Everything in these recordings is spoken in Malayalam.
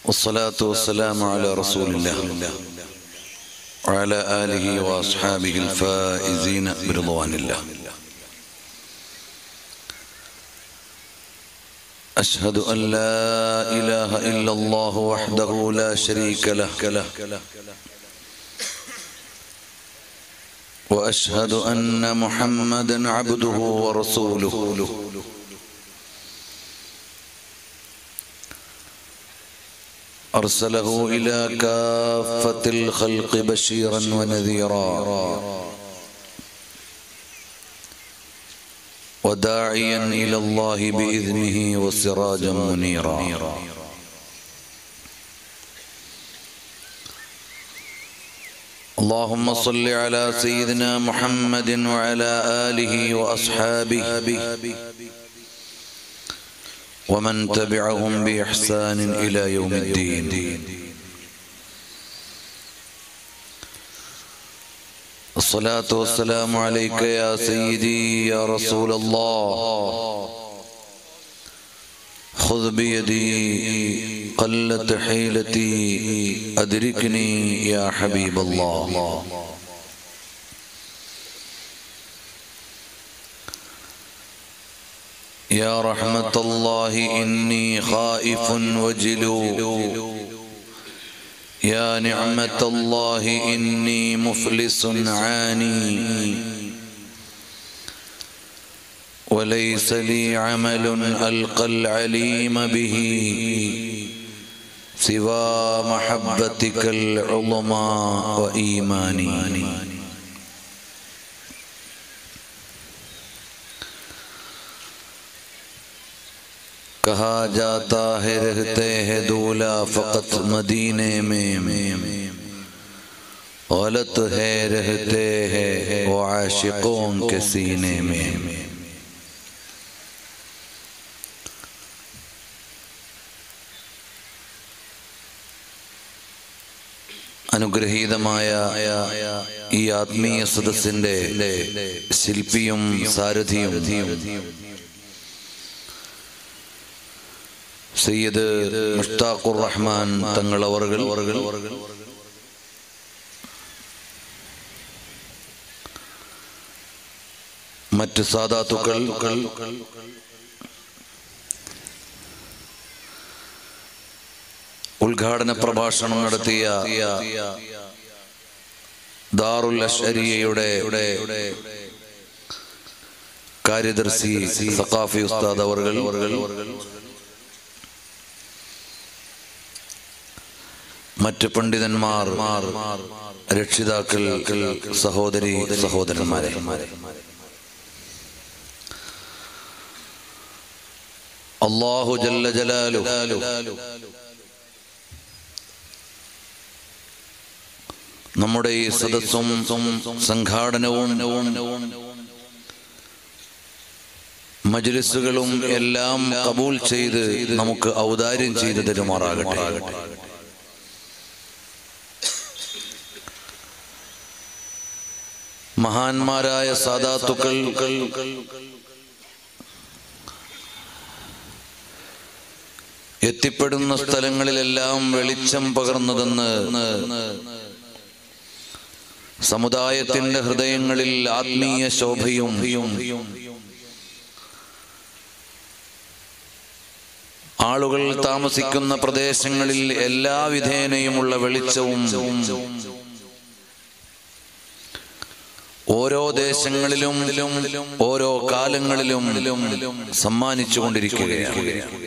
والصلاة والسلام على رسول الله وعلى آله وأصحابه الفائزين برضوان الله أشهد أن لا إله إلا الله وحده لا شريك له وأشهد أن محمدا عبده ورسوله أرسله إلى كافة الخلق بشيرا ونذيرا وداعيا إلى الله بإذنه وسراجا منيرا اللهم صل على سيدنا محمد وعلى آله وأصحابه ومن تبعهم بإحسان إلى يوم الدين الصلاة والسلام عليك يا سيدي يا رسول الله خذ بيدي قلت حيلتي أدركني يا حبيب الله يا رحمة الله إني خائف وجلو يا نعمة الله إني مفلس عاني وليس لي عمل ألقى العليم به سوى محبتك العظمى وإيماني کہا جاتا ہے رہتے ہیں دولا فقط مدینے میں غلط ہے رہتے ہیں وہ عاشقوں کے سینے میں അനുഗ്രഹീതമായ ഈ ആത്മീയ സദസ്സിന്റെ ശില്പിയും സാരഥിയും സയ്യിദ് മുഷ്താഖുർ റഹ്മാൻ തങ്ങൾ അവർകൾ മറ്റ് സാധാത്തുക്കൾ ഉദ്ഘാടന പ്രഭാഷണം നടത്തിയ ദാറുൽ അഷരിയയുടെ കാര്യദർശി സഖാഫി ഉസ്താദ് അവർകൾ മറ്റ് പണ്ഡിതന്മാർ രക്ഷിതാക്കൾ സഹോദരി സഹോദരന്മാരെ അള്ളാഹു ജല്ല ജലാലു നമ്മുടെ ഈ സദസ്സും സംഘാടനവും മജ്ലിസുകളും എല്ലാം കബൂൽ ചെയ്ത് നമുക്ക് ഔദാര്യം ചെയ്തു തരുമാറാകട്ടെ മഹാന്മാരായ സാധാത്തുക്കൾ എത്തിപ്പെടുന്ന സ്ഥലങ്ങളിലെല്ലാം വെളിച്ചം പകർന്നതെന്ന് സമുദായത്തിന്റെ ഹൃദയങ്ങളിൽ ആത്മീയ ശോഭയും ആളുകൾ താമസിക്കുന്ന പ്രദേശങ്ങളിൽ എല്ലാ വിധേനയുമുള്ള വെളിച്ചവും ഓരോ ദേശങ്ങളിലും ഓരോ കാലങ്ങളിലും സമ്മാനിച്ചു കൊണ്ടിരിക്കുകയാണ്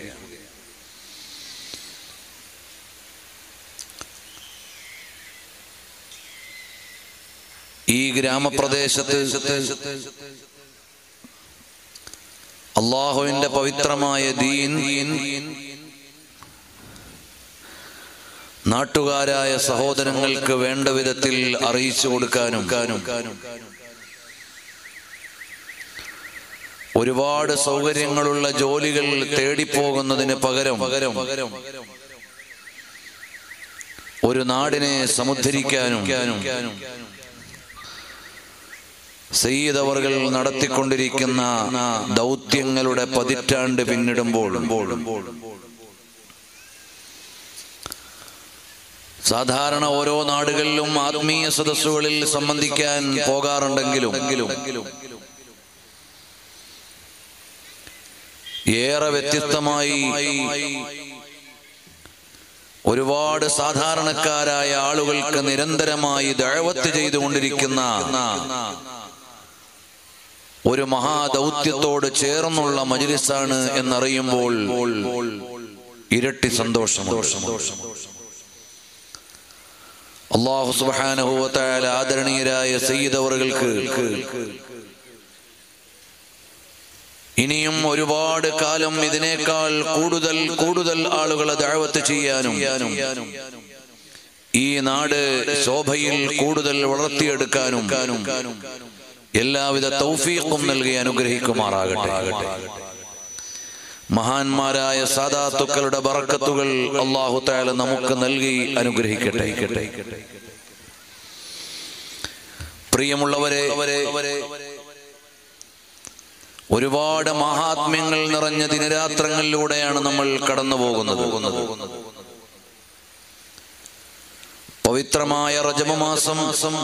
ഈ ഗ്രാമപ്രദേശത്ത് അള്ളാഹുവിന്റെ പവിത്രമായ ദീൻ നാട്ടുകാരായ സഹോദരങ്ങൾക്ക് വേണ്ട വിധത്തിൽ അറിയിച്ചു കൊടുക്കാനും ഒരുപാട് സൗകര്യങ്ങളുള്ള ജോലികൾ തേടിപ്പോകുന്നതിന് പകരം ഒരു നാടിനെ സമുദ്ധരിക്കാനും സയ്യിദ് അവർകൾ നടത്തിക്കൊണ്ടിരിക്കുന്ന ദൗത്യങ്ങളുടെ പതിറ്റാണ്ട് പിന്നിടുമ്പോൾ സാധാരണ ഓരോ നാടുകളിലും ആത്മീയ സദസ്സുകളിൽ സംബന്ധിക്കാൻ പോകാറുണ്ടെങ്കിലും ഏറെ വ്യത്യസ്തമായി ഒരുപാട് സാധാരണക്കാരായ ആളുകൾക്ക് നിരന്തരമായി ദഴവത്ത് ചെയ്തുകൊണ്ടിരിക്കുന്ന ഒരു മഹാദൗത്യത്തോട് ചേർന്നുള്ള മജിലിസാണ് എന്നറിയുമ്പോൾ ഇരട്ടി സന്തോഷം അള്ളാഹു സുബാനുഭവത്തായ ആദരണീയരായ സയ്യിദ് അവറുകൾക്ക് ഇനിയും ഒരുപാട് കാലം ഇതിനേക്കാൾ കൂടുതൽ കൂടുതൽ ആളുകളെ ദഴവത്ത് ചെയ്യാനും ഈ നാട് ശോഭയിൽ കൂടുതൽ വളർത്തിയെടുക്കാനും എല്ലാവിധ തൗഫീഖും നൽകി അനുഗ്രഹിക്കുമാറാകട്ടെ മഹാന്മാരായ സാദാത്തുക്കളുടെ ബറക്കത്തുകൾ അള്ളാഹു താല നമുക്ക് നൽകി അനുഗ്രഹിക്കട്ടെ പ്രിയമുള്ളവരെ ഒരുപാട് മഹാത്മ്യങ്ങൾ നിറഞ്ഞ ദിനരാത്രങ്ങളിലൂടെയാണ് നമ്മൾ കടന്നു പോകുന്നത് പവിത്രമായ റജമമാസം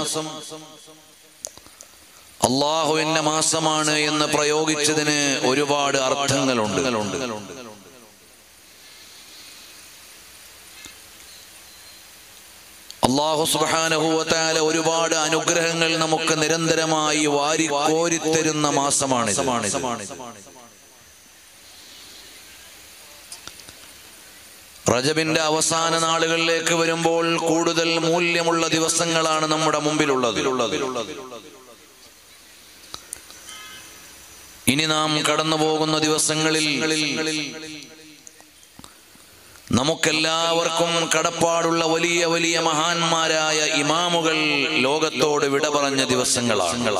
അള്ളാഹുവിന്റെ മാസമാണ് എന്ന് പ്രയോഗിച്ചതിന് ഒരുപാട് അർത്ഥങ്ങളുണ്ട് അള്ളാഹു സുബാനഹുവത്താല ഒരുപാട് അനുഗ്രഹങ്ങൾ നമുക്ക് നിരന്തരമായി വാരി കോരിത്തരുന്ന മാസമാണ് റജബിന്റെ അവസാന നാളുകളിലേക്ക് വരുമ്പോൾ കൂടുതൽ മൂല്യമുള്ള ദിവസങ്ങളാണ് നമ്മുടെ മുമ്പിലുള്ളത് ഇനി നാം കടന്നു പോകുന്ന ദിവസങ്ങളിൽ നമുക്കെല്ലാവർക്കും കടപ്പാടുള്ള വലിയ വലിയ മഹാന്മാരായ ഇമാമുകൾ ലോകത്തോട് വിട പറഞ്ഞ ദിവസങ്ങളാണ്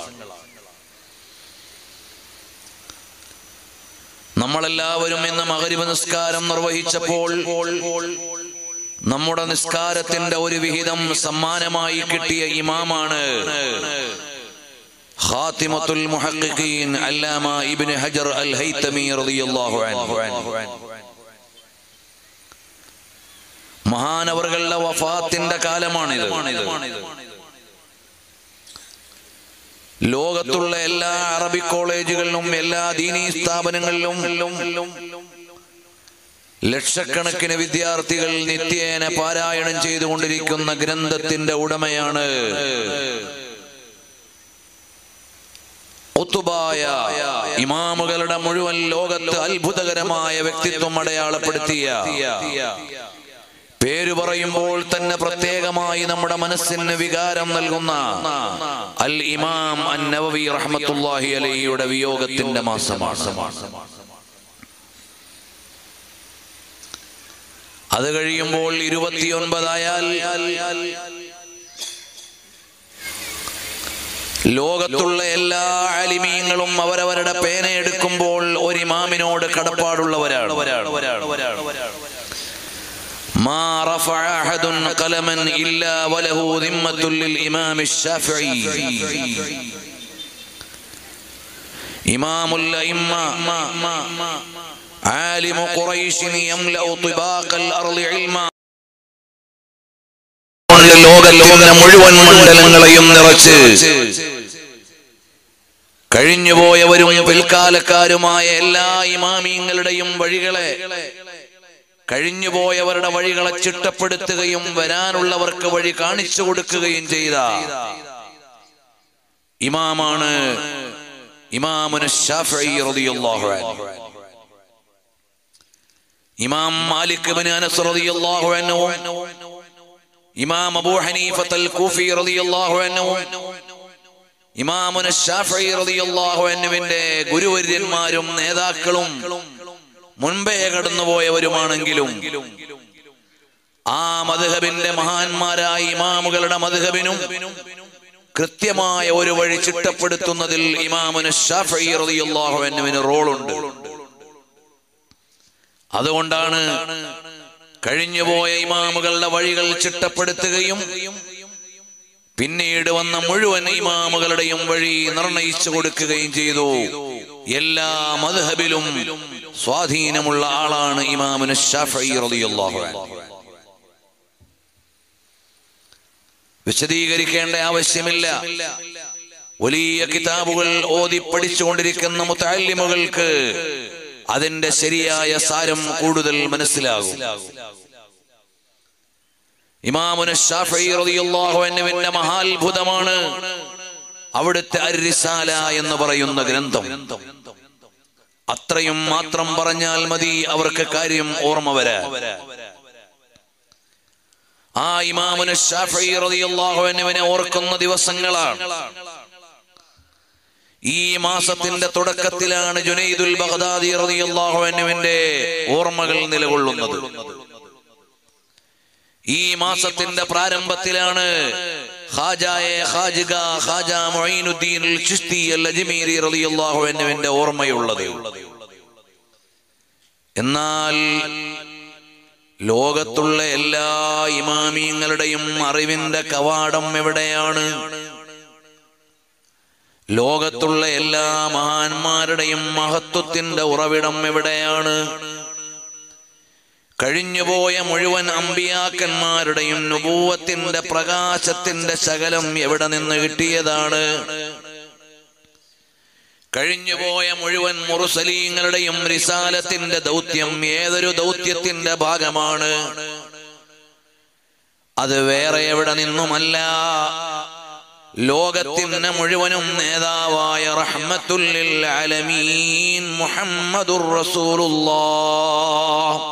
നമ്മളെല്ലാവരും ഇന്ന് മകരിവ് നിസ്കാരം നിർവഹിച്ചപ്പോൾ നമ്മുടെ നിസ്കാരത്തിന്റെ ഒരു വിഹിതം സമ്മാനമായി കിട്ടിയ ഇമാമാണ് ഖാത്തിമത്തുൽ മുഹഖിഖീൻ അല്ലാമ ഇബ്നു ഹജർ അൽ ഹൈതമി റളിയല്ലാഹു അൻഹു മഹാനവറുകളുടെ വഫാത്തിന്റെ കാലമാണിത് ലോകത്തുള്ള എല്ലാ അറബി കോളേജുകളിലും എല്ലാ ദീനീ സ്ഥാപനങ്ങളിലും ലക്ഷക്കണക്കിന് വിദ്യാർത്ഥികൾ നിത്യേന പാരായണം ചെയ്തുകൊണ്ടിരിക്കുന്ന ഗ്രന്ഥത്തിന്റെ ഉടമയാണ് ഒത്തുബായ ഇമാമുകളുടെ മുഴുവൻ ലോകത്ത് അത്ഭുതകരമായ വ്യക്തിത്വം അടയാളപ്പെടുത്തിയ പേര് പറയുമ്പോൾ തന്നെ പ്രത്യേകമായി നമ്മുടെ മനസ്സിന് വികാരം നൽകുന്ന അൽ ഇമാം അൻ നവവി റഹ്മത്തുല്ലാഹി അലഹിയുടെ വിയോഗത്തിന്റെ മാസമാണ് അത് കഴിയുമ്പോൾ ഇരുപത്തിയൊൻപതായാൽ ലോകത്തുള്ള എല്ലാ അലിമീങ്ങളും അവരവരുടെ പേന എടുക്കുമ്പോൾ ഒരു ഇമാമിനോട് കടപ്പാടുള്ളവരാണ് ما رفع أحد قلما إلا وله ذمة للإمام الشافعي إمام الأئمة عالم قريش يملأ طباق الأرض علما ലോകത്തിന്റെ മുഴുവൻ മണ്ഡലങ്ങളെയും നിറച്ച് കഴിഞ്ഞുപോയവരും പിൽക്കാലക്കാരുമായ എല്ലാ ഇമാമിയങ്ങളുടെയും വഴികളെ കഴിഞ്ഞുപോയവരുടെ വഴികളെ ചിട്ടപ്പെടുത്തുകയും വരാനുള്ളവർക്ക് വഴി കാണിച്ചു കൊടുക്കുകയും ചെയ്ത ഇമാമാണ് ഇമാമുന ഷാഫിഈ റളിയല്ലാഹു അൻഹു ഇമാം മാലിക് ഇബ്നു അനസ് റളിയല്ലാഹു അൻഹു ഇമാം അബൂ ഹനീഫത്തുൽ കൂഫി റളിയല്ലാഹു അൻഹു ഇമാമുന ഷാഫിഈ റളിയല്ലാഹു അൻഹുവിന്റെ ഗുരുവര്യന്മാരും നേതാക്കളും മുൻപേ കടന്നുപോയവരുമാണെങ്കിലും ആ മധുഹബിന്റെ മഹാന്മാരായ ഇമാമുകളുടെ മധുഹബിനും കൃത്യമായ ഒരു വഴി ചിട്ടപ്പെടുത്തുന്നതിൽ ഇമാമുന് ഷാഫിഅള്ളാഹുവിന് റോളുണ്ട് അതുകൊണ്ടാണ് കഴിഞ്ഞുപോയ ഇമാമുകളുടെ വഴികൾ ചിട്ടപ്പെടുത്തുകയും പിന്നീട് വന്ന മുഴുവൻ ഇമാമുകളുടെയും വഴി നിർണയിച്ചു കൊടുക്കുകയും ചെയ്തു എല്ലാ മദ്ഹബിലും സ്വാധീനമുള്ള ആളാണ് ഇമാമുന് ഷാഫി റളിയല്ലാഹു അൻഹു വിശദീകരിക്കേണ്ട ആവശ്യമില്ല വലിയ കിതാബുകൾ ഓതി പഠിച്ചുകൊണ്ടിരിക്കുന്ന മുത്താലിമുകൾക്ക് അതിന്റെ ശരിയായ സാരം കൂടുതൽ മനസ്സിലാകും ഇമാമുന ഷാഫി റളിയല്ലാഹു അൻഹുവിന്റെ മഹാത്ഭുതമാണ് അവിടുത്തെ അരിസാല എന്ന് പറയുന്ന ഗ്രന്ഥം അത്രയും മാത്രം പറഞ്ഞാൽ മതി അവർക്ക് കാര്യം ഓർമ്മ വരാൻ ആ ഇമാമുന ഷാഫി റളിയല്ലാഹു അൻഹുവിനെ ഓർക്കുന്ന ദിവസങ്ങളാണ് ഈ മാസത്തിന്റെ തുടക്കത്തിലാണ് ജുനൈദുൽ ബഗ്ദാദി റളിയല്ലാഹു അൻഹുവിന്റെ ഓർമ്മകൾ നിലകൊള്ളുന്നത് ഈ മാസത്തിന്റെ പ്രാരംഭത്തിലാണ് ഖാജായെ ഖാജിക ഖാജ മുഈനുദ്ദീൻ അൽ ചിസ്തി അൽ അജ്മീരി റളിയല്ലാഹു അൻഹുവിന്റെ ഓർമ്മയുള്ളത് എന്നാൽ ലോകത്തുള്ള എല്ലാ ഇമാമിയങ്ങളുടെയും അറിവിന്റെ കവാടം എവിടെയാണ് ലോകത്തുള്ള എല്ലാ മഹാന്മാരുടെയും മഹത്വത്തിന്റെ ഉറവിടം എവിടെയാണ് കഴിഞ്ഞുപോയ മുഴുവൻ അമ്പിയാക്കന്മാരുടെയും നുപൂവത്തിന്റെ പ്രകാശത്തിന്റെ ശകലം എവിടെ നിന്ന് കിട്ടിയതാണ് കഴിഞ്ഞുപോയ മുഴുവൻ മുറുസലീങ്ങളുടെയും റിസാലത്തിന്റെ ദൗത്യം ഏതൊരു ദൗത്യത്തിന്റെ ഭാഗമാണ് അത് വേറെ എവിടെ നിന്നുമല്ല ലോകത്തിന് മുഴുവനും നേതാവായ റഹ്മത്തുല്ലിൽ അലമീൻ മുഹമ്മദുർ റസൂലുള്ളാഹ്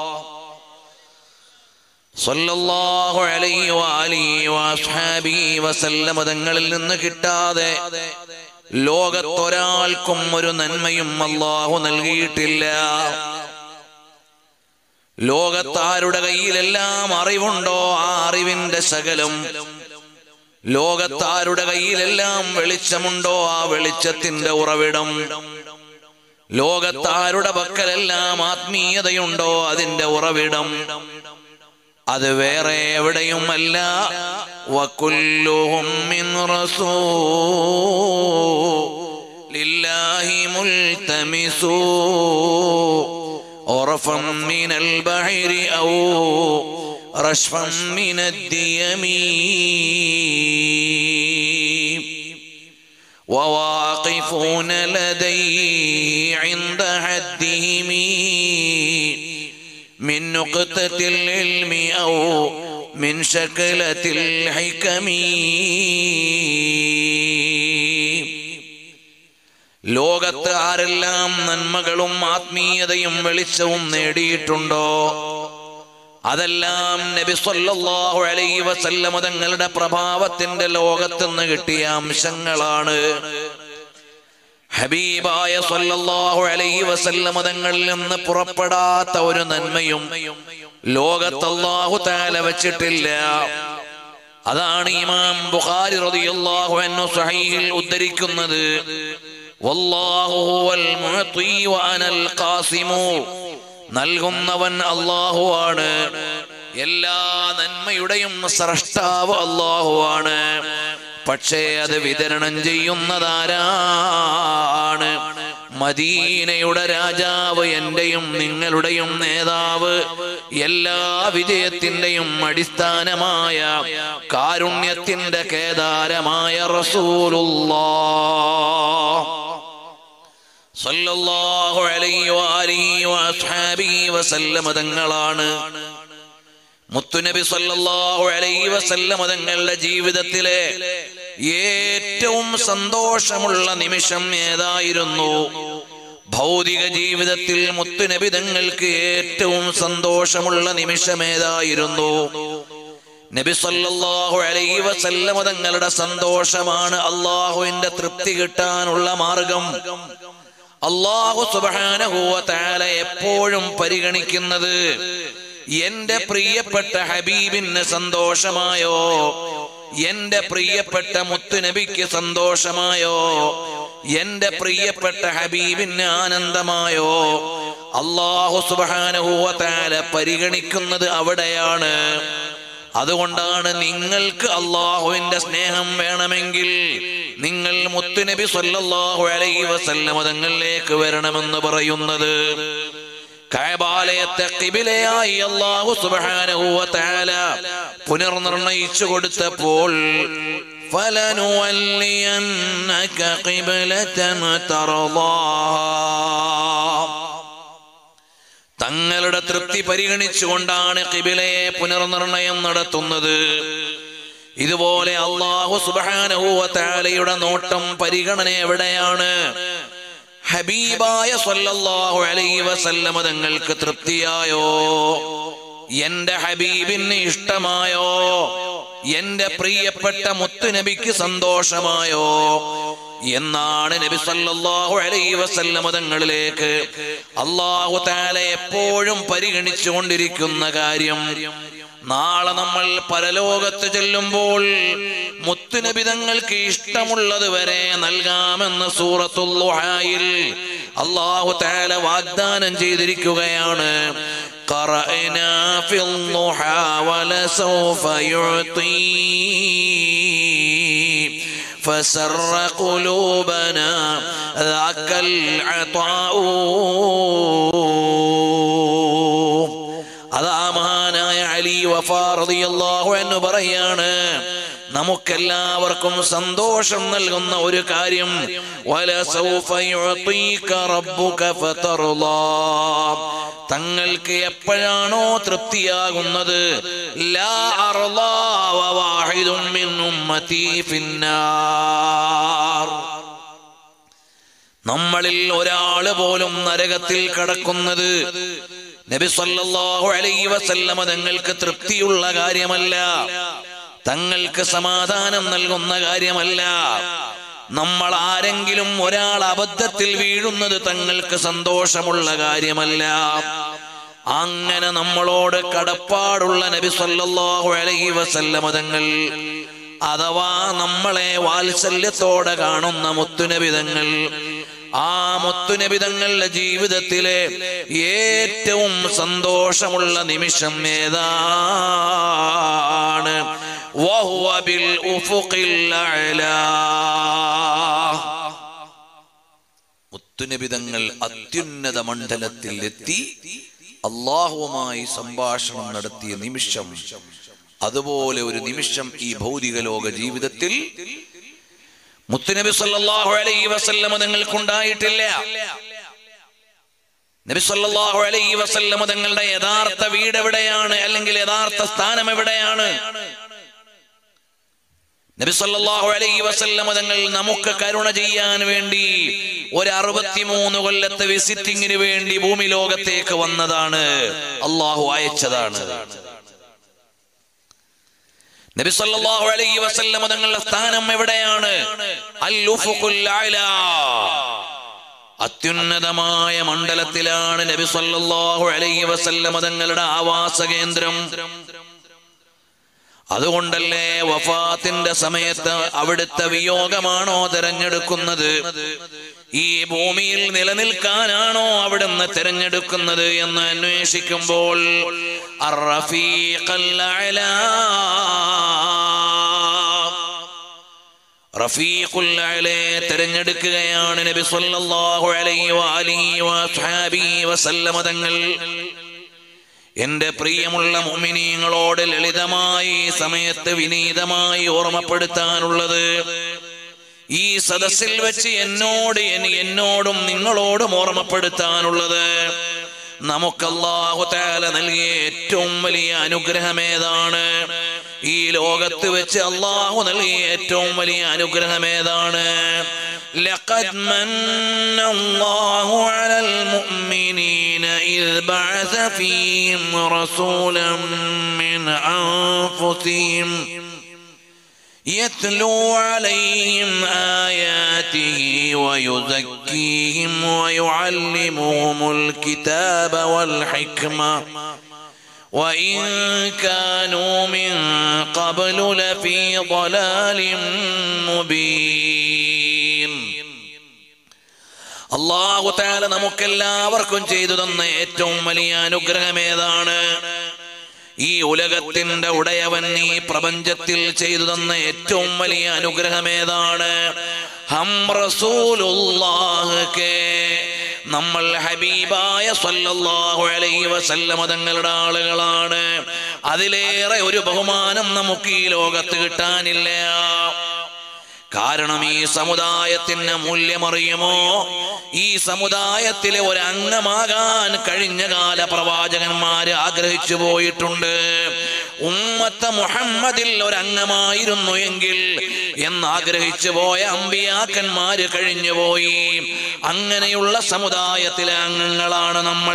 സല്ലല്ലാഹു അലൈഹി വഅലിഹി വഅസ്ഹാബിഹി വസല്ലമ തങ്ങളിൽ നിന്ന് കിട്ടാതെ ലോകത്തൊരാൾക്കും ഒരു നന്മയും അല്ലാഹു നൽകിയിട്ടില്ല ലോകത്താരുടെ കയ്യിലെല്ലാം അറിവുണ്ടോ ആ അറിവിന്റെ ശകലം ലോകത്താരുടെ കയ്യിലെല്ലാം വെളിച്ചമുണ്ടോ ആ വെളിച്ചത്തിന്റെ ഉറവിടം ലോകത്താരുടെ പക്കലെല്ലാം ആത്മീയതയുണ്ടോ അതിന്റെ ഉറവിടം അത് വേറെ എവിടെയുമല്ല വക്കുല്ലുഹും മിൻ റസൂലില്ലാഹി മുൽതമിസൂ عرفا من البحر أو رشفا من الديم وواقفون لديه عند حدهم من نقطة العلم أو من شكلة الحكم ലോകത്ത് ആരെല്ലാം നന്മകളും ആത്മീയതയും വെളിച്ചവും നേടിയിട്ടുണ്ടോ അതെല്ലാം നബി സല്ലല്ലാഹു അലൈഹി വസല്ലമ തങ്ങളുടെ പ്രഭാവത്തിന്റെ ലോകത്തുനിന്ന് കിട്ടിയ അംശങ്ങളാണ് ഹബീബായ സല്ലല്ലാഹു അലൈഹി വസല്ലമ തങ്ങളിൽ നിന്ന് പുറപ്പെടാത്ത ഒരു നന്മയും ലോകത്ത് അല്ലാഹു തആല വെച്ചിട്ടില്ല അതാണ് ഇമാം ബുഖാരി റളിയല്ലാഹു അൻഹു സ്വഹീഹിൽ ഉദ്ധരിക്കുന്നത് വല്ലാഹു ഹുവൽ മുഅതി വഅനൽ ഖാസിമു നൽകുന്നവൻ അല്ലാഹു ആണ് എല്ലാ നന്മയുടെയും സ്രഷ്ടാവ് അല്ലാഹു ആണ് പക്ഷേ അത് വിതരണം ചെയ്യുന്നതാരാണ് മദീനയുടെ രാജാവ് എന്റെയും നിങ്ങളുടെയും നേതാവ് എല്ലാ വിജയത്തിന്റെയും അടിസ്ഥാനമായ കാരുണ്യത്തിന്റെ കേദാരമായ റസൂലുള്ളാ സല്ലല്ലാഹു അലൈഹി വആലിഹി വഅസ്ഹാബിഹി വസല്ലമ തങ്ങളാണ് മുത്തുനബി സല്ലല്ലാഹു അലൈഹി വസല്ലമ തങ്ങളുടെ ജീവിതത്തിലെ ഏറ്റവും സന്തോഷമുള്ള നിമിഷം ഏതായിരുന്നു ഭൗതിക ജീവിതത്തിൽ മുത്തുനബി തങ്ങൾക്ക് ഏറ്റവും സന്തോഷമുള്ള നിമിഷം ഏതായിരുന്നു നബി സല്ലല്ലാഹു അലൈഹി വസല്ലമ തങ്ങളുടെ സന്തോഷമാണ് അള്ളാഹുവിന്റെ തൃപ്തി കിട്ടാനുള്ള മാർഗം അള്ളാഹു സുബ്ഹാനഹു വ തആല എപ്പോഴും പരിഗണിക്കുന്നത് എന്റെ പ്രിയപ്പെട്ട ഹബീബിന് സന്തോഷമായോ എന്റെ പ്രിയപ്പെട്ട മുത്തുനബിക്ക് സന്തോഷമായോ എന്റെ പ്രിയപ്പെട്ട ഹബീബിന് ആനന്ദമായോ അള്ളാഹു സുബ്ഹാനഹു വ തആല പരിഗണിക്കുന്നത് അവിടെയാണ് അതുകൊണ്ടാണ് നിങ്ങൾക്ക് അള്ളാഹുവിന്റെ സ്നേഹം വേണമെങ്കിൽ നിങ്ങൾ മുത്തുനബി സല്ലല്ലാഹു അലൈഹി വസല്ലമ തങ്ങളിലേക്ക് വരണമെന്ന് പറയുന്നത് കഅബാലയത്തെ ഖിബിലയായി അല്ലാഹു സുബ്ഹാനഹു വ തആല പുനർനിർണയിച്ചു കൊടുത്തപ്പോൾ فلنولينك قبلة ترضاها തങ്ങളുടെ തൃപ്തി പരിഗണിച്ചുകൊണ്ടാണ് കിബിലയെ പുനർനിർണയം നടത്തുന്നത് ഇതുപോലെ അള്ളാഹു സുബാനഹുവത്താലയുടെ നോട്ടം പരിഗണന എവിടെയാണ് ഹബീബായ സല്ലല്ലാഹു അലൈഹി വസല്ലമ തങ്ങൾക്ക് തൃപ്തിയായോ എന്റെ ഹബീബിന് ഇഷ്ടമായോ എന്റെ പ്രിയപ്പെട്ട മുത്തുനബിക്ക് സന്തോഷമായോ എന്നാണ് നബി സല്ലല്ലാഹു അലൈഹി വസല്ലമ തങ്ങളിലേക്ക് അള്ളാഹു താല എപ്പോഴും പരിഗണിച്ചുകൊണ്ടിരിക്കുന്ന കാര്യം നാളെ നമ്മൾ പരലോകത്ത് ചെല്ലുമ്പോൾ മുത്തുനബി തങ്ങൾക്ക് ഇഷ്ടമുള്ളത് വരെ നൽകാമെന്ന് സൂറത്തുൽ അള്ളാഹു താല വാഗ്ദാനം ചെയ്തിരിക്കുകയാണ് قرأنا في الضحى ولسوف يعطي فسر قلوبنا ذاك العطاء അതാ മഹാനായ അലി വഫാറിയാഹു എന്ന് പറയാണ് നമുക്കെല്ലാവർക്കും സന്തോഷം നൽകുന്ന ഒരു കാര്യം വലസൗഫ യുഅതീക റബ്ബുക ഫതർളാ തങ്ങൾക്ക് എപ്പോഴാണോ തൃപ്തിയാകുന്നത് ലാ അർളാ വവാഹിദും മിൻ ഉമ്മതി ഫിന്നാർ നമ്മളിൽ ഒരാള് പോലും നരകത്തിൽ കടക്കുന്നത് നബി സല്ലല്ലാഹു അലൈഹി വസല്ലമ തങ്ങൾക്ക് തൃപ്തിയുള്ള കാര്യമല്ല തങ്ങൾക്ക് സമാധാനം നൽകുന്ന കാര്യമല്ല നമ്മൾ ആരെങ്കിലും ഒരാൾ അബദ്ധത്തിൽ വീഴുന്നത് തങ്ങൾക്ക് സന്തോഷമുള്ള കാര്യമല്ല അങ്ങനെ നമ്മളോട് കടപ്പാടുള്ള നബി സല്ലല്ലാഹു അലൈഹി വസല്ലമ തങ്ങൾ അഥവാ നമ്മളെ വാത്സല്യത്തോടെ കാണുന്ന മുത്തുനബിതങ്ങൾ ആ മുത്തുനബിതങ്ങളുടെ ജീവിതത്തിലെ ഏറ്റവും സന്തോഷമുള്ള നിമിഷം ഏതാണ് വഹുവ ബിൽ ഉഫുഖിൽ അഅ്ലാ. മുത്തുനബിതങ്ങൾ അത്യുന്നത മണ്ഡലത്തിൽ എത്തി അള്ളാഹുവുമായി സംഭാഷണം നടത്തിയ നിമിഷം അതുപോലെ ഒരു നിമിഷം ഈ ഭൗതിക ലോക ജീവിതത്തിൽ മുത്തുനബി സല്ലല്ലാഹു അലൈഹി വസല്ലമ തങ്ങൾക്കുണ്ടായിട്ടില്ല നബി സല്ലല്ലാഹു അലൈഹി വസല്ലമ തങ്ങളുടെ യഥാർത്ഥ വീട് എവിടെയാണ് അല്ലെങ്കിൽ യഥാർത്ഥ സ്ഥാനം എവിടെയാണ് നബി സല്ലല്ലാഹു അലൈഹി വസല്ലമ തങ്ങൾ നമുക്ക് കരുണ ചെയ്യാൻ വേണ്ടി ഒരു അറുപത്തിമൂന്ന് കൊല്ലത്തെ വിസിറ്റിങ്ങിന് വേണ്ടി ഭൂമി ലോകത്തേക്ക് വന്നതാണ് അള്ളാഹു അയച്ചതാണ് നബി സല്ലല്ലാഹു അലൈഹി വസല്ലമ തങ്ങളുടെ സ്ഥാനം എവിടെയാണ് അൽ ഉഫുഖുൽ അഅ്ലാ. അത്യുന്നതമായ മണ്ഡലത്തിലാണ് നബി സല്ലല്ലാഹു അലൈഹി വസല്ലമ തങ്ങളുടെ ആവാസ കേന്ദ്രം അതുകൊണ്ടല്ലേ വഫാത്തിന്റെ സമയത്ത് അവിടുത്തെ വിയോഗമാണോ തിരഞ്ഞെടുക്കുന്നത് ഈ ഭൂമിയിൽ നിലനിൽക്കാനാണോ അവിടുന്ന് തിരഞ്ഞെടുക്കുന്നത് എന്ന് അന്വേഷിക്കുമ്പോൾ അർ-റഫീഖൽ അഅ്ലാ. റഫീഖുൽ അഅ്ലയെ തിരഞ്ഞെടുക്കുകയാണ് നബി സല്ലല്ലാഹു അലൈഹി വആലിഹി വഅസ്ഹാബിഹി വസല്ലമ തങ്ങൾ എന്റെ പ്രിയമുള്ള മുഅ്മിനീങ്ങളോട് ലളിതമായി ഈ സമയത്ത് വിനീതമായി ഓർമ്മപ്പെടുത്താനുള്ളത് ഈ സദസ്സിൽ വെച്ച് എന്നോട് എനി- എന്നോടും നിങ്ങളോടും ഓർമ്മപ്പെടുത്താനുള്ളത് നമുക്ക് അല്ലാഹു തആല നൽകിയ ഏറ്റവും വലിയ അനുഗ്രഹം ഏതാണ് ഈ ലോകത്ത് വെച്ച് അള്ളാഹു നൽകിയ ഏറ്റവും വലിയ അനുഗ്രഹം ഏതാണ് لقد من الله على المؤمنين إذ بعث فيهم رسولا من أنفسهم يتلو عليهم آياته ويزكيهم ويعلمهم الكتاب والحكمة وإن كانوا من قبل لفي ضلال مبين അള്ളാഹു താല നമുക്കെല്ലാവർക്കും ചെയ്തു തന്ന ഏറ്റവും വലിയ അനുഗ്രഹം ഏതാണ് ഈ ഉലകത്തിന്റെ ഉടയവൻ ഈ പ്രപഞ്ചത്തിൽ ചെയ്തു തന്ന ഏറ്റവും വലിയ അനുഗ്രഹം ഏതാണ് ഹം റസൂലുള്ളാഹ് കെ നമ്മൾ ഹബീബായ സല്ലല്ലാഹു അലൈഹി വസല്ലമ തങ്ങളുടെ ആളുകളാണ് അതിലേറെ ഒരു ബഹുമാനം നമുക്ക് ഈ ലോകത്ത് കിട്ടാനില്ല കാരണം ഈ സമുദായത്തിന് മൂല്യമറിയുമോ ഈ സമുദായത്തിലെ ഒരു അംഗമാകാൻ കഴിഞ്ഞ കാല പ്രവാചകന്മാര് ആഗ്രഹിച്ചു പോയിട്ടുണ്ട് ഉമ്മത്ത മുഹമ്മദിൽ ഒരു അംഗമായിരുന്നു എങ്കിൽ എന്നാഗ്രഹിച്ചു പോയ അമ്പിയാക്കന്മാര് കഴിഞ്ഞുപോയി അങ്ങനെയുള്ള സമുദായത്തിലെ അംഗങ്ങളാണ് നമ്മൾ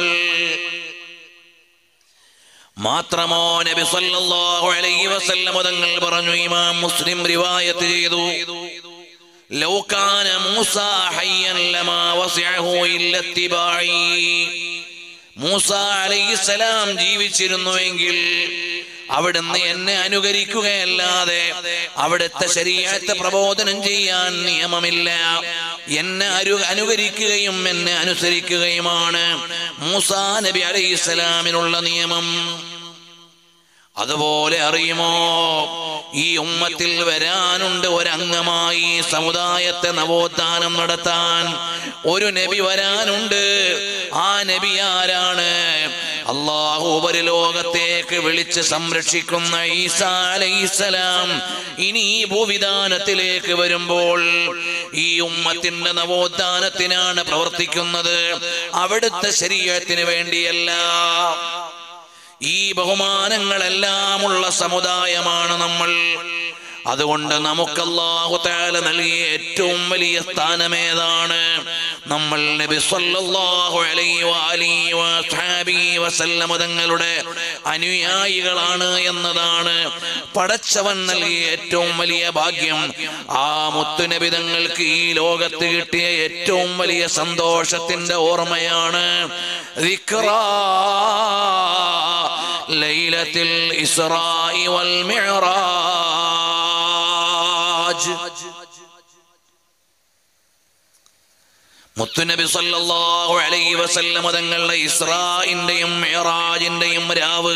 മാത്രമോ നബി സല്ലല്ലാഹു അലൈഹി വസല്ലം തങ്ങൾ പറഞ്ഞു ഇമാം മുസ്ലിം റിവായത്ത് ചെയ്തു ലൗ കാന മൂസ ഹയ്യൻ ലമാ വസിഅഹു ഇല്ല ഇത്തിബാഇ മൂസ അലൈഹിസ്സലാം ജീവിച്ചിരുന്നുവെങ്കിൽ അവിടുന്ന് എന്നെ അനുകരിക്കുകയല്ലാതെ അവിടുത്തെ ശരീരത്തെ പ്രബോധനം ചെയ്യാൻ നിയമമില്ല എന്നെ അരു അനുകരിക്കുകയും എന്നെ അനുസരിക്കുകയുമാണ് മൂസാ നബി അലൈഹിസ്സലാമിനുള്ള നിയമം അതുപോലെ അറിയുമോ ഈ ഉമ്മത്തിൽ വരാനുണ്ട് ഒരംഗമായി സമുദായത്തെ നവോത്ഥാനം നടത്താൻ ഒരു നബി വരാനുണ്ട് ആ നബി ആരാണ് അള്ളാഹു ഒരു ലോകത്തേക്ക് വിളിച്ച് സംരക്ഷിക്കുന്ന ഈസാ അലൈസലാം ഇനി ഈ ഭൂവിധാനത്തിലേക്ക് വരുമ്പോൾ ഈ ഉമ്മത്തിന്റെ നവോത്ഥാനത്തിനാണ് പ്രവർത്തിക്കുന്നത് അവിടുത്തെ ശരീരത്തിന് വേണ്ടിയല്ല ഈ ബഹുമാനങ്ങളെല്ലാമുള്ള സമുദായമാണ് നമ്മൾ അതുകൊണ്ട് നമുക്ക് അല്ലാഹു തആല നൽകിയ ഏറ്റവും വലിയ സ്ഥാനമേതാണ് നമ്മൾ നബി സല്ലല്ലാഹു അലൈഹി വആലിഹി വസഹബിഹി വസല്ലമ തങ്ങളുടെ അനുയായികളാണ് എന്നതാണ് പടച്ചവൻ നൽകിയ ഏറ്റവും വലിയ ഭാഗ്യം ആ മുത്തുനബി തങ്ങൾക്ക് ഈ ലോകത്ത് കിട്ടിയ ഏറ്റവും വലിയ സന്തോഷത്തിന്റെ ഓർമ്മയാണ് ദിക്റാ ലൈലത്തിൽ ഇസ്രായി വൽ മിഅ്റാജ് മുത്തുനബി സല്ലല്ലാഹു അലൈഹി വസല്ലമ തങ്ങളുടെ ഇസ്രായിന്റെയും മിഅ്റാജിന്റെയും രാവ്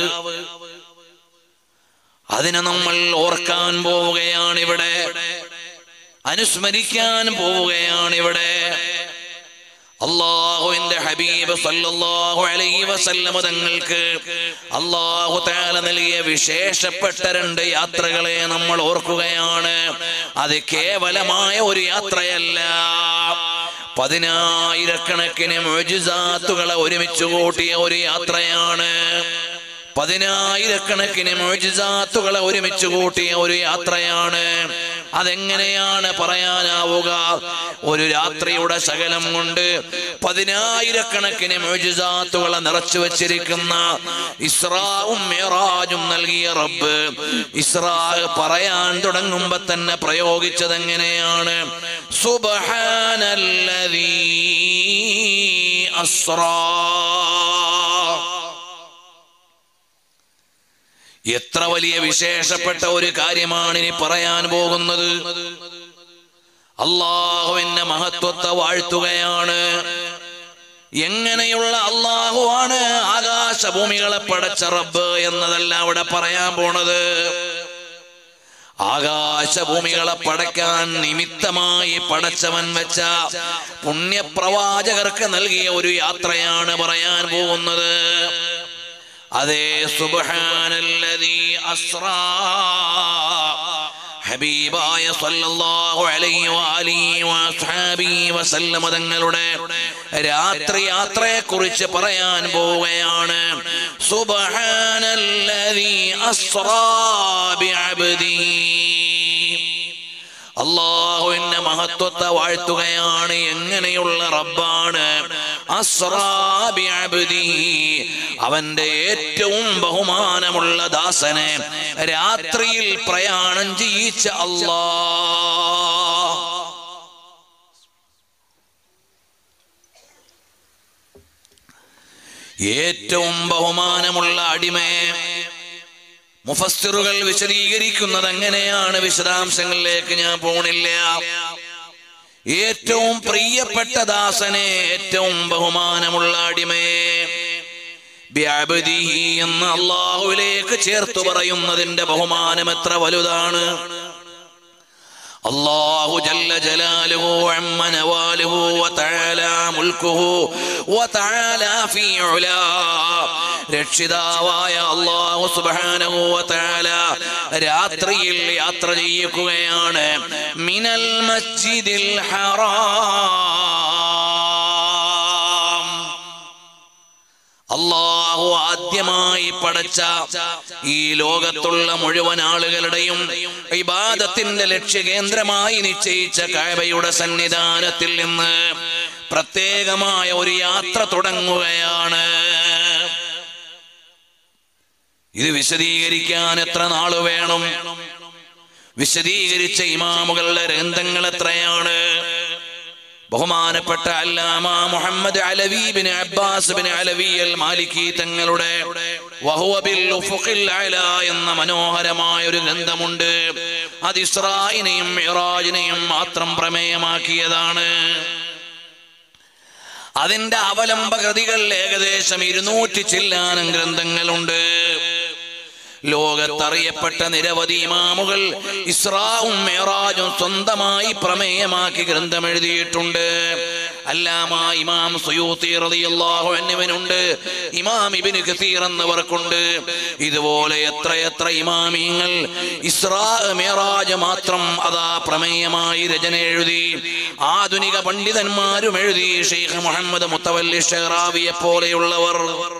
അതിനെ നമ്മൾ ഓർക്കാൻ പോവുകയാണ് ഇവിടെ അനുസ്മരിക്കാൻ പോവുകയാണ് ഇവിടെ അള്ളാഹുവിന്റെ ഹബീബ് സല്ലല്ലാഹു അലൈഹി വസല്ലമ തങ്ങൾക്ക് അള്ളാഹു തആല നൽകിയ വിശേഷപ്പെട്ട രണ്ട് യാത്രകളെ നമ്മൾ ഓർക്കുകയാണ് അത് കേവലമായ ഒരു യാത്രയല്ല പതിനായിരക്കണക്കിന് മുഅ്ജിസാത്തുകളെ ഒരുമിച്ച് കൂട്ടിയ ഒരു യാത്രയാണ് പതിനായിരക്കണക്കിന് മുഅ്ജിസാത്തുകളെ ഒരുമിച്ച് കൂട്ടിയ ഒരു യാത്രയാണ് അതെങ്ങനെയാണ് പറയാനാവുക ഒരു രാത്രിയുടെ ശകലം കൊണ്ട് പതിനായിരക്കണക്കിന് മുഅ്ജിസാത്തുകളെ നിറച്ചു വച്ചിരിക്കുന്ന ഇസ്രാവും മിറാജും നൽകിയ റബ്ബ് ഇസ്രാ പറയാൻ തുടങ്ങുമ്പോ തന്നെ പ്രയോഗിച്ചത് എങ്ങനെയാണ് സുബ്ഹാനല്ലദീ അസ്റാ എത്ര വലിയ വിശേഷപ്പെട്ട ഒരു കാര്യമാണ് ഇനി പറയാൻ പോകുന്നത് അള്ളാഹുവിന്റെ മഹത്വത്തെ വാഴ്ത്തുകയാണ് എങ്ങനെയുള്ള അള്ളാഹുവാണ് ആകാശഭൂമികളെ പടച്ച റബ്ബ് എന്നതല്ല അവിടെ പറയാൻ പോണത് ആകാശഭൂമികളെ പടയ്ക്കാൻ നിമിത്തമായി പടച്ചവൻ വെച്ച പുണ്യപ്രവാചകർക്ക് നൽകിയ ഒരു യാത്രയാണ് പറയാൻ പോകുന്നത് അതേ സുബ്ഹാനല്ലദീ അസ്റാ ഹബീബായ സല്ലല്ലാഹു അലൈഹി വആലിഹി വഅസ്ഹാബിഹി വസല്ലമ തങ്ങളുടെ രാത്രി യാത്രയെ കുറിച്ച് പറയാൻ പോവുകയാണ് സുബ്ഹാനല്ലദീ അസ്റാ ബിഅബ്ദിഹി അള്ളാഹുവിന്റെ മഹത്വത്തെ വാഴ്ത്തുകയാണ് എങ്ങനെയുള്ള റബ്ബാണ് അസ്റാബി അബ്ദിഹി. അവന്റെ ഏറ്റവും ബഹുമാനമുള്ള ദാസനെ രാത്രിയിൽ പ്രയാണം ചെയ്യിച്ച അല്ലാ ഏറ്റവും ബഹുമാനമുള്ള അടിമയെ മുഫസ്സിറുകൾ വിശദീകരിക്കുന്നത് എങ്ങനെയാണ് വിശദാംശങ്ങളിലേക്ക് ഞാൻ പോണില്ല ഏറ്റവും പ്രിയപ്പെട്ട ദാസനെ ഏറ്റവും ബഹുമാനമുള്ള അടിമയെ ബ്യാബദിഹി എന്ന് അള്ളാഹുവിലേക്ക് ചേർത്തു പറയുന്നതിന്റെ ബഹുമാനം എത്ര വലുതാണ് الله جل جلاله عم نواله وتعالى ملكه وتعالى في علاه രക്ഷിതാവായ അള്ളാഹു സുബ്ഹാനഹു വതആല രാത്രിയിൽ യാത്ര ചെയ്യിക്കുകയാണ് മിനൽ മസ്ജിദിൽ ഹറാം അള്ളാഹു ആദ്യമായി പടച്ച ഈ ലോകത്തുള്ള മുഴുവൻ ആളുകളുടെയും ഇബാദത്തിന്റെ ലക്ഷ്യകേന്ദ്രമായി നിശ്ചയിച്ച കഅബയുടെ സന്നിധാനത്തിൽ നിന്ന് പ്രത്യേകമായ ഒരു യാത്ര തുടങ്ങുകയാണ് ഇത് വിശദീകരിക്കാൻ എത്ര നാള് വേണം വിശദീകരിച്ച ഇമാമുകളുടെ ഗ്രന്ഥങ്ങൾ എത്രയാണ് ബഹുമാനപ്പെട്ട അല്ലാമ Muhammad Alawi bin Abbas bin Alawi al Maliki തങ്ങളുടെ വഹുവ ബിൽ ഉഫുഖിൽ അല എന്ന മനോഹരമായ ഒരു ഗ്രന്ഥമുണ്ട് അത് ഇസ്രായിനെയും മിറാജിനെയും മാത്രം പ്രമേയമാക്കിയതാണ് അതിന്റെ അവലംബ കൃതികൾ ഏകദേശം ഇരുന്നൂറ്റി ചില്ലാനം ഗ്രന്ഥങ്ങളുണ്ട് ലോകത്തറിയപ്പെട്ട നിരവധി ഇമാമുകൾ ഇസ്രാവും മേറാജും സ്വന്തമായി പ്രമേയമാക്കി ഗ്രന്ഥം എഴുതിയിട്ടുണ്ട് അല്ലാമ ഇമാം സുയൂത്തി റളിയല്ലാഹു അൻഹുവിനുണ്ട് ഇമാം ഇബ്നു കസീർ എന്നവർക്കുണ്ട് ഇതുപോലെ എത്രയെത്ര ഇമാമിങ്ങൾ ഇസ്രാ മേറാജ് മാത്രം അതാ പ്രമേയമായി രചന എഴുതി ആധുനിക പണ്ഡിതന്മാരും എഴുതി ഷെയ്ഖ് മുഹമ്മദ് മുത്തവല്ലി ഷെഹ്റാവിയെ പോലെയുള്ളവർ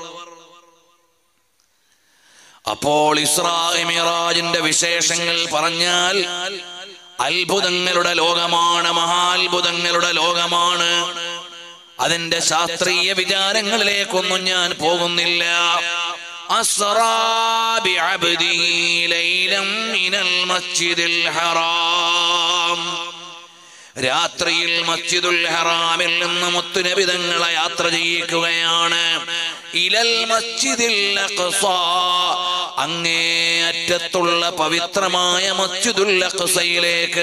അപ്പോൾ ഇസ്രാ മിറാജിന്റെ വിശേഷങ്ങൾ പറഞ്ഞാൽ അത്ഭുതങ്ങളുടെ ലോകമാണ് മഹാത്ഭുതങ്ങളുടെ ലോകമാണ് അതിന്റെ ശാസ്ത്രീയ വിചാരങ്ങളിലേക്കൊന്നും ഞാൻ പോകുന്നില്ല അസ്റാ ബിഅബ്ദിഹി ലൈലം മിനൽ മസ്ജിദിൽ ഹറാം രാത്രിയിൽ മസ്ജിദുൽ ഹറാമിൽ നിന്ന് മുത്തുനബി തങ്ങളെ യാത്ര ചെയ്യിക്കുകയാണ് ഇലൽ മസ്ജിദിൽ അഖ്സ അങ്ങേ അറ്റത്തുള്ള പവിത്രമായ മസ്ജിദുൽ അഖ്സയിലേക്ക്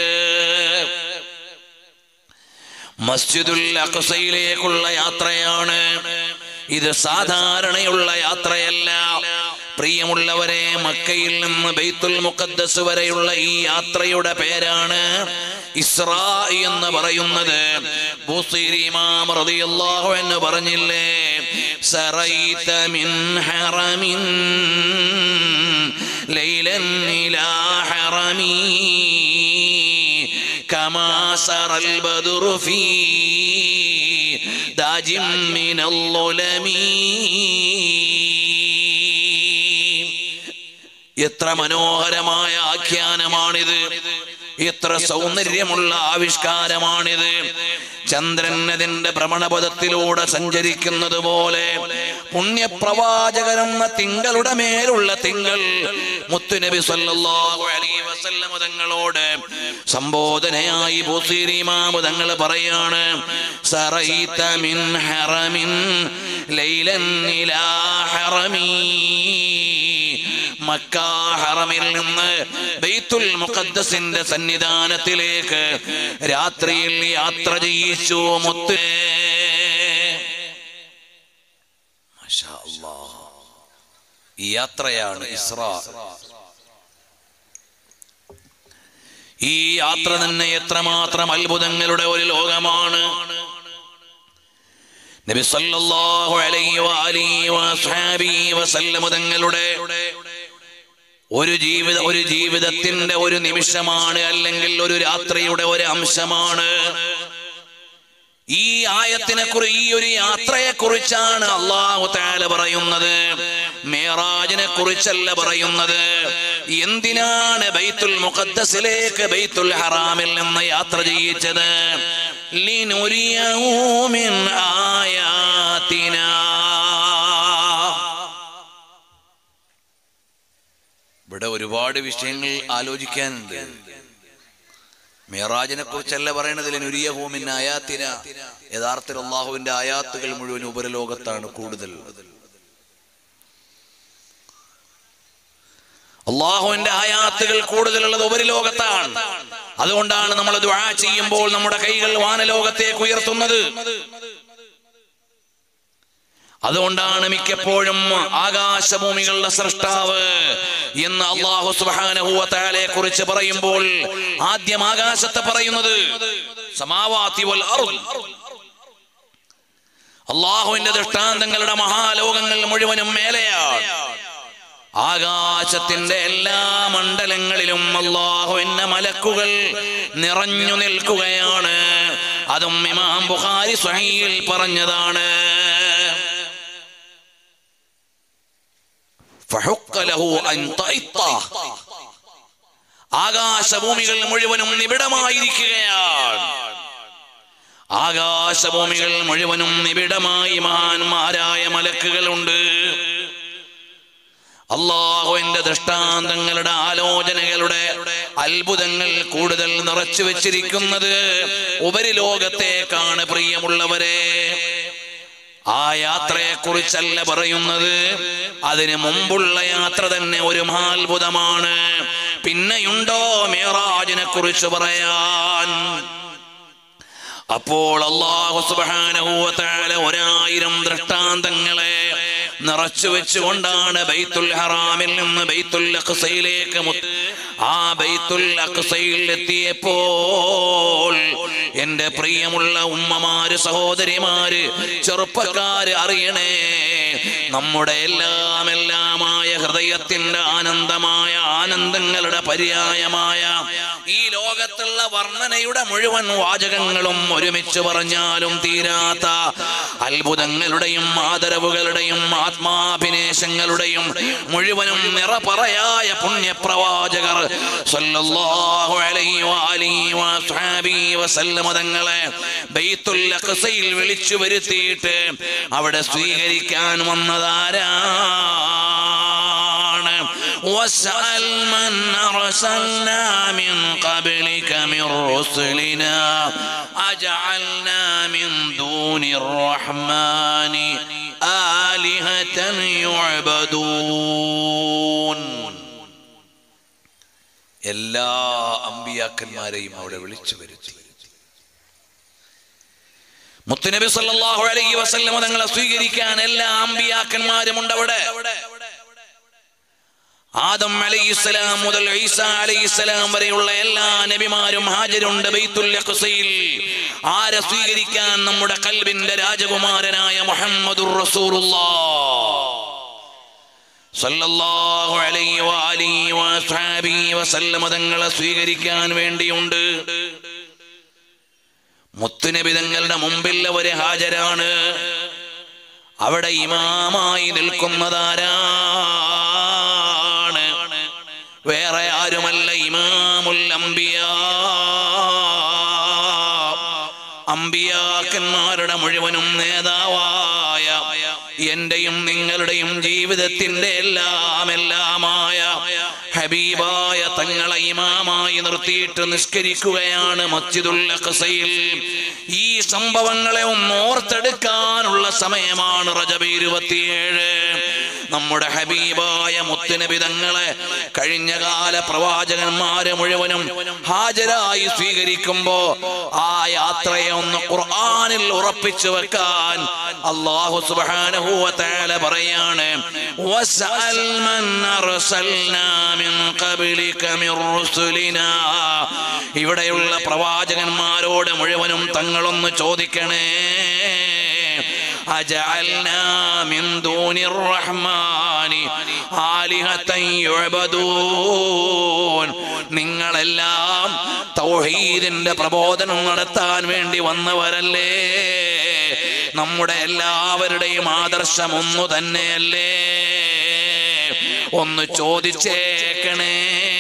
മസ്ജിദുൽ അഖ്സയിലേക്കുള്ള യാത്രയാണ് ഇത് സാധാരണയുള്ള യാത്രയല്ല പ്രിയമുള്ളവരെ മക്കയിൽ നിന്ന് ബൈത്തുൽ മുഖദ്ദസ് വരെയുള്ള ഈ യാത്രയുടെ പേരാണ് ഇസ്രാ എന്ന് പറയുന്നത് ബുസീരി ഇമാം റളിയല്ലാഹു അൻഹു പറഞ്ഞില്ലേ സറൈത മിൻ ഹറമിൻ ലൈലൻ ഇലാ ഹറമി كما سرى البدر في داج من الظلم എത്ര മനോഹരമായ ആഖ്യാനമാണിത് എത്ര സൗന്ദര്യമുള്ള ആവിഷ്കാരമാണിത് ചന്ദ്രൻ അതിന്റെ ഭ്രമണപഥത്തിലൂടെ സഞ്ചരിക്കുന്നത് പോലെ പുണ്യപ്രവാചകരെന്ന തിങ്കളുടെ മേലുള്ള തിങ്കൾ മുത്തുനബി സല്ലല്ലാഹു അലൈഹി വസല്ലം തങ്ങളോട് സംബോധനയായി ബുസീരിമാമു തങ്ങൾ പറയാണ് സറൈത മിൻ ഹറമിൻ ലൈലൻ ഇലാ ഹറമീ മക്ക ഹറമിൽ നിന്ന് ബൈത്തുൽ മുഖദ്ദസിന്റെ സന്നിധാനത്തിലേക്ക് രാത്രിയിൽ യാത്ര ചെയ്യിച്ചു മുത്ത് മാഷാ അല്ലാഹ്. ഈ യാത്രയാണ് ഇസ്രാ ഈ യാത്ര തന്നെ എത്രമാത്രം അത്ഭുതങ്ങളുടെ ഒരു ലോകമാണ് നബി സല്ലല്ലാഹു അലൈഹി വഅലിഹി വസ്ഹാബിഹി വസല്ലം തങ്ങളുടെ ഒരു ജീവിത ഒരു ജീവിതത്തിന്റെ ഒരു നിമിഷമാണ് അല്ലെങ്കിൽ ഒരു രാത്രിയുടെ ഒരു അംശമാണ് ഈ ആയത്തിനെ കുറി ഈ ഒരു യാത്രയെ കുറിച്ചാണ് അള്ളാഹു താല പറയുന്നത് മേറാജിനെ കുറിച്ചല്ല പറയുന്നത് എന്തിനാണ് ബൈത്തുൽ മുഖദ്ദസിലേക്ക് ബൈത്തുൽ ഹറാമിൽ നിന്ന് യാത്ര ചെയ്യിച്ചത് ലിനുരിയഹു മിൻ ആയാതിനാ ഇവിടെ ഒരുപാട് വിഷയങ്ങൾ ആലോചിക്കാനുണ്ട് മേറാജിനെ കുറിച്ചല്ല പറയണതിൽ നുരിയഹൂമിൻ ആയാത്തിന യഥാർത്ഥത്തിൽ അള്ളാഹുവിന്റെ ആയാത്തുകൾ മുഴുവൻ ഉപരലോകത്താണ് കൂടുതൽ അള്ളാഹുവിന്റെ ആയാത്തുകൾ കൂടുതലുള്ളത് ഉപരിലോകത്താണ് അതുകൊണ്ടാണ് നമ്മൾ ദുആ ചെയ്യുമ്പോൾ നമ്മുടെ കൈകൾ വാനലോകത്തേക്ക് ഉയർത്തുന്നത് അതുകൊണ്ടാണ് മിക്കപ്പോഴും ആകാശഭൂമികളുടെ സൃഷ്ടാവ് എന്ന് അള്ളാഹു സുബാനഹുവലെ കുറിച്ച് പറയുമ്പോൾ ആദ്യം ആകാശത്തെ പറയുന്നത് സമാവാതി വൽ അർദ്. അള്ളാഹുവിന്റെ ദൃഷ്ടാന്തങ്ങളുടെ മഹാലോകങ്ങൾ മുഴുവനും മേലെയാണ് ആകാശത്തിന്റെ എല്ലാ മണ്ഡലങ്ങളിലും അള്ളാഹുവിന്റെ മലക്കുകൾ നിറഞ്ഞു നിൽക്കുകയാണ് അതും ഇമാം ബുഖാരി സ്വഹീൽ പറഞ്ഞതാണ് فحق له أن طئطه. ആകാശഭൂമികൾ മുഴുവനും നിബിഡമായിരിക്കുകയാണ് ആകാശഭൂമികൾ മുഴുവനും നിബിഡമായി മഹാന്മാരായ മലക്കുകളുണ്ട് അള്ളാഹുവിന്റെ ദൃഷ്ടാന്തങ്ങളുടെ ആലോചനകളുടെ അത്ഭുതങ്ങൾ കൂടുതൽ നിറച്ചു വെച്ചിരിക്കുന്നത് ഉപരിലോകത്തേക്കാണ് പ്രിയമുള്ളവരെ ആ യാത്രയെ കുറിച്ചല്ല പറയുന്നത് അതിന് മുമ്പുള്ള യാത്ര തന്നെ ഒരു മഹാത്ഭുതമാണ് പിന്നെയുണ്ടോ മേറാജിനെ കുറിച്ച് പറയാൻ അപ്പോൾ അള്ളാഹു സുബ്ഹാനഹു വ തആല ഒരായിരം ദൃഷ്ടാന്തങ്ങളെ നിറച്ചു വെച്ചുകൊണ്ടാണ് ബൈത്തുൽ ഹറാമിൽ നിന്ന് ബൈത്തുൽ അഖ്സയിലേക്ക് മുത്ത് ആ ബൈത്തുൽ അഖ്സയിൽ എത്തിയപ്പോൾ എന്റെ പ്രിയമുള്ള ഉമ്മമാര് സഹോദരിമാര് ചെറുപ്പക്കാര് അറിയണേ നമ്മുടെ എല്ലാം എല്ലാമായ ഹൃദയത്തിന്റെ ആനന്ദമായ ആനന്ദങ്ങളുടെ പര്യായമായ ഈ ലോകത്തുള്ള വർണ്ണനയുടെ മുഴുവൻ വാചകങ്ങളും ഒരുമിച്ച് പറഞ്ഞാലും തീരാത്ത അത്ഭുതങ്ങളുടെയും ആദരവുകളുടെയും ആത്മാഭിനേശങ്ങളുടെയും മുഴുവനും നിറപറയായ പുണ്യപ്രവാചകർ സല്ലല്ലാഹു അലൈഹി വആലിഹി വസ്ഹാബിഹി വസല്ലമ തങ്ങളെ ബൈത്തുൽ അഖ്സയിൽ വിളിച്ചു വരുത്തിയിട്ട് അവിടെ സ്വീകരിക്കാൻ വന്നതാരാണ് واسأل من أرسلنا من قبلك من رسلنا أجعلنا من دون الرحمن آلهة يعبدون എല്ലാ അമ്പിയാക്കന്മാരെയും അവിടെ വിളിച്ചു വരുത്തി മുത്തുനബി സല്ലല്ലാഹു അലൈഹി വസല്ലം തങ്ങളെ സ്വീകരിക്കാൻ എല്ലാ അമ്പിയാക്കന്മാരും ഉണ്ട് അവിടെ ആദം അലൈഹിസ്സലാം മുതൽ ഈസ അലൈഹിസ്സലാം വരെയുള്ള എല്ലാ നബിമാരും ഹാജരുണ്ട് ബൈത്തുൽ അഖ്സയിൽ ആരെ സ്വീകരിക്കാൻ നമ്മുടെ കൽബിന്റെ രാജകുമാരനായ മുഹമ്മദുർ റസൂലുള്ളാഹ് സല്ലല്ലാഹു അലൈഹി വആലിഹി വസ്ഹാബിഹി വസല്ലമ തങ്ങളെ സ്വീകരിക്കാൻ വേണ്ടിയുണ്ട് മുത്തുനബി തങ്ങളുടെ മുമ്പിൽ അവര് ഹാജരാണ് അവിടെ ഇമാമായി നിൽക്കുന്നതാരാണ് വേറെ ആരുമല്ല ഇമാമുൽ അംബിയ അമ്പിയാക്കന്മാരുടെ മുഴുവനും നേതാവായ എന്റെയും നിങ്ങളുടെയും ജീവിതത്തിന്റെ എല്ലാം എല്ലാമായ ഹബീബായ തങ്ങളെ ഇമാമായി നിർത്തിയിട്ട് നിസ്കരിക്കുകയാണ് മസ്ജിദുൽ അഖ്സയിൽ ഈ സംഭവങ്ങളെ ഒന്ന് ഓർത്തെടുക്കാനുള്ള സമയമാണ് റജബ് ഇരുപത്തിയേഴ് നമ്മുടെ ഹബീബായ മുത്തുനബി തങ്ങളെ കഴിഞ്ഞ കാല പ്രവാചകന്മാരെ മുഴുവനും ഹാജരായി സ്വീകരിക്കുമ്പോ ആ യാത്രയെ ഒന്ന് ഖുർആനിൽ ഉറപ്പിച്ചു വെക്കാൻ അള്ളാഹു സുബ്ഹാനഹു വ തആല പറയാണ് വസ്അൽ മൻ അർസൽനാ മിൻ ഖബ്ലിക മിൻ റുസുലിനാ ഇവിടെയുള്ള പ്രവാചകന്മാരോട് മുഴുവനും തങ്ങളൊന്ന് ചോദിക്കണേ أجعلنا من دون الرحمن آلهة يعبدون നിങ്ങളെല്ലാം തൗഹീദിന്റെ പ്രബോധനം നടത്താൻ വേണ്ടി വന്നവരല്ലേ നമ്മുടെ എല്ലാവരുടെയും ആദർശം ഒന്നു തന്നെയല്ലേ ഒന്ന് ചോദിച്ചേക്കണേ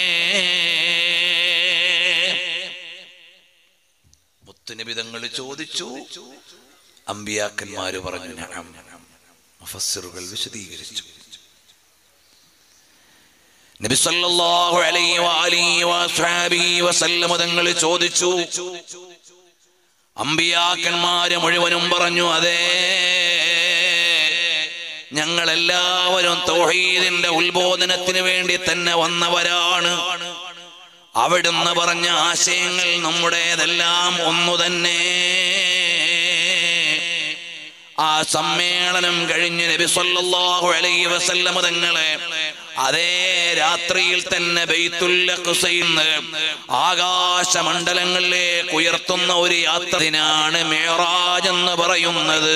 മുത്തുനിബിതങ്ങൾ ചോദിച്ചു അമ്പിയാക്കന്മാര് പറഞ്ഞു നഅം മുഫസ്സിറുകൾ വിശദീകരിച്ചു നബി സല്ലല്ലാഹു അലൈഹി വആലിഹി വസ്ഹാബിഹി വസല്ലമ തങ്ങൾ ചോദിച്ചു അമ്പിയാക്കന്മാര് മുഴുവനും പറഞ്ഞു അതെ ഞങ്ങൾ എല്ലാവരും തൗഹീദിന്റെ ഉത്ബോധനത്തിന് വേണ്ടി തന്നെ വന്നവരാണ് അവിടുന്ന് പറഞ്ഞ ആശയങ്ങൾ നമ്മുടേതെല്ലാം ഒന്നു തന്നെ ആ സമ്മേളനം കഴിഞ്ഞ് നബി സല്ലല്ലാഹു അലൈഹി വസല്ലം തങ്ങളെ അതേ രാത്രിയിൽ തന്നെ ബൈത്തുൽ അഖ്സയിൽ നിന്ന് ആകാശമണ്ഡലങ്ങളിലേക്ക് ഉയർത്തുന്ന ഒരു യാത്രയാണ് മേറാജ് എന്ന് പറയുന്നത്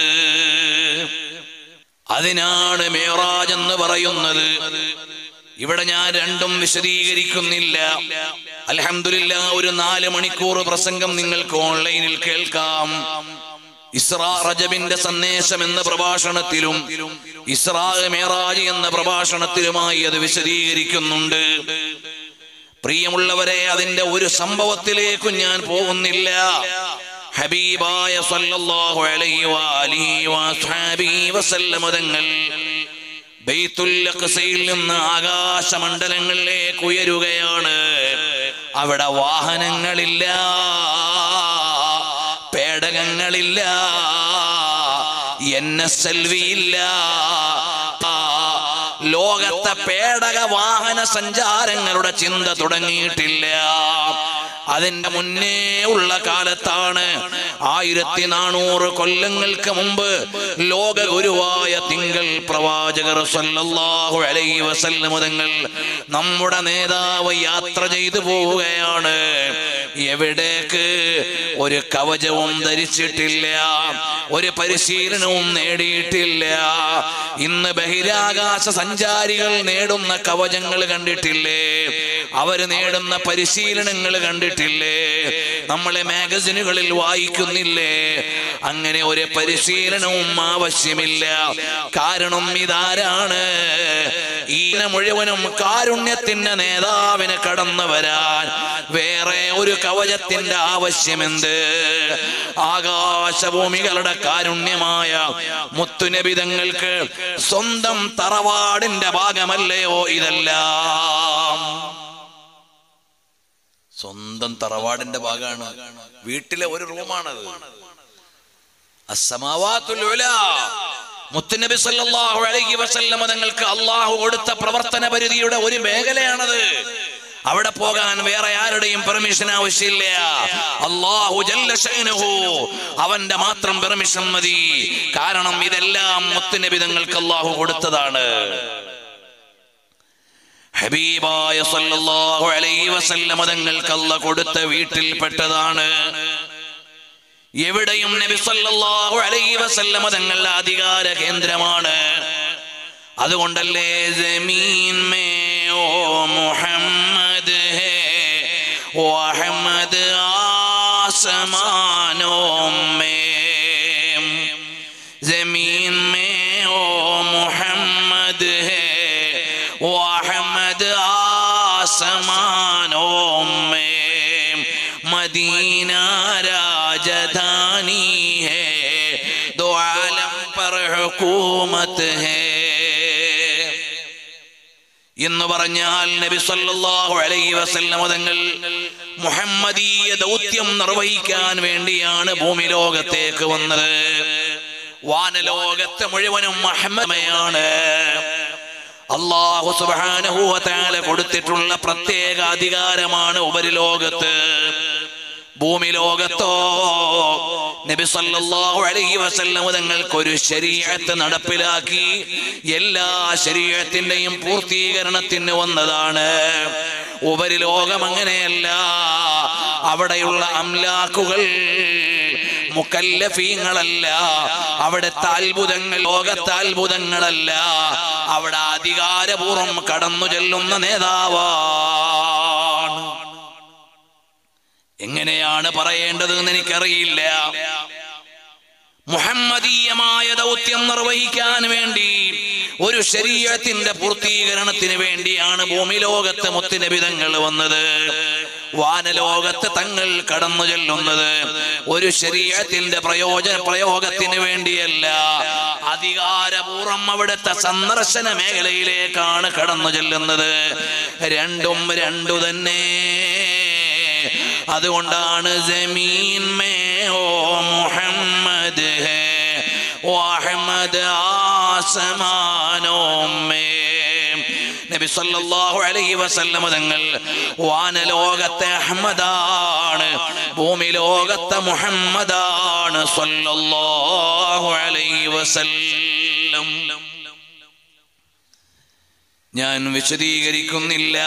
അതിനാണ് മേറാജ് എന്ന് പറയുന്നത് ഇവിടെ ഞാൻ രണ്ടും വിശദീകരിക്കുന്നില്ല അൽഹംദുലില്ല ഒരു നാല് മണിക്കൂർ പ്രസംഗം നിങ്ങൾക്ക് ഓൺലൈനിൽ കേൾക്കാം ഇസ്രാ റജബിന്റെ സന്ദേശം എന്ന പ്രഭാഷണത്തിലും ഇസ്രാ മേറാജ് എന്ന പ്രഭാഷണത്തിലുമായി അത് വിശദീകരിക്കുന്നുണ്ട് പ്രിയമുള്ളവരെ അതിന്റെ ഒരു സംഭവത്തിലേക്കും ഞാൻ പോകുന്നില്ല ഹബീബായ സല്ലല്ലാഹു അലൈഹി വഅലിഹി വസ്ഹാബിഹി വസല്ലമ തങ്ങൾ ബൈത്തുൽ അഖ്സയിൽ നിന്ന് ആകാശമണ്ഡലങ്ങളിലേക്ക് ഉയരുകയാണ് അവിടെ വാഹനങ്ങളില്ല പേടകങ്ങളില്ല എൻ എസ് എൽ വി ഇല്ല ലോകത്തെ പേടക വാഹന സഞ്ചാരങ്ങളുടെ ചിന്ത തുടങ്ങിയിട്ടില്ല അതിന്റെ മുന്നേ ഉള്ള കാലത്താണ് ആയിരത്തി നാനൂറ് കൊല്ലങ്ങൾക്ക് മുമ്പ് ലോക ഗുരുവായ തിങ്കൾ പ്രവാചകർ സല്ലല്ലാഹു അലൈഹി വസല്ലം തങ്ങൾ നമ്മുടെ നേതാവ് യാത്ര ചെയ്തു പോവുകയാണ് എവിടേക്ക് ഒരു കവചവും ധരിച്ചിട്ടില്ല ഒരു പരിശീലനവും നേടിയിട്ടില്ല ഇന്ന് ബഹിരാകാശ സഞ്ചാരികൾ നേടുന്ന കവചങ്ങൾ കണ്ടിട്ടില്ലേ അവര് നേടുന്ന പരിശീലനങ്ങൾ കണ്ടിട്ടില്ലേ നമ്മളെ മാഗസിനുകളിൽ വായിക്കുന്നില്ലേ അങ്ങനെ ഒരു പരിശീലനവും ആവശ്യമില്ല കാരണം ഇതാരാണ് ഈ മുഴുവനും കാരുണ്യത്തിന്റെ നേതാവിന് കടന്നു വരാൻ വേറെ ഒരു കവചത്തിന്റെ ആവശ്യമെന്ത് ആകാശഭൂമികളുടെ കാരുണ്യമായ മുത്തുനബിതങ്ങൾക്ക് സ്വന്തം തറവാടിന്റെ ഭാഗമല്ലയോ ഇതെല്ലാം സ്വന്തം തറവാടിന്റെ ഭാഗമാണ് വീട്ടിലെ ഒരു റൂമാണത് അസ്സമാവാത്തുൽ ഉലാ. മുത്തുനബി സല്ലല്ലാഹു അലൈഹി വസല്ലമ തങ്ങൾക്ക് അള്ളാഹു കൊടുത്ത പ്രവർത്തന പരിധിയുടെ ഒരു മേഖലയാണത് അവിടെ പോകാൻ വേറെ ആരുടെയും പെർമിഷൻ ആവശ്യമില്ല അള്ളാഹു ജല്ല ശൈനഹു അവന്റെ മാത്രം പെർമിഷൻ മതി കാരണം ഇതെല്ലാം മുത്തുനബി തങ്ങൾക്ക് അള്ളാഹു കൊടുത്തതാണ് ഹബീബായ സല്ലല്ലാഹു അലൈഹി വസല്ലമ തങ്ങൾക്ക് അല്ല കൊടുത്ത വീട്ടിൽപ്പെട്ടതാണ് എവിടെയും നബി സല്ലല്ലാഹു അലൈഹി വസല്ലമ തങ്ങളുടെ അധികാര കേന്ദ്രമാണ് അതുകൊണ്ടല്ലേ ജമീൻ മേ ഓ മുഹമ്മദ് ഹേ വഹമ്മദ് ആസമാനോ മേ जमीन में ओ मोहम्मद है वो अहमद आसमानों में मदीना राजधानी है दो आलम पर हुकूमत है എന്ന് പറഞ്ഞാൽ നബി സല്ലല്ലാഹു അലൈഹി വസല്ലം തങ്ങൾ മുഹമ്മദീയ ദൗത്യം നിർവഹിക്കാൻ വേണ്ടിയാണ് ഭൂമി ലോകത്തേക്ക് വന്നത് വാനലോകത്തെ മുഴുവനും മഹമ്മദയാണ് അള്ളാഹു സുബ്ഹാനഹു വ തആല കൊടുത്തിട്ടുള്ള പ്രത്യേക അധികാരമാണ് ഉപരിലോകത്ത് ഭൂമി ലോകത്തോ നബി സല്ലല്ലാഹു അലൈഹി വസല്ലം തങ്ങൾക്ക് ഒരു ശരീഅത്ത് നടപ്പിലാക്കി എല്ലാ ശരീഅത്തിന്റെയും പൂർത്തീകരണത്തിന് വന്നതാണ് ഉപരിലോകം അങ്ങനെയല്ല അവിടെയുള്ള അംലാക്കുകൾ മുക്കല്ലഫീങ്ങളല്ല അവിടുത്തെ അത്ഭുതങ്ങൾ ലോകത്തെ അത്ഭുതങ്ങളല്ല അവിടെ അധികാരപൂർവം കടന്നു ചെല്ലുന്ന നേതാവാണ് എങ്ങനെയാണ് പറയേണ്ടത് എന്ന് എനിക്കറിയില്ല മുഹമ്മദീയമായ ദൗത്യം നിർവഹിക്കാൻ വേണ്ടി ഒരു ശരീരത്തിന്റെ പൂർത്തീകരണത്തിന് വേണ്ടിയാണ് ഭൂമി ലോകത്ത് മുത്തുനബിതങ്ങൾ വന്നത് വാനലോകത്ത് തങ്ങൾ കടന്നു ചെല്ലുന്നത് ഒരു ശരീരത്തിന്റെ പ്രയോജന പ്രയോഗത്തിന് വേണ്ടിയല്ല അധികാരപൂർവം അവിടുത്തെ സന്ദർശന മേഖലയിലേക്കാണ് കടന്നു ചെല്ലുന്നത് രണ്ടും രണ്ടു തന്നെ അതുകൊണ്ടാണ് ജമീൻ മേ ഓ മുഹമ്മദ് ഹേ ഓ അഹമ്മദ് ആസമാനോ മേ നബി സല്ലല്ലാഹു അലൈഹി വസല്ലമ തങ്ങൾ വാനലോകത്തെ അഹമ്മദാണ് ഭൂമി ലോകത്തെ മുഹമ്മദാണ് സല്ലല്ലാഹു അലൈഹി വസല്ലം ഞാൻ വിശദീകരിക്കുന്നില്ല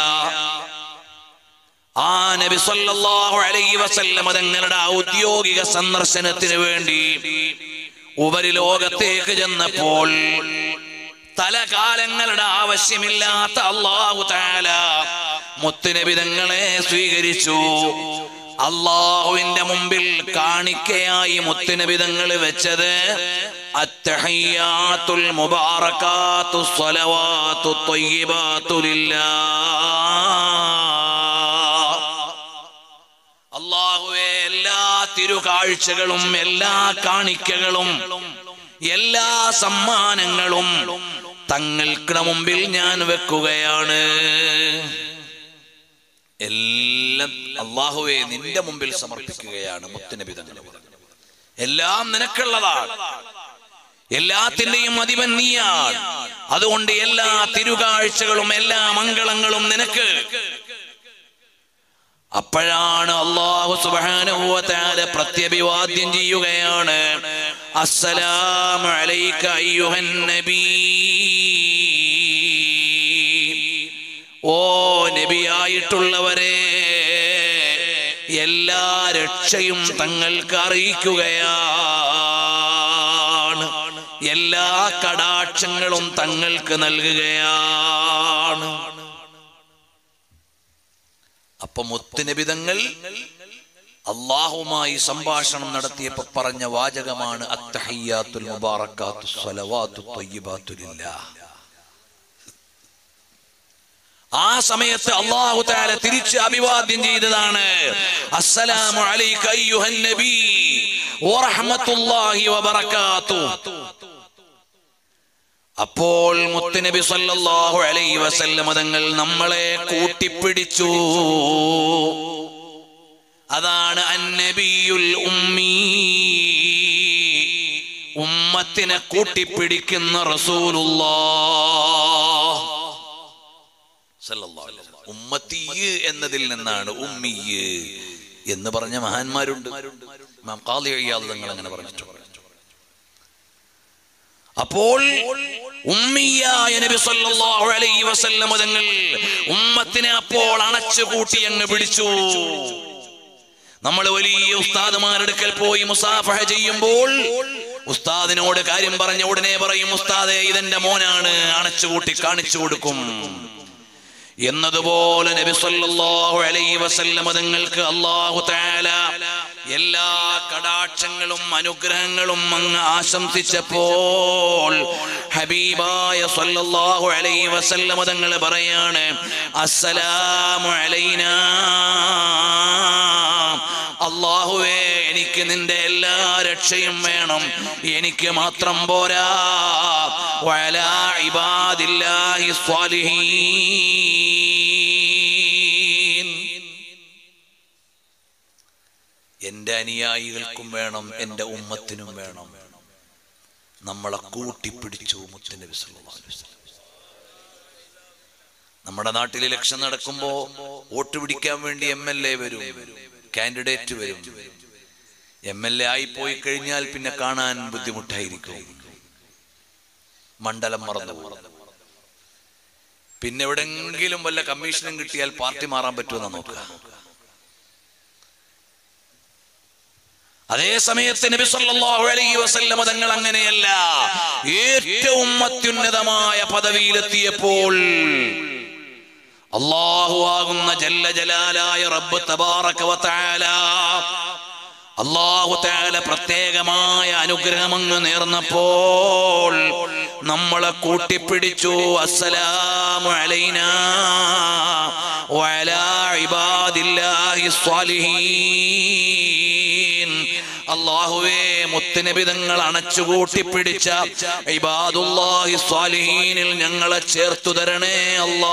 ആ നബി സല്ലല്ലാഹു അലൈഹി വസല്ലമ തങ്ങളുടെ ഔദ്യോഗിക സന്ദർശനത്തിന് വേണ്ടി ഉപരിലോകത്തേക്ക് ചെന്നപ്പോൾ തലകാലങ്ങളുടെ ആവശ്യമില്ലാത്ത അള്ളാഹു താല മുത്തുനബിതങ്ങളെ സ്വീകരിച്ചു അള്ളാഹുവിന്റെ മുമ്പിൽ കാണിക്കയായി മുത്തുനബിതങ്ങൾ വെച്ചത് അത്തഹയ്യാത്തുൽ മുബാറകാത്തു സ്വലവാത്തു ത്വയ്യിബാത്തു ലില്ലാഹ് അള്ളാഹുവെ എല്ലാ തിരുകാഴ്ചകളും എല്ലാ കാണിക്കകളും എല്ലാ സമ്മാനങ്ങളും തങ്ങൾക്ക് മുമ്പിൽ ഞാൻ വെക്കുകയാണ് എല്ലാം അള്ളാഹുവെ നിന്റെ മുമ്പിൽ സമർപ്പിക്കുകയാണ് മുത്തുനബി തങ്ങൾ എല്ലാം നിനക്കുള്ളതാണ് എല്ലാത്തിന്റെയും അധിപൻ നീയാണ് അതുകൊണ്ട് എല്ലാ തിരുകാഴ്ചകളും എല്ലാ മംഗളങ്ങളും നിനക്ക് അപ്പോഴാണ് അള്ളാഹു സുബാനുഭവത്താല് പ്രത്യഭിവാദ്യം ചെയ്യുകയാണ് അസ്സലാമു അലൈക അയ്യുഹൻ നബീ ഓ നബിയായിട്ടുള്ളവരെ എല്ലാ രക്ഷയും തങ്ങൾക്ക് അറിയിക്കുകയാണ് എല്ലാ കടാക്ഷങ്ങളും തങ്ങൾക്ക് നൽകുകയാണ് അപ്പൊ മുത്തുനിബിതങ്ങൾ അള്ളാഹുമായി സംഭാഷണം നടത്തിയപ്പോ പറഞ്ഞ വാചകമാണ് അത്തഹയ്യാത്തുൽ മുബാറക്കാത്തു സ്വലവാത്തു ത്വയ്യിബാത്തു ലില്ലാഹ് ആ സമയത്ത് അള്ളാഹു താല തിരിച്ച് അഭിവാദ്യം ചെയ്തതാണ് അസ്സലാമു അലൈക അയ്യുഹൻ നബി വറഹ്മത്തുള്ളാഹി വബറകാതുഹു അപ്പോൾ മുത്തുനബി സല്ലല്ലാഹു അലൈഹി വസല്ലം തങ്ങൾ നമ്മളെ കൂട്ടിപ്പിടിച്ചു അതാണ് അന്നബിയുൽ ഉമ്മി ഉമ്മത്തിനെ കൂട്ടിപ്പിടിക്കുന്ന റസൂലുള്ളാഹ് സല്ലല്ലാഹു അലൈഹി വസല്ലം. ഉമ്മത്തിയ് എന്നതിൽ നിന്നാണ് ഉമ്മിയ് എന്ന് പറഞ്ഞ മഹാന്മാരുണ്ട് ഇമാം ഖാദി ഇയാദ് തങ്ങൾ അങ്ങനെ പറഞ്ഞിട്ടുണ്ട് അപ്പോൾ ഉമ്മിയായ നബി സല്ലല്ലാഹു അലൈഹി വസല്ലം തങ്ങൾ ഉമ്മത്തിനെ അപ്പോൾ അണച്ചു കൂട്ടി അങ്ങ് പിടിച്ചു നമ്മൾ വലിയ ഉസ്താദുമാരെടുക്കൽ പോയി മുസാഫഹ ചെയ്യുമ്പോൾ ഉസ്താദിനോട് കാര്യം പറഞ്ഞ ഉടനെ പറയും ഉസ്താദെ ഇതെന്റെ മോനാണ് അണച്ചുകൂട്ടി കാണിച്ചു കൊടുക്കും എന്നതുപോലെ നബി സല്ലല്ലാഹു അലൈഹി വസല്ലം തങ്ങൾക്ക് അല്ലാഹു തആല എല്ലാ കടാക്ഷങ്ങളും അനുഗ്രഹങ്ങളും അങ്ങ് ആശംസിച്ചപ്പോൾ ഹബീബായ സല്ലല്ലാഹു അലൈഹി വസല്ലം തങ്ങൾ പറയാണ് അസ്സലാമു അലൈനാ അള്ളാഹുവേ എനിക്ക് നിന്റെ എല്ലാ രക്ഷയും വേണം എനിക്ക് മാത്രം പോരാ വലാ ഇബാദില്ലാഹി സ്വാലിഹീൻ എന്റെ അനുയായികൾക്കും വേണം എന്റെ ഉമ്മത്തിനും വേണം നമ്മളെ കൂട്ടിപ്പിടിച്ചു മുത്തനബി സല്ലല്ലാഹു അലൈഹി വസല്ലം നമ്മുടെ നാട്ടിൽ ഇലക്ഷൻ നടക്കുമ്പോ വോട്ട് പിടിക്കാൻ വേണ്ടി എം എൽ എ വരും കാൻഡിഡേറ്റ് വരും എം എൽ എ ആയി പോയി കഴിഞ്ഞാൽ പിന്നെ കാണാൻ ബുദ്ധിമുട്ടായിരിക്കും മണ്ഡലം മറന്നു പോകും പിന്നെ എവിടെങ്കിലും വല്ല കമ്മീഷനും കിട്ടിയാൽ പാർട്ടി മാറാൻ പറ്റുമെന്ന് നോക്കുക അതേ സമയത്ത് നബി സല്ലല്ലാഹു അലൈഹി വസല്ലമ തങ്ങൾ അങ്ങനെയല്ല ഏറ്റവും അത്യുന്നതമായ പദവിയിലെത്തിയപ്പോൾ അള്ളാഹു ആകുന്ന ജല്ല ജലാലായ റബ്ബ് തബാറക വ തആല അള്ളാഹു തആല പ്രത്യേകമായ അനുഗ്രഹം അങ്ങ് നേർന്നപ്പോൾ നമ്മളെ കൂട്ടിപ്പിടിച്ചു അസ്സലാമു അലൈനാ വഅലാ ഇബാദില്ലാഹി സ്വാലിഹീൻ അള്ളാഹുവേ മുത്തുനബിതങ്ങൾ അണച്ചുകൂട്ടിപ്പിടിച്ച ഇബാദുല്ലാഹി സ്വാലിഹീനിൽ ഞങ്ങളെ ചേർത്തു തരണേ അല്ലാ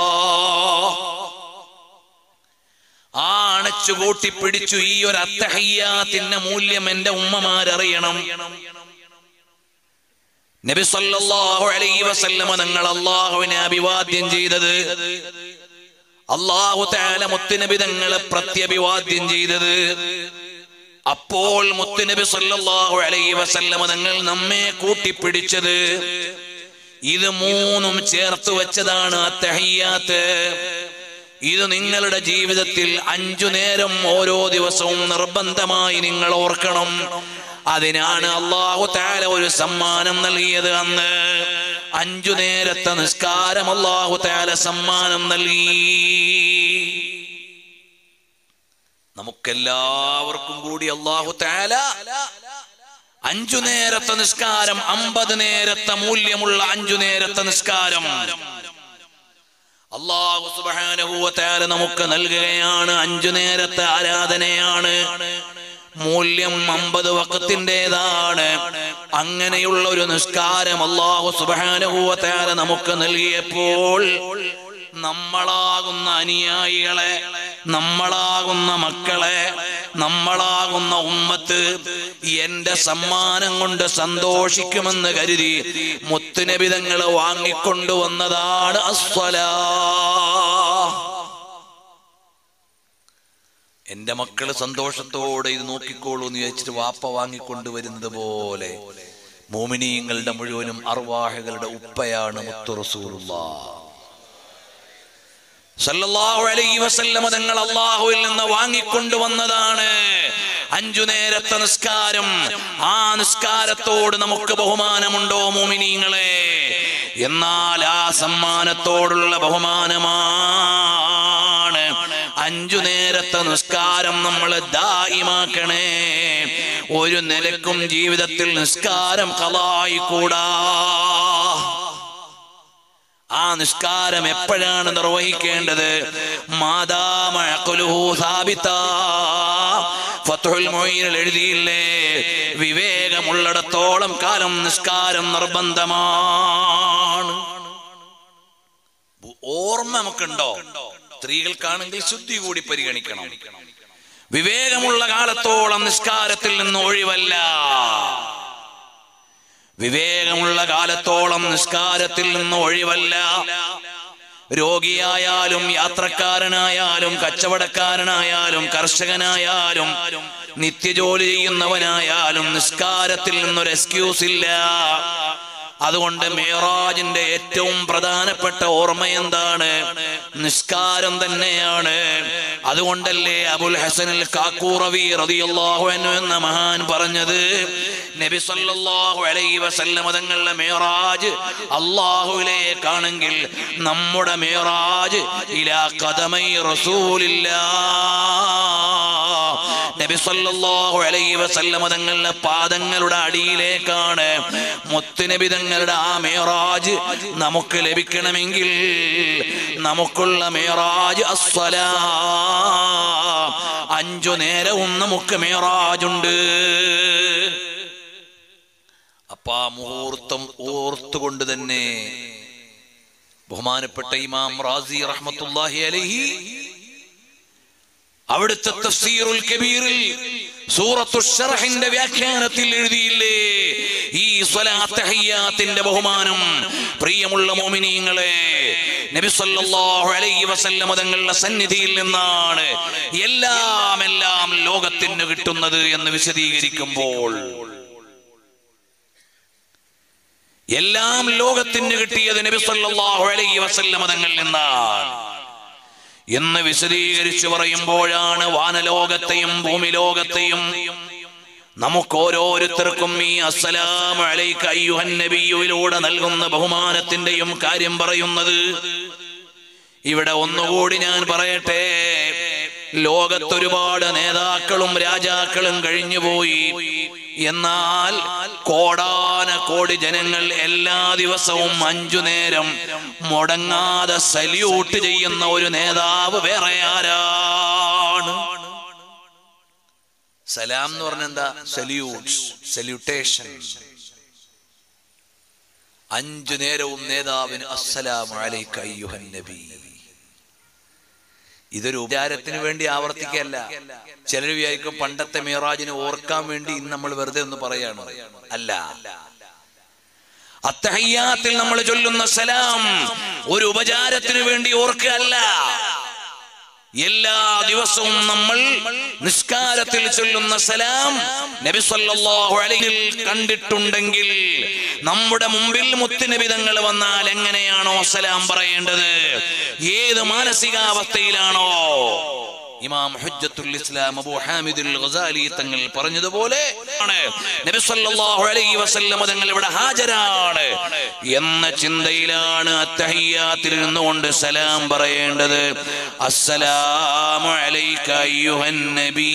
ആ അണച്ചുകൂട്ടി പിടിച്ചു ഈ ഒരു അത്തഹയ്യാത്തിന്റെ മൂല്യം എന്റെ ഉമ്മമാരറിയണം നബി സല്ലല്ലാഹു അലൈഹി വസല്ലമ നിങ്ങൾ അള്ളാഹുവിനെ അഭിവാദ്യം ചെയ്തത് അള്ളാഹു താല മുത്തുനബി തങ്ങളെ പ്രത്യഭിവാദ്യം ചെയ്തത് അപ്പോൾ മുത്തുനബി സല്ലല്ലാഹു അലൈഹി വസല്ലമ തങ്ങൾ നമ്മെ കൂട്ടിപ്പിടിച്ചത് ഇത് മൂന്നും ചേർത്ത് വെച്ചതാണ് അത്തഹയ്യാത്ത് ഇത് നിങ്ങളുടെ ജീവിതത്തിൽ അഞ്ചു നേരം ഓരോ ദിവസവും നിർബന്ധമായി നിങ്ങൾ ഓർക്കണം അതിനാണ് അള്ളാഹു താല ഒരു സമ്മാനം നൽകിയത് അന്ന് അഞ്ചു നേരത്തെ നിസ്കാരം അള്ളാഹു താല സമ്മാനം നൽകി നമുക്കെല്ലാവർക്കും കൂടി അള്ളാഹു താല അഞ്ചു നേരത്തെ നിസ്കാരം അമ്പത് നേരത്തെ മൂല്യമുള്ള അഞ്ചു നേരത്തെ നിസ്കാരം അള്ളാഹു സുബാനുഭൂവത്താല് നമുക്ക് നൽകുകയാണ് അഞ്ചു നേരത്തെ ആരാധനയാണ് മൂല്യം അമ്പത് വക്കത്തിൻ്റെതാണ് അങ്ങനെയുള്ള ഒരു നിസ്കാരം അള്ളാഹു സുബാനുഭൂവത്താല് നമുക്ക് നൽകിയപ്പോൾ നമ്മളാകുന്ന അനുയായികളെ നമ്മളാകുന്ന മക്കളെ നമ്മളാകുന്ന ഉമ്മത്ത് എന്റെ സമ്മാനം കൊണ്ട് സന്തോഷിക്കുമെന്ന് കരുതി മുത്തുനബിതങ്ങൾ വാങ്ങിക്കൊണ്ടുവന്നതാണ് അസ്വലാ എന്റെ മക്കള് സന്തോഷത്തോടെ ഇത് നോക്കിക്കോളൂ എന്ന് ചോദിച്ചിട്ട് വാപ്പ വാങ്ങിക്കൊണ്ടുവരുന്നത് പോലെ മോമിനീങ്ങളുടെ മുഴുവനും അർവാഹകളുടെ ഉപ്പയാണ് മുത്തു റസൂലുള്ള സല്ലല്ലാഹു അലൈഹി വസല്ലമ തങ്ങൾ അള്ളാഹുവിൽ നിന്ന് വാങ്ങിക്കൊണ്ടുവന്നതാണ് അഞ്ചു നേരത്തെ നിസ്കാരം ആ നിസ്കാരത്തോട് നമുക്ക് ബഹുമാനമുണ്ടോ മോമിനീങ്ങളെ എന്നാൽ ആ സമ്മാനത്തോടുള്ള ബഹുമാനമാണ് അഞ്ചു നേരത്തെ നിസ്കാരം നമ്മൾ ദായിമാക്കണേ ഒരു നിലക്കും ജീവിതത്തിൽ നിസ്കാരം കളായിക്കൂടാ ആ നിസ്കാരം എപ്പോഴാണ് നിർവഹിക്കേണ്ടത് മാതാമഴക്കുലുഹു സാബിത്ത ഫത്തുൽ മൊയ്നിൽ എഴുതിയില്ലേ വിവേകമുള്ളിടത്തോളം കാലം നിസ്കാരം നിർബന്ധമാണ് ഓർമ്മ നമുക്കുണ്ടോ സ്ത്രീകൾക്കാണെങ്കിൽ ശുദ്ധി കൂടി പരിഗണിക്കണം വിവേകമുള്ള കാലത്തോളം നിസ്കാരത്തിൽ നിന്ന് ഒഴിവല്ല വിവേകമുള്ള കാലത്തോളം നിസ്കാരത്തിൽ നിന്ന് ഒഴിവല്ല രോഗിയായാലും യാത്രക്കാരനായാലും കച്ചവടക്കാരനായാലും കർഷകനായാലും നിത്യജോലി ചെയ്യുന്നവനായാലും നിസ്കാരത്തിൽ നിന്നൊരു എക്സ്ക്യൂസ് ഇല്ല അതുകൊണ്ട് മേറാജിന്റെ ഏറ്റവും പ്രധാനപ്പെട്ട ഓർമ്മ എന്താണ് നിസ്കാരം തന്നെയാണ് അതുകൊണ്ടല്ലേ അബുൽ ഹസനിൽ കാക്കൂറവി റളിയല്ലാഹു അൻഹു എന്ന മഹാൻ പറഞ്ഞത് നബി സല്ലല്ലാഹു അലൈഹി വസല്ലമ തങ്ങളുടെ മേറാജ് അള്ളാഹുവിലേക്കാണെങ്കിൽ നമ്മുടെ മേറാജ് ഇലാ ഖദമൈ റസൂലില്ലാ നബി സല്ലല്ലാഹു അലൈഹി വസല്ലമ തങ്ങളുടെ പാദങ്ങളുടെ അടിയിലേക്കാണ് മുത്തുനബി തങ്ങളുടെ ആ മേറാജ് നമുക്ക് ലഭിക്കണമെങ്കിൽ നമുക്കുള്ള മേറാജ് അസ്സലാ അഞ്ചു നേരവും നമുക്ക് മേറാജുണ്ട് അപ്പൊ ആ മുഹൂർത്തം ഓർത്തുകൊണ്ട് തന്നെ ബഹുമാനപ്പെട്ട ഇമാം റാസി റഹ്മത്തുല്ലാഹി അലൈഹി അവിടുത്തെ തഫ്സീറുൽ കബീറിൽ സൂറത്തു ഷറഹിന്റെ വ്യാഖ്യാനത്തിൽ എഴുതിയില്ലേ ഈ സ്വലാത്ത് ഹയ്യാത്തിന്റെ ബഹുമാനം പ്രിയമുള്ള മോമിനീങ്ങളെ നബി സല്ലല്ലാഹു അലൈഹി വസല്ലമ തങ്ങളുടെ സന്നിധിയിൽ നിന്നാണ് എല്ലാം എല്ലാം ലോകത്തിന് കിട്ടുന്നത് എന്ന് വിശദീകരിക്കുമ്പോൾ എല്ലാം ലോകത്തിന് കിട്ടിയത് നബി സല്ലല്ലാഹു അലൈഹി വസല്ലമ തങ്ങളിൽ നിന്നാണ് എന്ന് വിശദീകരിച്ചു പറയുമ്പോഴാണ് വാനലോകത്തെയും ഭൂമി ലോകത്തെയും നമുക്ക് ഓരോരുത്തർക്കും ഈ അസ്സലാം അലൈക അയ്യുഹൻ നബിയുവിലൂടെ നൽകുന്ന ബഹുമാനത്തിന്റെയും കാര്യം പറയുന്നത് ഇവിടെ ഒന്നുകൂടി ഞാൻ പറയട്ടെ ലോകത്തൊരുപാട് നേതാക്കളും രാജാക്കളും കഴിഞ്ഞുപോയി എന്നാൽ കോടാന കോടി ജനങ്ങൾ എല്ലാ ദിവസവും അഞ്ചു നേരം മുടങ്ങാതെ സല്യൂട്ട് ചെയ്യുന്ന ഒരു നേതാവ് വേറെ ആരാണ് സലാം എന്ന് പറഞ്ഞ എന്താ സല്യൂട്ട് സല്യൂട്ടേഷൻ അഞ്ചു നേരവും നേതാവിന് അസ്സലാം അലൈക അയ്യുഹൻ നബി ഇതൊരു ഉപചാരത്തിന് വേണ്ടി ആവർത്തിക്കല്ല ചിലർ വിചാരിക്കും പണ്ടത്തെ മീറാജിനെ ഓർക്കാൻ വേണ്ടി ഇന്ന് നമ്മൾ വെറുതെ ഒന്ന് പറയാണ് അല്ല അത്തഹയ്യാത്തിൽ നമ്മൾ ചൊല്ലുന്ന സലാം ഒരു ഉപചാരത്തിന് വേണ്ടി ഓർക്കുകയല്ല എല്ലാ ദിവസവും നമ്മൾ നിസ്കാരത്തിൽ ചൊല്ലുന്ന സലാം നബി സല്ലല്ലാഹു അലൈഹിൽ കണ്ടിട്ടുണ്ടെങ്കിൽ നമ്മുടെ മുമ്പിൽ മുത്തുനബി തങ്ങൾ വന്നാൽ എങ്ങനെയാണോ സലാം പറയേണ്ടത് ഏത് മാനസികാവസ്ഥയിലാണോ ഇമാം ഹുജ്ജത്തുൽ ഇസ്ലാം അബൂ ഹാമിദുൽ ഗസാലി തങ്ങൾ പറഞ്ഞതുപോലെ ആണ് നബി സല്ലല്ലാഹു അലൈഹി വസല്ലം തങ്ങൾ ഇവിടെ ഹാജരാണ് എന്ന ചിന്തയിലാണ് അത്തഹിയാത്തിൽ നിന്നുകൊണ്ട് സലാം പറയേണ്ടത് അസ്സലാമു അലൈക അയ്യുഹൻ നബി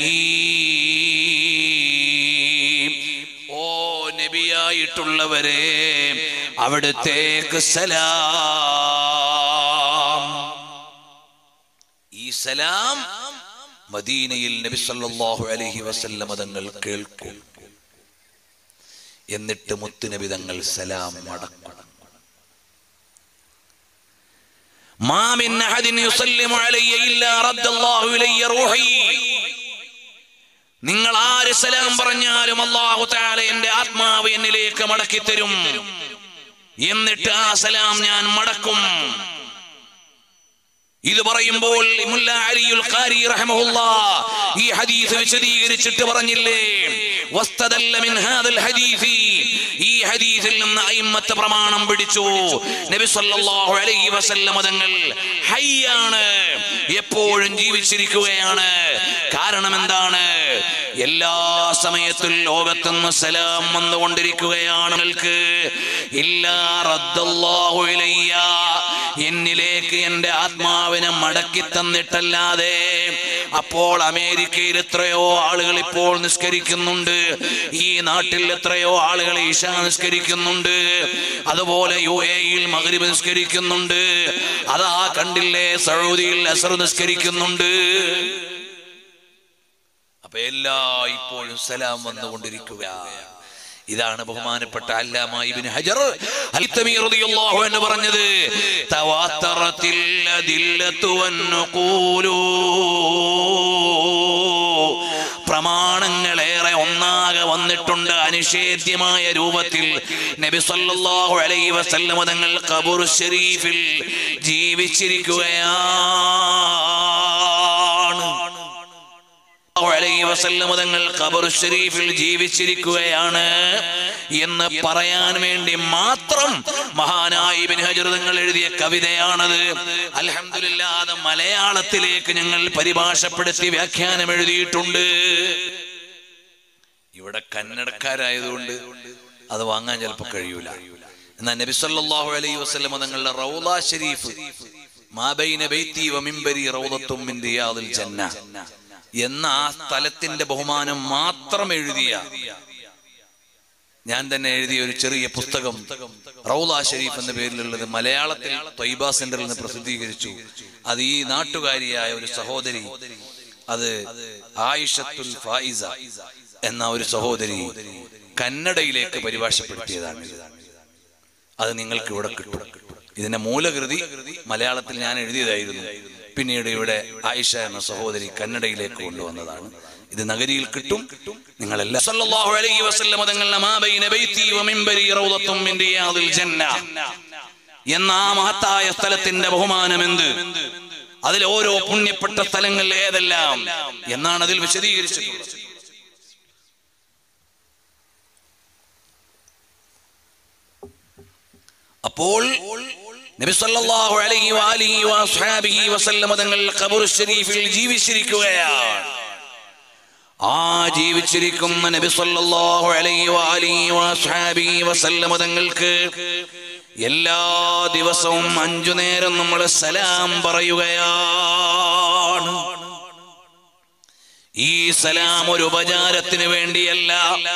ഓ നബിയായിട്ടുള്ളവരെ അവിടുത്തേക്ക് സലാം ഈ സലാം മദീനയിൽ നബി സല്ലല്ലാഹു അലൈഹി വസല്ലം തങ്ങൾ കേൾക്കും എന്നിട്ട് മുത്തുനബി തങ്ങൾ സലാം മടക്കും മാ മിൻ അഹദിൻ യുസല്ലിമു അലയ്യ ഇല്ലാ റദ്ദല്ലാഹു ഇലയ്യ റൂഹി നിങ്ങൾ ആര് സലാം പറഞ്ഞാലും അല്ലാഹു തആല എന്റെ ആത്മാവ് എന്നിലേക്ക് മടക്കി തരും എന്നിട്ട് ആ സലാം ഞാൻ മടക്കും ഇത് പറയുമ്പോൾ മുല്ല അലിയുൽ ഖാരി റഹ്മഹുല്ലാ ഈ ഹദീസ് വിശദീകരിച്ചിട്ട് പറഞ്ഞില്ലേ വസ്തദല്ല മിൻ ഹാദൽ ഹദീസി ഈ ഹദീസിൽ നിന്ന് അയിമ്മത്ത് പ്രമാണം പിടിച്ചു നബി സല്ലല്ലാഹു അലൈഹി വസല്ലം തങ്ങൾ ഹയ്യാണ് എപ്പോഴും ജീവിച്ചിരിക്കുകയാണ് കാരണം എന്താണ് എല്ലാ സമയത്തും ലോകത്തുനിന്ന് സലാം വന്നുകൊണ്ടിരിക്കുകയാണ് നിങ്ങൾക്ക് ഇല്ലാ റദ്ദല്ലാഹു ഇലയ്യ എന്നിലേക്ക് എന്റെ ആത്മാവിനെ മടക്കി തന്നിട്ടല്ലാതെ അപ്പോൾ അമേരിക്കയിൽ എത്രയോ ആളുകൾ ഇപ്പോൾ നിസ്കരിക്കുന്നുണ്ട് ഈ നാട്ടിൽ എത്രയോ ആളുകൾ ഈശ നിസ്കരിക്കുന്നുണ്ട് അതുപോലെ യു എയിൽ മകരിബ് നിസ്കരിക്കുന്നുണ്ട് അതാ കണ്ടില്ലേ സൗദിയിൽ അസർ നിസ്കരിക്കുന്നുണ്ട് അപ്പൊ എല്ലാ ഇപ്പോഴും സലാം വന്നുകൊണ്ടിരിക്കുക ഇതാണ് ബഹുമാനപ്പെട്ട അല്ലാമ ഇബ്നു ഹജർ ഹൈതമി റളിയല്ലാഹു അൻഹു പറഞ്ഞത് തവാത്തറത്തിൽ അദില്ലതു വന്നുഖൂലു പ്രമാണങ്ങളേറെ ഒന്നാകെ വന്നിട്ടുണ്ട് അനിഷേധ്യമായ രൂപത്തിൽ നബി സല്ലല്ലാഹു അലൈഹി വസല്ലം തങ്ങൾ ഖബർ ഷരീഫിൽ ജീവിച്ചിരിക്കുകയാണ് അലൈഹി വസല്ലം തങ്ങൾ ഖബർ ഷരീഫിൽ ജീവിച്ചിരിക്കുകയാണ് എന്ന് പറയാൻ വേണ്ടി മാത്രം മഹാനായ ഇബ്നു ഹജർ തങ്ങൾ എഴുതിയ കവിതയാണത് അൽഹംദുലില്ലാ അത് മലയാളത്തിലേക്ക് ഞങ്ങൾ പരിഭാഷപ്പെടുത്തി വ്യാഖ്യാനം എഴുതിയിട്ടുണ്ട് ഇവിടെ കന്നഡക്കാരായതുകൊണ്ട് അത് വാങ്ങാൻ ചിലപ്പോൾ കഴിയൂല എന്നാൽ നബി സല്ലല്ലാഹു അലൈഹി വസല്ലം തങ്ങളുടെ റൗള ഷരീഫ് മാബൈന ബൈത്തി വമിംബരി റൗദത്തും മിൻ റിയാദിൽ ജന്ന എന്ന ആ സ്ഥലത്തിന്റെ ബഹുമാനം മാത്രം എഴുതിയ ഞാൻ തന്നെ എഴുതിയ ഒരു ചെറിയ പുസ്തകം റൗല ഷരീഫ് എന്ന പേരിലുള്ളത് മലയാളത്തിൽ ത്വയ്ബ സെന്ററിൽ നിന്ന് പ്രസിദ്ധീകരിച്ചു അത് ഈ നാട്ടുകാരിയായ ഒരു സഹോദരി അത് ആയിഷത്തുൽ ഫായിസ എന്ന ഒരു സഹോദരി കന്നഡയിലേക്ക് പരിഭാഷപ്പെടുത്തിയതാണ് ഇത്. അത് നിങ്ങൾക്ക് ഇവിടെ കിട്ടും ഇതിന്റെ മൂലകൃതി മലയാളത്തിൽ ഞാൻ എഴുതിയതായിരുന്നു പിന്നീട് ഇവിടെ ആയിഷ എന്ന സഹോദരി കന്നഡയിലേക്ക് കൊണ്ടുവന്നതാണ് ഇത് നഗരിയിൽ കിട്ടും നിങ്ങളെല്ലാം സല്ലല്ലാഹു അലൈഹി വസല്ലം തങ്ങളുടെ മാ ബൈന ബൈതി വ മിൻബരി റൗദത്തും മിൻ റിയാദിൽ ജന്ന എന്ന ആ മഹത്തായ സ്ഥലത്തിന്റെ ബഹുമാനം എന്ത് അതിൽ ഓരോ പുണ്യപ്പെട്ട സ്ഥലങ്ങൾ ഏതെല്ലാം എന്നാണ് അതിൽ വിശദീകരിച്ചിട്ടുള്ളത് അപ്പോൾ നബി സല്ലല്ലാഹു അലൈഹി വആലിഹി വഅസ്ഹാബിഹി വസല്ലം തങ്ങൾ ഖബർ ഷരീഫിൽ ജീവിച്ചിരിക്കുകയാണ് ആ ജീവിച്ചിരിക്കുന്ന നബി സല്ലല്ലാഹു അലൈഹി വആലിഹി വഅസ്ഹാബിഹി വസല്ലം തങ്ങൾക്ക് എല്ലാ ദിവസവും അഞ്ചു നേരം നമ്മൾ സലാം പറയുകയാണ് ഈ സലാം ഒരു ഉപചാരത്തിന് വേണ്ടിയല്ല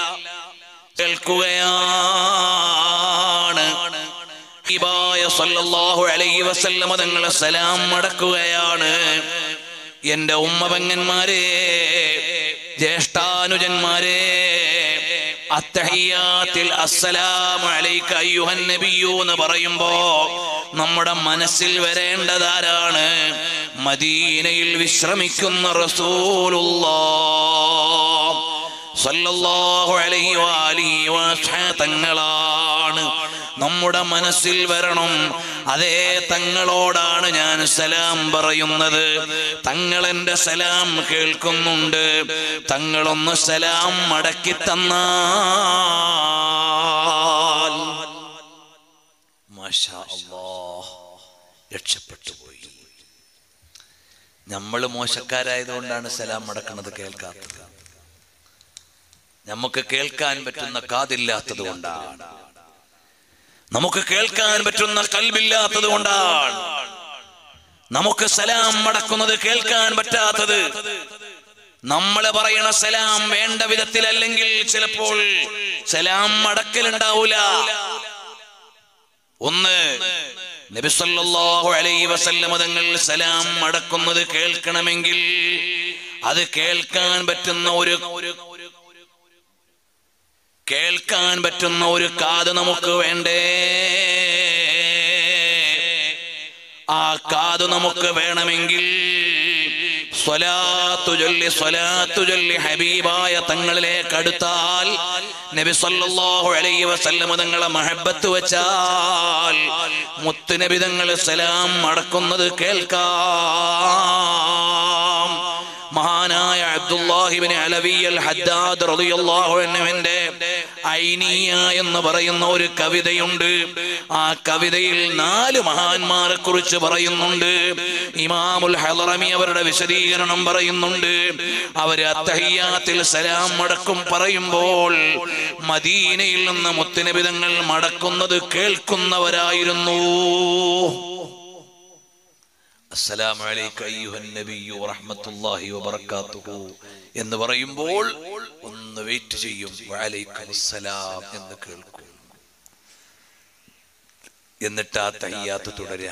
കേൾക്കുകയാണ് ഹബീബായ സല്ലല്ലാഹു അലൈഹി വസല്ലമ തങ്ങളെ സലാം മടക്കുകയാണ് എന്റെ ഉമ്മ പെങ്ങന്മാരെ ജ്യേഷ്ഠാനുജന്മാരെ അത്തഹിയാത്തിൽ അസ്സലാമു അലൈക അയ്യുഹൻ നബിയു എന്ന് പറയുമ്പോ നമ്മുടെ മനസ്സിൽ വരേണ്ടതാരാണ് മദീനയിൽ വിശ്രമിക്കുന്ന റസൂലുള്ളാഹ് സല്ലല്ലാഹു അലൈഹി വാലിഹി വസല്ലം തങ്ങളാണ് നമ്മുടെ മനസ്സിൽ വരണം അതേ തങ്ങളോടാണ് ഞാൻ സലാം പറയുന്നത് തങ്ങൾ എന്റെ സലാം കേൾക്കുന്നുണ്ട് തങ്ങളൊന്ന് സലാം മടക്കി തന്നാൽ മാഷാ അല്ലാഹ്, രക്ഷപ്പെട്ടു പോയി നമ്മൾ മോശക്കാരായതുകൊണ്ടാണ് സലാം മടക്കുന്നത് കേൾക്കാത്തത് നമുക്ക് കേൾക്കാൻ പറ്റുന്ന കാതില്ലാത്തത് കൊണ്ടാണ് നമുക്ക് കേൾക്കാൻ പറ്റുന്ന കൽവില്ലാത്തത് കൊണ്ടാണ് നമുക്ക് സലാം മടക്കുന്നത് കേൾക്കാൻ പറ്റാത്തത് നമ്മൾ പറയണ സലാം വേണ്ട വിധത്തിലല്ലെങ്കിൽ ചിലപ്പോൾ സലാം മടക്കലുണ്ടാവൂല ഒന്ന് നബി സല്ലല്ലാഹു അലൈഹി വസല്ലമ തങ്ങൾ സലാം മടക്കുന്നത് കേൾക്കണമെങ്കിൽ അത് കേൾക്കാൻ പറ്റുന്ന ഒരു കേൾക്കാൻ പറ്റുന്ന ഒരു കാത് നമുക്ക് വേണ്ടേ ആ കാത് നമുക്ക് വേണമെങ്കിൽ സ്വലാത്തു ചൊല്ലി സ്വലാത്തു ചൊല്ലി ഹബീബായ തങ്ങളിലേക്ക് അടുത്താൽ നബി സല്ലല്ലാഹു അലൈഹി വസല്ലമ തങ്ങളെ മഹബത്ത് വെച്ചാൽ മുത്ത് നബി തങ്ങൾ സലാം മടക്കുന്നത് കേൾക്കാം മഹാനായ അബ്ദുല്ലാഹിബിൻ അലവിയൽ ഹദ്ദാദ് റളിയല്ലാഹു അൻഹുവിന്റെ ഐനിയ എന്ന് പറയുന്ന ഒരു കവിതയുണ്ട് ആ കവിതയിൽ നാല് മഹാന്മാരെ കുറിച്ച് പറയുന്നുണ്ട് ഇമാമുൽ ഹലറമി അവരുടെ വിശദീകരണം പറയുന്നുണ്ട് അവര് അത്തഹിയാത്തിൽ സലാം മടക്കും പറയുമ്പോൾ മദീനയിൽ നിന്ന് മുത്തുനബിതങ്ങൾ മടക്കുന്നത് കേൾക്കുന്നവരായിരുന്നു അസ്സലാമു അലൈക അയ്യുഹൻ നബിയ്യു വറഹ്മത്തുള്ളാഹി വബറകാതുഹു എന്ന് പറയുമ്പോൾ ഒന്ന് വെയിറ്റ് ചെയ്യും വഅലൈക്കും അസ്സലാം എന്ന് കേൾക്കും എന്നിട്ട് ആ തഹിയാത്ത് തുടരുക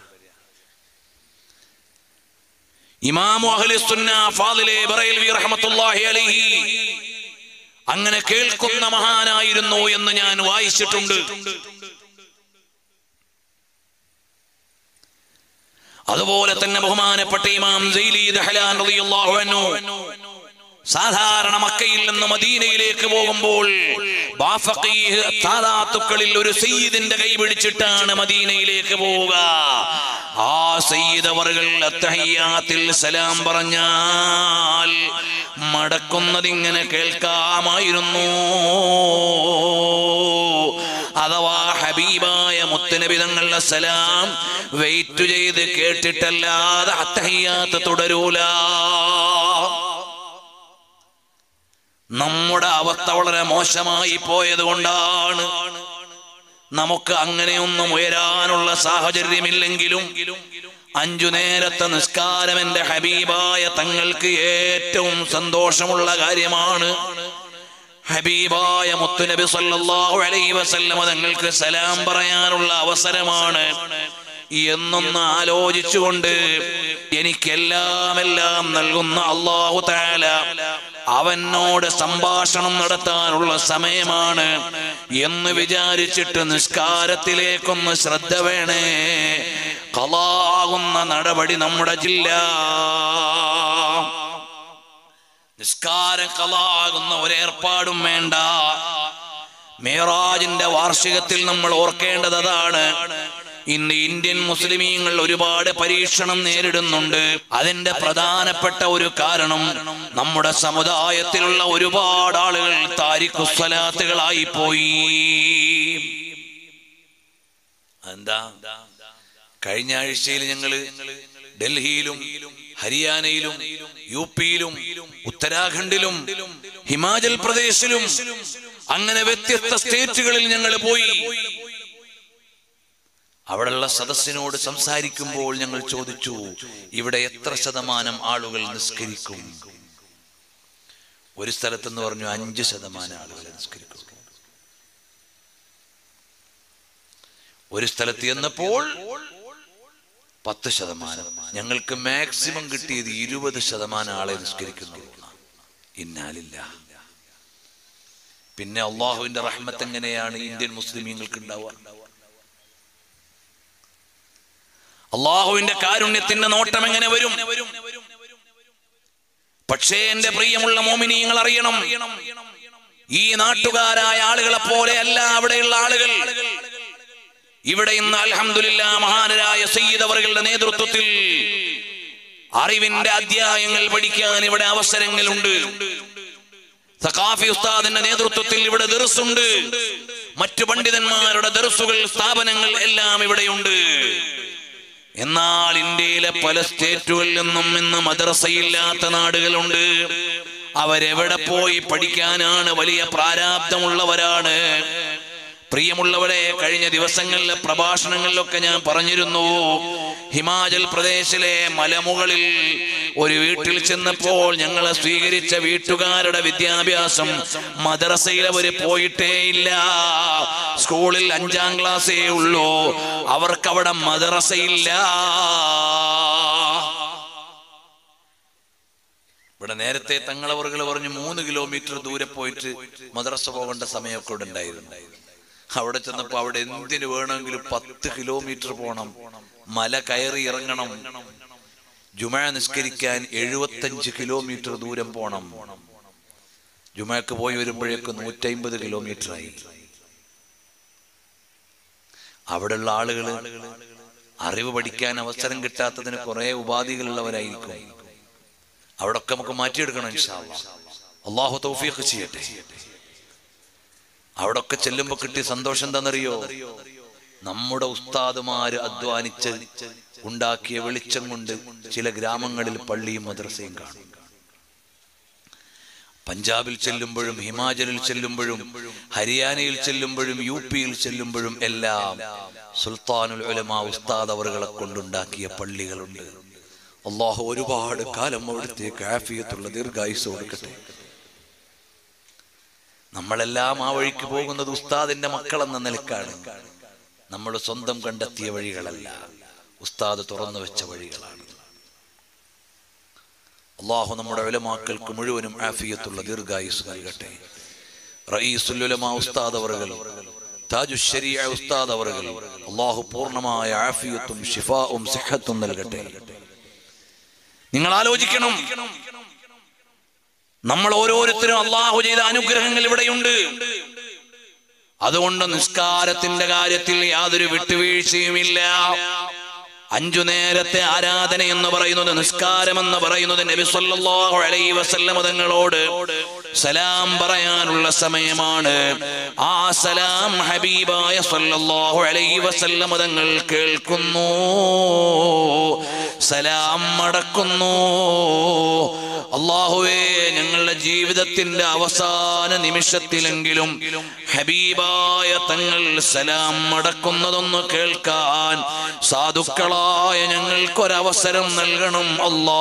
ഇമാമു അഹ്ലി സുന്ന ഫാദിലെ ബറൈൽവി റഹ്മത്തുള്ളാഹി അലൈഹി അങ്ങനെ കേൾക്കുന്ന മഹാനായിരുന്നു എന്ന് ഞാൻ വായിച്ചിട്ടുണ്ട് അതുപോലെ തന്നെ ബഹുമാനപ്പെട്ട ഇമാം സൈലി ദഹ്ലാൻ റളിയല്ലാഹു അൻഹു സാധാരണ മക്കയിൽ നിന്ന് മദീനയിലേക്ക് പോകുമ്പോൾ ബാഫഖീഹ് സാദാത്തുക്കളിൽ ഒരു സയ്യിദിന്റെ കൈ പിടിച്ചിട്ടാണ് മദീനയിലേക്ക് പോവുക ആ സയ്യിദ് അവറുകൾ അത്തഹയ്യാത്തിൽ സലാം പറഞ്ഞാൽ മടക്കുന്നതിങ്ങനെ കേൾക്കാമായിരുന്നു അഥവാ ഹബീബായ മുത്തനബി തങ്ങളുടെ സലാം വെയിറ്റ് ചെയ്ത് കേട്ടിട്ടല്ലാതെ അത്തഹയ്യാത്ത് തുടരൂല നമ്മുടെ അവസ്ഥ വളരെ മോശമായി പോയത് കൊണ്ടാണ് നമുക്ക് അങ്ങനെയൊന്നും ഉയരാനുള്ള സാഹചര്യമില്ലെങ്കിലും അഞ്ചു നേരത്തെ നിസ്കാരം എന്റെ ഹബീബായ തങ്ങൾക്ക് ഏറ്റവും സന്തോഷമുള്ള കാര്യമാണ് ഹബീബായ മുത്തുനബി സല്ലല്ലാഹു അലൈഹി വസല്ലമ തങ്ങൾക്ക് സലാം പറയാനുള്ള അവസരമാണ് എന്നൊന്ന് ആലോചിച്ചുകൊണ്ട് എനിക്കെല്ലാം എല്ലാം നൽകുന്ന അള്ളാഹു താല അവനോട് സംഭാഷണം നടത്താനുള്ള സമയമാണ് എന്ന് വിചാരിച്ചിട്ട് നിസ്കാരത്തിലേക്കൊന്ന് ശ്രദ്ധ വേണേ കളാകുന്ന നടപടി നമ്മുടെ ജില്ല നിസ്കാരം കളാകുന്ന ഒരേർപ്പാടും വേണ്ട മേറാജിന്റെ വാർഷികത്തിൽ നമ്മൾ ഓർക്കേണ്ടത് അതാണ് ഇന്ന് ഇന്ത്യൻ മുസ്ലിമീങ്ങൾ ഒരുപാട് പരീക്ഷണം നേരിടുന്നുണ്ട് അതിന്റെ പ്രധാനപ്പെട്ട ഒരു കാരണം നമ്മുടെ സമുദായത്തിലുള്ള ഒരുപാട് ആളുകൾ താരിഖുസ്വലാത്തുകളായി പോയി എന്താ കഴിഞ്ഞ ആഴ്ചയിൽ ഞങ്ങള് ഡൽഹിയിലും ഹരിയാനയിലും യു പിയിലും ഉത്തരാഖണ്ഡിലും ഹിമാചൽ പ്രദേശിലും അങ്ങനെ വ്യത്യസ്ത സ്റ്റേറ്റുകളിൽ ഞങ്ങൾ പോയി അവിടെയുള്ള സദസ്സിനോട് സംസാരിക്കുമ്പോൾ ഞങ്ങൾ ചോദിച്ചു ഇവിടെ എത്ര ശതമാനം ആളുകൾ നിസ്കരിക്കും ഒരു സ്ഥലത്തെന്ന് പറഞ്ഞു അഞ്ച് ശതമാനം ആളുകൾ നിസ്കരിക്കും ഒരു സ്ഥലത്ത് ചെന്നപ്പോൾ പത്ത് ശതമാനം ഞങ്ങൾക്ക് മാക്സിമം കിട്ടിയത് ഇരുപത് ശതമാനം ആളെ നിസ്കരിക്കുന്നു ഇന്നാലില്ല പിന്നെ അള്ളാഹുവിന്റെ റഹ്മത്ത് എങ്ങനെയാണ് ഇന്ത്യൻ മുസ്ലിമീങ്ങൾക്ക് ഉണ്ടാവുക അള്ളാഹുവിന്റെ കാരുണ്യത്തിന്റെ നോട്ടം എങ്ങനെ വരും പക്ഷേ എന്റെ പ്രിയമുള്ള മോമിനിയങ്ങൾ അറിയണം ഈ നാട്ടുകാരായ ആളുകളെ പോലെ അല്ല അവിടെയുള്ള ആളുകൾ ഇവിടെ ഇന്ന് അൽഹംദുലില്ല മഹാനരായ സയ്യിദ് അവറുകളുടെ നേതൃത്വത്തിൽ അറിവിന്റെ അധ്യായങ്ങൾ പഠിക്കാൻ ഇവിടെ അവസരങ്ങളുണ്ട് സഖാഫി ഉസ്താദിന്റെ നേതൃത്വത്തിൽ ഇവിടെ ദർസുണ്ട് മറ്റു പണ്ഡിതന്മാരുടെ ദർസുകൾ സ്ഥാപനങ്ങൾ എല്ലാം ഇവിടെയുണ്ട് എന്നാൽ ഇന്ത്യയിലെ പല സ്റ്റേറ്റുകളിൽ നിന്നും ഇന്ന് മദ്രസയില്ലാത്ത നാടുകളുണ്ട് അവരെവിടെ പോയി പഠിക്കാനാണ് വലിയ പ്രാരാബ്ദമുള്ളവരാണ് പ്രിയമുള്ളവരെ കഴിഞ്ഞ ദിവസങ്ങളിലെ പ്രഭാഷണങ്ങളിലൊക്കെ ഞാൻ പറഞ്ഞിരുന്നു ഹിമാചൽ പ്രദേശിലെ മലമുകളിൽ ഒരു വീട്ടിൽ ചെന്നപ്പോൾ ഞങ്ങളെ സ്വീകരിച്ച വീട്ടുകാരുടെ വിദ്യാഭ്യാസം മദ്രസയിൽ അവര് പോയിട്ടേ ഇല്ല സ്കൂളിൽ അഞ്ചാം ക്ലാസ്സേ ഉള്ളൂ അവർക്കവിടെ മദ്രസയില്ല ഇവിടെ നേരത്തെ തങ്ങളവറുകൾ പറഞ്ഞു മൂന്ന് കിലോമീറ്റർ ദൂരെ പോയിട്ട് മദ്രസ പോകേണ്ട സമയമൊക്കെ ഇവിടെ ഉണ്ടായിരുന്നു അവിടെ ചെന്നപ്പോ അവിടെ എന്തിനു വേണമെങ്കിലും പത്ത് കിലോമീറ്റർ പോണം മല കയറി ഇറങ്ങണം ജുമ നിസ്കരിക്കാൻ എഴുപത്തഞ്ച് കിലോമീറ്റർ ദൂരം പോണം ജുമക്ക് പോയി വരുമ്പോഴേക്ക് നൂറ്റമ്പത് കിലോമീറ്റർ ആയി അവിടെയുള്ള ആളുകൾ അറിവ് പഠിക്കാൻ അവസരം കിട്ടാത്തതിന് കുറെ ഉപാധികളുള്ളവരായിരിക്കും അവിടെ ഒക്കെ നമുക്ക് മാറ്റിയെടുക്കണം ഇൻഷാ അല്ലാ. അള്ളാഹു തൗഫീഖ് ചെയ്യട്ടെ അവിടെ ഒക്കെ ചെല്ലുമ്പോ കിട്ടിയ സന്തോഷം എന്താണെന്നറിയോ നമ്മുടെ ഉസ്താദുമാര് അധ്വാനിച്ച് ഉണ്ടാക്കിയ വെളിച്ചം കൊണ്ട് ചില ഗ്രാമങ്ങളിൽ പള്ളിയും മദ്രസയും കാണും പഞ്ചാബിൽ ചെല്ലുമ്പോഴും ഹിമാചലിൽ ചെല്ലുമ്പോഴും ഹരിയാനയിൽ ചെല്ലുമ്പോഴും യു പിയിൽ ചെല്ലുമ്പോഴും എല്ലാം സുൽത്താനുൽ ഉലമ ഉസ്താദ് അവറുകളെ കൊണ്ടുണ്ടാക്കിയ പള്ളികളുണ്ട് അള്ളാഹു ഒരുപാട് കാലം അവിടുത്തേക്ക് ആഫിയത്തുള്ള ദീർഘായുസ് കൊടുക്കട്ടെ നമ്മളെല്ലാം ആ വഴിക്ക് പോകുന്നത് ഉസ്താദിന്റെ മക്കളെന്ന നിലക്കാണ് നമ്മൾ സ്വന്തം കണ്ടെത്തിയ വഴികളല്ല ഉസ്താദ് തുറന്നു വെച്ച വഴികളാണ് അള്ളാഹു നമ്മുടെ ഉലമാക്കൾക്ക് മുഴുവനും ആഫിയത്തുള്ള ദീർഘായുസ് നൽകട്ടെ റയീസുലുലമ ഉസ്താദ് അവറുകൾ താജുശരിയ ഉസ്താദ് അവറുകൾ അള്ളാഹു പൂർണ്ണമായ ആഫിയത്തും ഷിഫാവും സിഹത്തും നൽകട്ടെ നിങ്ങൾ ആലോചിക്കണം നമ്മൾ ഓരോരുത്തരും അള്ളാഹു ചെയ്ത അനുഗ്രഹങ്ങൾ ഇവിടെയുണ്ട് അതുകൊണ്ട് നിസ്കാരത്തിന്റെ കാര്യത്തിൽ യാതൊരു വിട്ടുവീഴ്ചയുമില്ല അഞ്ചു നേരത്തെ ആരാധന എന്ന് പറയുന്നത് നിസ്കാരം എന്ന് പറയുന്നത് നബി സല്ലല്ലാഹു അലൈഹി വസല്ലം തങ്ങളോട് സലാം പറയാനുള്ള സമയമാണ് ആ സലാം ഹബീബായ സല്ലല്ലാഹു അലൈഹി വസല്ലം തങ്ങൾ കേൾക്കുന്നു സലാം മടക്കുന്നു അള്ളാഹുവേ ഞങ്ങളുടെ ജീവിതത്തിന്റെ അവസാന നിമിഷത്തിലെങ്കിലും ഹബീബായ തങ്ങൾ സലാം മടക്കുന്നതൊന്ന് കേൾക്കാൻ സാധുക്കളായ ഞങ്ങൾക്കൊരവസരം നൽകണം അല്ലാ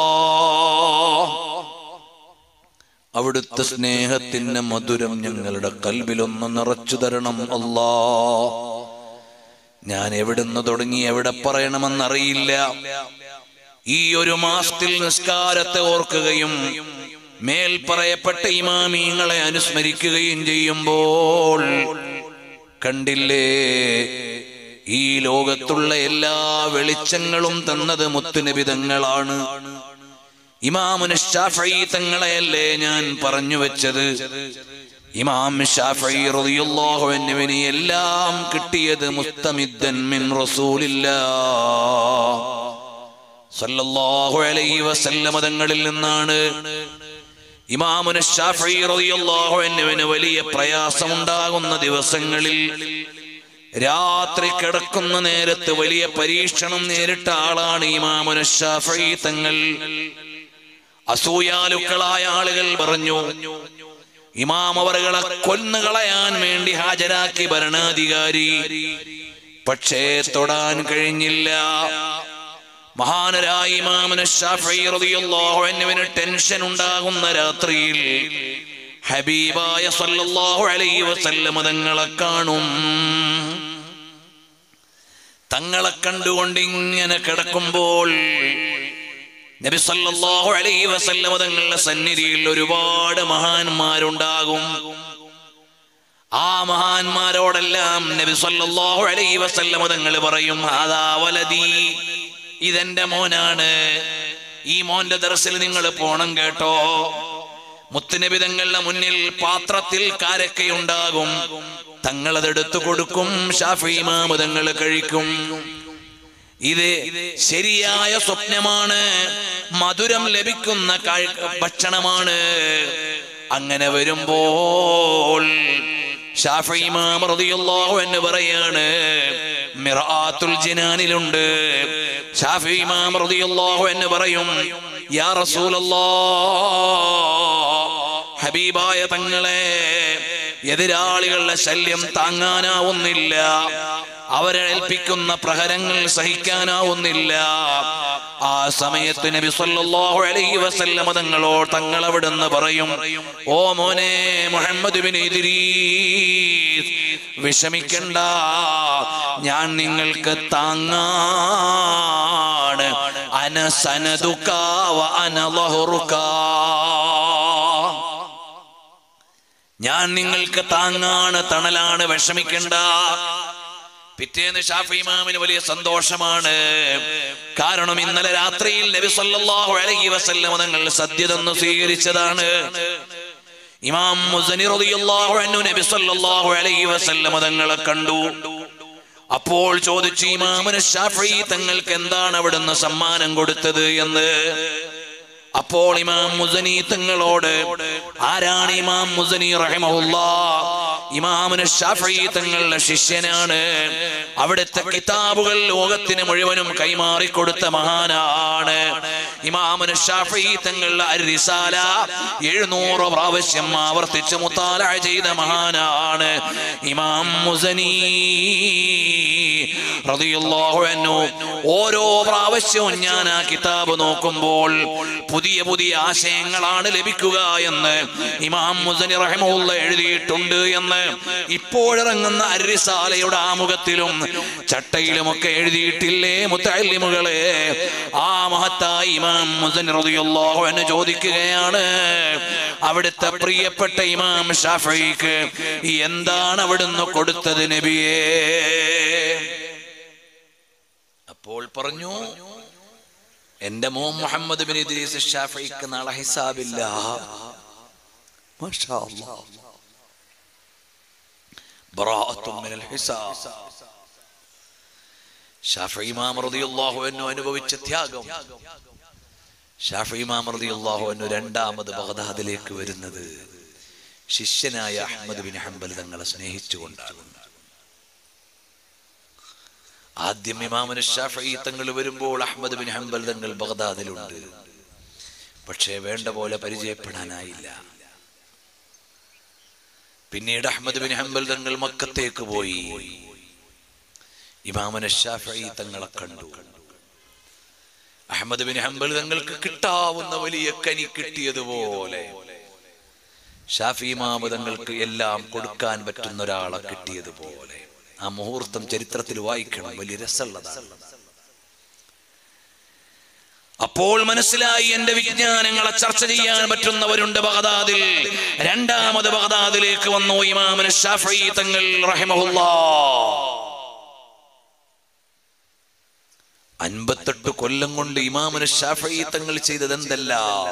അവിടുത്തെ സ്നേഹത്തിന്റെ മധുരം ഞങ്ങളുടെ കൽവിലൊന്ന് നിറച്ചു തരണം അല്ലാ ഞാൻ എവിടുന്ന് തുടങ്ങി എവിടെ പറയണമെന്നറിയില്ല ഈ ഒരു മാസത്തിൽ നിസ്കാരത്തെ ഓർക്കുകയും മേൽ പറയപ്പെട്ട ഇമാമീങ്ങളെ അനുസ്മരിക്കുകയും ചെയ്യുമ്പോൾ കണ്ടില്ലേ ഈ ലോകത്തുള്ള എല്ലാ വെളിച്ചങ്ങളും തന്നത് മുത്തുനിബിതങ്ങളാണ് ഇമാമുന് ഷാഫി തങ്ങളെയല്ലേ ഞാൻ പറഞ്ഞു വെച്ചത് ഇമാം ഷാഫി റളിയല്ലാഹു അൻഹുവിന് എല്ലാം കിട്ടിയത് മുസ്തമിദ്ദൻ മിൻ റസൂലില്ലാ സല്ലല്ലാഹു അലൈഹി വസല്ലമ തങ്ങളിൽ നിന്നാണ് ഇമാമുന ഷാഫി റളിയല്ലാഹു അൻഹുവിന് വലിയ പ്രയാസമുണ്ടാകുന്ന ദിവസങ്ങളിൽ രാത്രി കിടക്കുന്ന നേരത്ത് വലിയ പരീക്ഷണം നേരിട്ട ആളാണ് ഇമാമുന ഷാഫി തങ്ങൾ അസൂയാലുക്കളായ ആളുകൾ പറഞ്ഞു ഇമാം അവറുകളെ കൊന്നുകളയാൻ വേണ്ടി ഹാജരാക്കി ഭരണാധികാരി പക്ഷേ തൊടാൻ കഴിഞ്ഞില്ല മഹാനരായ ഇമാമിന് ഷാഫി റളിയല്ലാഹു അൻഹുവിന് ടെൻഷൻ ഉണ്ടാകുന്ന രാത്രിയിൽ ഹബീബായ സല്ലല്ലാഹു അലൈഹി വസല്ലം തങ്ങളെ കാണും തങ്ങളെ കണ്ടുകൊണ്ട് ഇങ്ങനെ കിടക്കുമ്പോൾ നബി സല്ലല്ലാഹു അലൈഹി വസല്ലം തങ്ങളുടെ സന്നിധിയിൽ ഒരുപാട് മഹാന്മാരുണ്ടാകും ആ മഹാന്മാരോടെല്ലാം നബി സല്ലല്ലാഹു അലൈഹി വസല്ലം തങ്ങൾ പറയും അതാ വലതി ഇതെന്റെ മോനാണ് ഈ മോന്റെ ദർസിൽ നിങ്ങൾ പോണം കേട്ടോ മുത്തുനബി തങ്ങളുടെ മുന്നിൽ പാത്രത്തിൽ കാരക്കയുണ്ടാകും തങ്ങളതെടുത്തു കൊടുക്കും ഷാഫി ഇമാമ് തങ്ങൾ കഴിക്കും ഇത് ശരിയായ സ്വപ്നമാണ് മധുരം ലഭിക്കുന്ന കാഴ്- ഭക്ഷണമാണ് അങ്ങനെ വരുമ്പോൾ ഷാഫി ഇമാം റളിയല്ലാഹു അൻഹു പറയാണ് മിറാത്തുൽ ജിനാനിലുണ്ട് ഷാഫി ഇമാം റളിയല്ലാഹു അൻഹു പറയും യാ റസൂലല്ലാഹ് ഹബീബായ തങ്ങളെ എതിരാളികളുടെ ശല്യം താങ്ങാനാവുന്നില്ല അവരെ ഏൽപ്പിക്കുന്ന പ്രഹരങ്ങൾ സഹിക്കാനാവുന്നില്ല ആ സമയത്ത് നബി സല്ലല്ലാഹു അലൈഹി വസല്ലമ തങ്ങളോ തങ്ങൾ അവിടുന്ന് പറയും ഓ മോനെ മുഹമ്മദ് ബിൻ ഇദ്രീസ് വിഷമിക്കണ്ട ഞാൻ നിങ്ങൾക്ക് താങ്ങാണ് അനസനതുക വ അനലഹുറുക ഞാൻ നിങ്ങൾക്ക് താങ്ങാണ് തണലാണ് വിഷമിക്കണ്ട പിറ്റേന്ന് ഷാഫി ഇമാമിന് വലിയ സന്തോഷമാണ് കാരണം ഇന്നലെ രാത്രിയിൽ നബി സല്ലല്ലാഹു അലൈഹി വസല്ലം തങ്ങൾ സദ്യ തന്നു സ്വീകരിച്ചതാണ് ഇമാം മുസനി റളിയല്ലാഹു അൻഹു നബി സല്ലല്ലാഹു അലൈഹി വസല്ലം തങ്ങളെ കണ്ടു അപ്പോൾ ചോദിച്ചു ഇമാമിന് ഷാഫി തങ്ങൾക്ക് എന്താണ് അവിടുന്ന് സമ്മാനം കൊടുത്തത് എന്ന് അപ്പോൾ ഇമാം മുസനി തങ്ങളോട് ആരാണ് ഇമാം മുസനി റഹിമഹുല്ല ഇമാമിന് ഷാഫി തങ്ങളുടെ ശിഷ്യനാണ് അവിടുത്തെ കിതാബുകൾ ലോകത്തിന് മുഴുവനും കൈമാറിക്കൊടുത്ത മഹാനാണ് ഇമാമിന് ഷാഫി തങ്ങളുടെ അരിസാല എഴുന്നൂറ് പ്രാവശ്യം ആവർത്തിച്ച് മുത്താല ചെയ്ത മഹാനാണ് ഇമാം മുസനി റളിയല്ലാഹു അൻഹു ഓരോ പ്രാവശ്യവും ഞാൻ ആ കിതാബ് നോക്കുമ്പോൾ പുതിയ പുതിയ ആശയങ്ങളാണ് ലഭിക്കുക എന്ന് ഇമാം മുസനി റഹിമുള്ള എഴുതിയിട്ടുണ്ട് എന്ന് ഇപ്പോഴിറങ്ങുന്ന അരിസാലയുടെ ആമുഖത്തിലും ചട്ടയിലുമൊക്കെ എഴുതിയിട്ടില്ലേ മുത്തല്ലിമുകളെ ആ മഹത്തായ ഇമാം മുസനി റളിയല്ലാഹു അൻഹു ചോദിക്കുകയാണ് അവിടുത്തെ പ്രിയപ്പെട്ട ഇമാം ഷാഫിക്ക് എന്താണ് അവിടുന്ന് കൊടുത്തത് നബിയേ അപ്പോൾ പറഞ്ഞു എന്റെ മോൻ മുഹമ്മദ് ബിൻ ഇദ്രീസ് ഷാഫിക്ക് നാളെ ഹിസാബില്ല മാഷാ അല്ലാഹ്. ബറാഅത്തും മിനൽ ഹിസാബ്. ഷാഫി ഇമാം റളിയല്ലാഹു അൻഹു അനുഭവിച്ച ത്യാഗം ഷാഫി ഇമാം റളിയല്ലാഹു അൻഹു രണ്ടാമത് ബഗ്ദാദിലേക്ക് വരുന്നത് ശിഷ്യനായ അഹ്മദ് ബിൻ ഹംബൽ തങ്ങളെ സ്നേഹിച്ചുകൊണ്ടാണ് ആദ്യം ഇമാമിന് ഷാഫി തങ്ങൾ വരുമ്പോൾ അഹ്മദ് ബിൻ ഹംബൽ തങ്ങൾ ബഗ്ദാദിലുണ്ട് പക്ഷേ വേണ്ട പോലെ പരിചയപ്പെടാനായില്ല പിന്നീട് അഹ്മദ് ബിൻ ഹംബൽ തങ്ങൾ മക്കത്തേക്ക് പോയി ഇമാമന ഷാഫി തങ്ങളെ കണ്ടു അഹമ്മദ് ബിൻ ഹംബൽ തങ്ങൾക്ക് കിട്ടാവുന്ന വലിയ കനി കിട്ടിയതുപോലെ ഷാഫി ഇമാമ തങ്ങൾക്ക് എല്ലാം കൊടുക്കാൻ പറ്റുന്ന ഒരാളെ കിട്ടിയതുപോലെ ആ മുഹൂർത്തം ചരിത്രത്തിൽ വായിക്കണം വലിയ രസമുള്ളതാണ് അപ്പോൾ മനസ്സിലായി എന്റെ വിജ്ഞാനങ്ങളെ ചർച്ച ചെയ്യാൻ പറ്റുന്നവരുണ്ട് ബഗദാദിൽ രണ്ടാമത് ബഗദാദിലേക്ക് വന്നു ഇമാമന് ഷാഫി തങ്ങൾ റഹിമഹുല്ലാ അൻപത്തെട്ട് കൊല്ലം കൊണ്ട് ഇമാമന് ഷാഫി തങ്ങൾ ചെയ്തത് എന്തെല്ലാം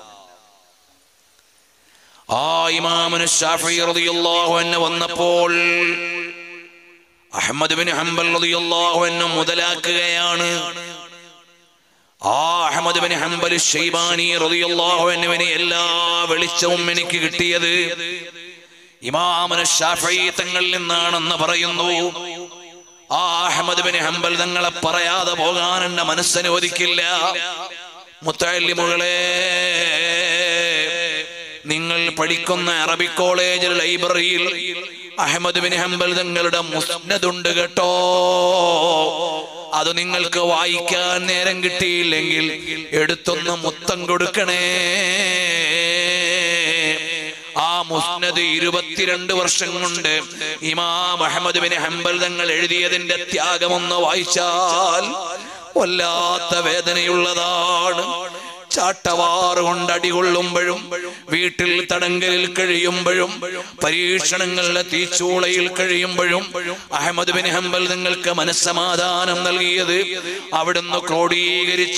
ആ ഇമാമന് ഷാഫി റളിയല്ലാഹു അൻഹു വന്നപ്പോൾ അഹമ്മദ് ബിൻ ഹംബൽ റളിയല്ലാഹു അൻഹു മുതലാക്കുകയാണ് ആ അഹമ്മദ് ബിൻ ഹംബൽ ഷൈബാനി റളിയല്ലാഹു അൻഹുവിനെ എല്ലാ വെളിച്ചവും എനിക്ക് കിട്ടിയത് ഇമാമന ഷാഫി തങ്ങളിൽ നിന്നാണെന്ന് പറയുന്നു ആ അഹമ്മദ് ബിൻ ഹംബൽ തങ്ങളെ പറയാതെ പോകാൻ എന്റെ മനസ്സനുവദിക്കില്ല മുത്തല്ലിമുകളെ നിങ്ങൾ പഠിക്കുന്ന അറബി കോളേജിൽ ലൈബ്രറിയിൽ അഹമ്മദ് ബിൻ ഹംബൽ തങ്ങളുടെ മുസ്നദുണ്ട് കേട്ടോ അത് നിങ്ങൾക്ക് വായിക്കാൻ നേരം കിട്ടിയില്ലെങ്കിൽ എടുത്തൊന്ന് മുത്തം കൊടുക്കണേ ആ മുസ്നദ് ഇരുപത്തിരണ്ട് വർഷം കൊണ്ട് ഇമാം അഹമ്മദ് ബിൻ ഹംബൽ തങ്ങൾ എഴുതിയതിന്റെ ത്യാഗമൊന്ന് വായിച്ചാൽ വല്ലാത്ത വേദനയുള്ളതാണ് ചാട്ടവാറ് കൊണ്ട് അടികൊള്ളുമ്പോഴും വീട്ടിൽ തടങ്കലിൽ കഴിയുമ്പോഴും പരീക്ഷണങ്ങളുടെ തീച്ചൂളയിൽ കഴിയുമ്പോഴും അഹമ്മദ് ബിൻ ഹംബൽ നിങ്ങൾക്ക് മനസ്സമാധാനം നൽകിയത് അവിടുന്ന് ക്രോഡീകരിച്ച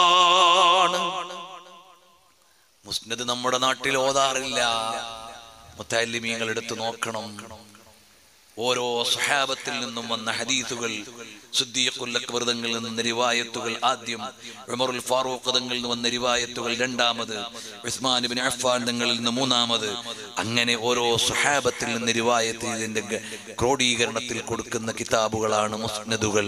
മുസ്നദാണ് മുസ്നദ് നമ്മുടെ നാട്ടിൽ ഓതാറില്ല മുത്താലിമീങ്ങൾ എടുത്തു നോക്കണം ഓരോ സ്വഹാബത്തിൽ നിന്നും വന്ന ഹദീസുകൾ ശുദ്ധീയക്കുല്ലക്വൃതങ്ങളിൽ നിന്ന് റിവായത്തുകൾ ആദ്യം ഉമറുൽ ഫാറൂഖ് തങ്ങളിൽ നിന്ന് വന്ന റിവായത്തുകൾ രണ്ടാമത് ഉസ്മാൻ ബിൻ അഫ്ഫാൻ തങ്ങളിൽ നിന്ന് മൂന്നാമത് അങ്ങനെ ഓരോ സ്വഹാബത്തിൽ നിന്ന് റിവായത്ത് ഇതിന്റെ ഗ- ക്രോഡീകരണത്തിൽ കൊടുക്കുന്ന കിതാബുകളാണ് മുസ്നദുകൾ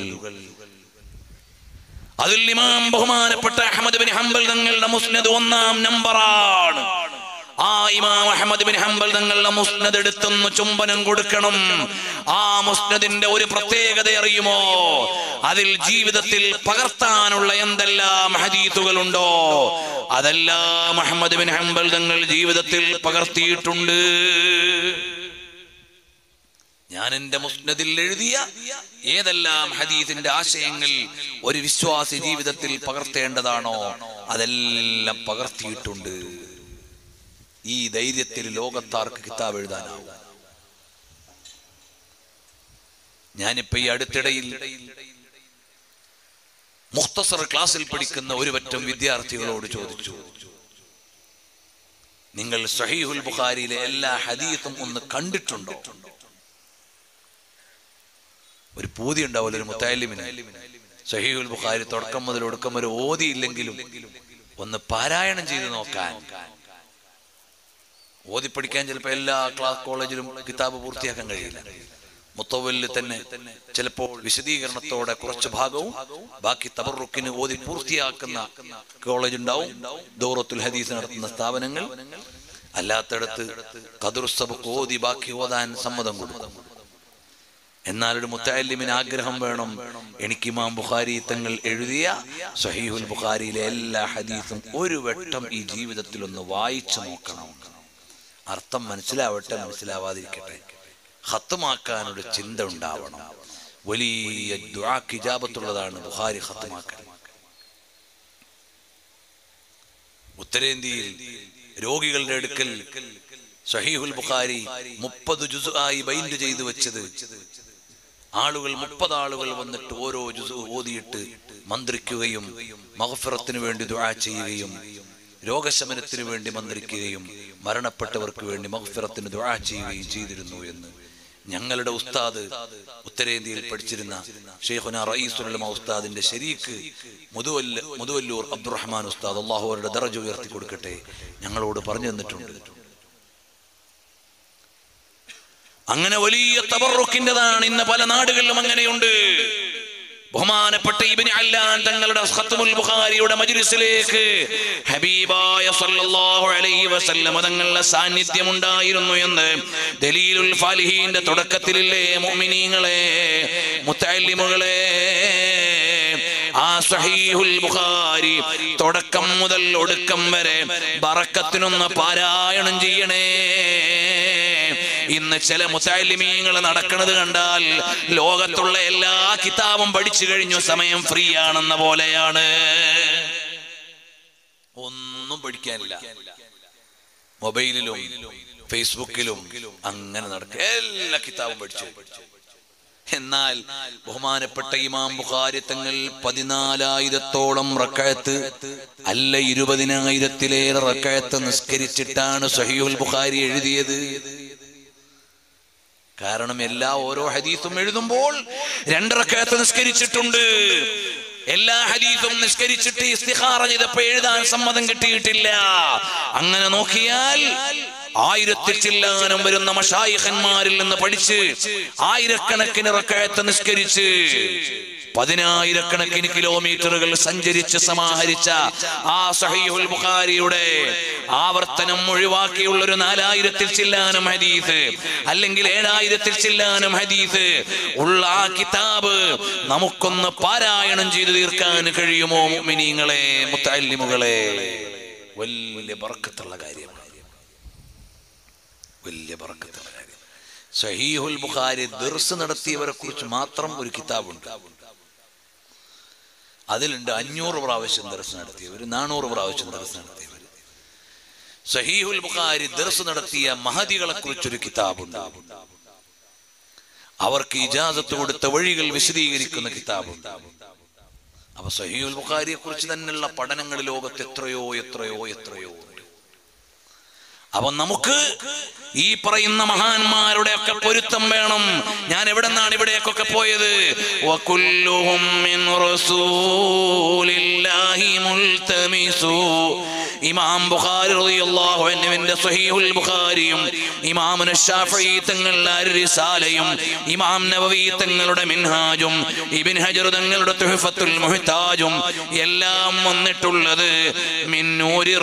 അതിൽ ഇമാം ബഹുമാനപ്പെട്ട അഹമ്മദ് ബിൻ ഹംബൽ തങ്ങളുടെ മുസ്നദ് ഒന്നാം നമ്പറാണ് ആ ഇമാം അഹമ്മദ് ബിൻ ഹംബൽ തങ്ങളുടെ മുസ്നദ് എടുത്തൊന്ന് ചുംബനം കൊടുക്കണം ആ മുസ്നദിന്റെ ഒരു പ്രത്യേകത അറിയുമോ അതിൽ ജീവിതത്തിൽ പകർത്താനുള്ള എന്തെല്ലാം ഹദീത്തുകളുണ്ടോ അതെല്ലാം അഹമ്മദ് ബിൻ ഹംബൽ തങ്ങൾ ജീവിതത്തിൽ പകർത്തിയിട്ടുണ്ട് ഞാൻ എന്റെ മുസ്നദിൽ എഴുതിയ ഏതെല്ലാം ഹദീസിന്റെ ആശയങ്ങൾ ഒരു വിശ്വാസി ജീവിതത്തിൽ പകർത്തേണ്ടതാണോ അതെല്ലാം പകർത്തിയിട്ടുണ്ട് ഈ ധൈര്യത്തിൽ ലോകത്താർക്ക് കിതാബ് എഴുതാനാവും ഞാനിപ്പോ ഈ അടുത്തിടയിൽ മുഖ്തസർ ക്ലാസ്സിൽ പഠിക്കുന്ന ഒരു പറ്റം വിദ്യാർത്ഥികളോട് ചോദിച്ചു നിങ്ങൾ സഹീഹുൽ ബുഖാരിയിലെ എല്ലാ ഹദീസും ഒന്ന് കണ്ടിട്ടുണ്ടോ ഒരു പൂതി ഉണ്ടാവില്ല ഒരു മുത്താലിമിന് സഹീഹുൽ ബുഖാരി തുടക്കം മുതൽ ഒടുക്കം വരെ ഓതിയില്ലെങ്കിലും ഒന്ന് പാരായണം ചെയ്ത് നോക്കാൻ ഓതി പഠിക്കാൻ ചിലപ്പോൾ എല്ലാ ക്ലാസ് കോളേജിലും കിതാബ് പൂർത്തിയാക്കാൻ കഴിയില്ല മുത്തവല്ലിൽ തന്നെ ചിലപ്പോൾ വിശദീകരണത്തോടെ കുറച്ച് ഭാഗവും ബാക്കി തബറുക്കിന് ഓതി പൂർത്തിയാക്കുന്ന കോളേജ് ഉണ്ടാവും ദൗറത്തുൽ ഹദീസ് നടത്തുന്ന സ്ഥാപനങ്ങൾ അല്ലാത്തടത്ത് കതുർസബക്ക് ഓതി ബാക്കി ഓതാൻ സമ്മതം കൊടുക്കും എന്നാൽ ഒരു മുത്താലിമിന് ആഗ്രഹം വേണം എനിക്ക് ഇമാം ബുഖാരി തങ്ങൾ എഴുതിയ സഹീഹുൽ ബുഖാരിയിലെ എല്ലാ ഹദീസും ഒരു വട്ടം ഈ ജീവിതത്തിൽ ഒന്ന് വായിച്ചു നോക്കണം അർത്ഥം മനസ്സിലാവട്ടെ മനസ്സിലാവാതിരിക്കട്ടെ ഹത്തുമാക്കാനൊരു ചിന്ത ഉണ്ടാവണം വലിയ ദുആക്ക് ഇജാബത്തുള്ളതാണ് ബുഖാരി ഹത്തുമാക്കാൻ ഉത്തരേന്ത്യയിൽ രോഗികളുടെ അടുക്കൽ സഹീഹുൽ ബുഖാരി മുപ്പത് ജുസു ആയി ബൈൻഡ് ചെയ്തു വെച്ചത് ആളുകൾ മുപ്പത് ആളുകൾ വന്നിട്ട് ഓരോ ജുസു ഓതിയിട്ട് മന്ത്രിക്കുകയും മഹഫിറത്തിന് വേണ്ടി ദുആ ചെയ്യുകയും രോഗശമനത്തിന് വേണ്ടി മന്ത്രിക്കുകയും മരണപ്പെട്ടവർക്ക് വേണ്ടി മഹഫിറത്തിന് ദുആ ചെയ്യുകയും ചെയ്തിരുന്നു എന്ന് ഞങ്ങളുടെ ഉസ്താദ് ഉത്തരേന്ത്യയിൽ പഠിച്ചിരുന്ന ഷെയ്ഖുന റയീസുലമ ഉസ്താദിന്റെ ശരീക്ക് മുതുവല്ല മുതുവല്ലൂർ അബ്ദുറഹ്മാൻ ഉസ്താദ് അള്ളാഹു അവരുടെ ദറജ ഉയർത്തി കൊടുക്കട്ടെ ഞങ്ങളോട് പറഞ്ഞു തന്നിട്ടുണ്ട് അങ്ങനെ വലിയ തബറുക്കിൻ്റെതാണ് ഇന്ന് പല നാടുകളിലും അങ്ങനെയുണ്ട് ബഹുമാനപ്പെട്ട ഇബിന് അല്ലാൻ തങ്ങളുടെ ഖത്മുൽ ബുഖാരിയുടെ മജ്ലിസിലേക്ക് ഹബീബായ സല്ലല്ലാഹു അലൈഹി വസല്ലം തങ്ങളുടെ സാന്നിധ്യം ഉണ്ടായിരുന്നു എന്ന് ദലീലുൽ ഫാലിഹീന്റെ തുടക്കത്തിലില്ലേ മുഅ്മിനീങ്ങളെ മുത്തല്ലിമുകളെ ആ സഹീഹുൽ ബുഖാരി തുടക്കം മുതൽ ഒടുക്കം വരെ ബറക്കത്തിനൊന്ന് പാരായണം ചെയ്യണേ ഇന്ന് ചില മുസാലിമീങ്ങൾ നടക്കുന്നത് കണ്ടാൽ ലോകത്തുള്ള എല്ലാ കിതാബും പഠിച്ചു കഴിഞ്ഞു സമയം ഫ്രീ ആണെന്ന പോലെയാണ് ഒന്നും പഠിക്കാനില്ല മൊബൈലിലും ഫേസ്ബുക്കിലും അങ്ങനെ നടക്കുക എല്ലാ കിതാബും പഠിച്ചു എന്നാൽ ബഹുമാനപ്പെട്ട ഇമാം ബുഖാരി തങ്ങൾ പതിനാലായിരത്തോളം റക്കഴത്ത് അല്ല ഇരുപതിനായിരത്തിലേറെ റക്കഴത്ത് നിസ്കരിച്ചിട്ടാണ് സഹിയുൽ ബുഖാരി എഴുതിയത് കാരണം എല്ലാ ഓരോ ഹദീസും എഴുതുമ്പോൾ രണ്ടറക്കകത്ത് നിസ്കരിച്ചിട്ടുണ്ട് എല്ലാ ഹദീസും നിസ്കരിച്ചിട്ട് ഇസ്തിഹാറ ചെയ്തപ്പോ എഴുതാൻ സമ്മതം കിട്ടിയിട്ടില്ല അങ്ങനെ നോക്കിയാൽ ആയിരത്തിൽ ചില്ലാനം വരുന്ന മഷായിഖന്മാരിൽ നിന്ന് പഠിച്ച് ആയിരക്കണക്കിന് റക്കഴത്ത് നിസ്കരിച്ച് പതിനായിരക്കണക്കിന് കിലോമീറ്ററുകൾ സഞ്ചരിച്ച് സമാഹരിച്ച ആ സഹീഹുൽ ബുഖാരിയുടെ ആവർത്തനം ഒഴിവാക്കിയുള്ള ഒരു നാലായിരത്തിൽ ചില്ലാനം ഹദീസ് അല്ലെങ്കിൽ ഏഴായിരത്തിൽ ചില്ലാനം ഹദീസ് ഉള്ള ആ കിതാബ് നമുക്കൊന്ന് പാരായണം ചെയ്തു തീർക്കാൻ കഴിയുമോ മിനിങ്ങളെ മുത്തല്ലിമുകളെ വലിയ ബറക്കത്തുള്ള കാര്യമാണ് വലിയ ബറക്കത്തുള്ള കാര്യം സഹീഹുൽ ബുഖാരി ദർസ് നടത്തിയവരെ കുറിച്ച് മാത്രം ഒരു കിതാബുണ്ട് അതിലുണ്ട് അഞ്ഞൂറ് പ്രാവശ്യം ദർസ് നടത്തിയവർ നാനൂറ് പ്രാവശ്യം ദർസ് നടത്തിയവർ സഹീഹുൽ ബുഖാരി ദർസ് നടത്തിയ മഹദികളെ കുറിച്ചൊരു കിതാബുണ്ട് അവർക്ക് ഇജാസത്ത് കൊടുത്ത വഴികൾ വിശദീകരിക്കുന്ന കിതാബുണ്ട് അപ്പൊ സഹീഹുൽ ബുഖാരിയെ കുറിച്ച് തന്നെയുള്ള പഠനങ്ങൾ ലോകത്ത് എത്രയോ എത്രയോ എത്രയോ ഉണ്ട് അപ്പൊ നമുക്ക് ഈ പറയുന്ന മഹാന്മാരുടെ ഒക്കെ പൊരുത്തം വേണം ഞാൻ എവിടെ നിന്നാണ് ഇവിടേക്കൊക്കെ പോയത് വകുല്ലുഹും മിൻ റസൂലില്ലാഹി മുൽതമിസു ഇമാം ബുഖാരി റളിയല്ലാഹു അൻഹുവിന്റെ സ്വഹീഹുൽ ബുഖാരിയും ഇമാം ഷാഫി തങ്ങളുടെ റിസാലയും ഇമാം നവവി തങ്ങളുടെ മിൻഹാജും ഇബ്ൻ ഹജർ തങ്ങളുടെ തുഹഫത്തുൽ മുഹ്താജും എല്ലാം വന്നിട്ടുള്ളത് മിന്നൂരി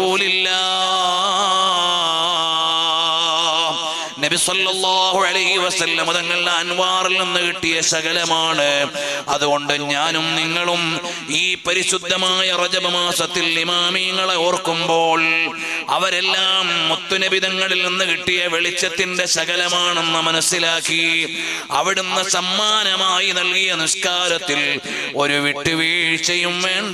റസൂലില്ലാ നബി സല്ലല്ലാഹു അലൈഹി വസല്ലം തങ്ങളുടെ അൻവാറിൽ നിന്ന് കിട്ടിയ ശകലമാണ് അതുകൊണ്ട് ഞാനും നിങ്ങളും ഈ പരിശുദ്ധമായ റജബ മാസത്തിൽ ഇമാമീങ്ങളെ ഓർക്കുമ്പോൾ അവരെല്ലാം മുത്തുനബിതങ്ങളിൽ നിന്ന് കിട്ടിയ വെളിച്ചത്തിന്റെ ശകലമാണെന്ന് മനസ്സിലാക്കി അവിടുന്ന് സമ്മാനമായി നൽകിയ നിസ്കാരത്തിൽ ഒരു വിട്ടുവീഴ്ചയും വേണ്ട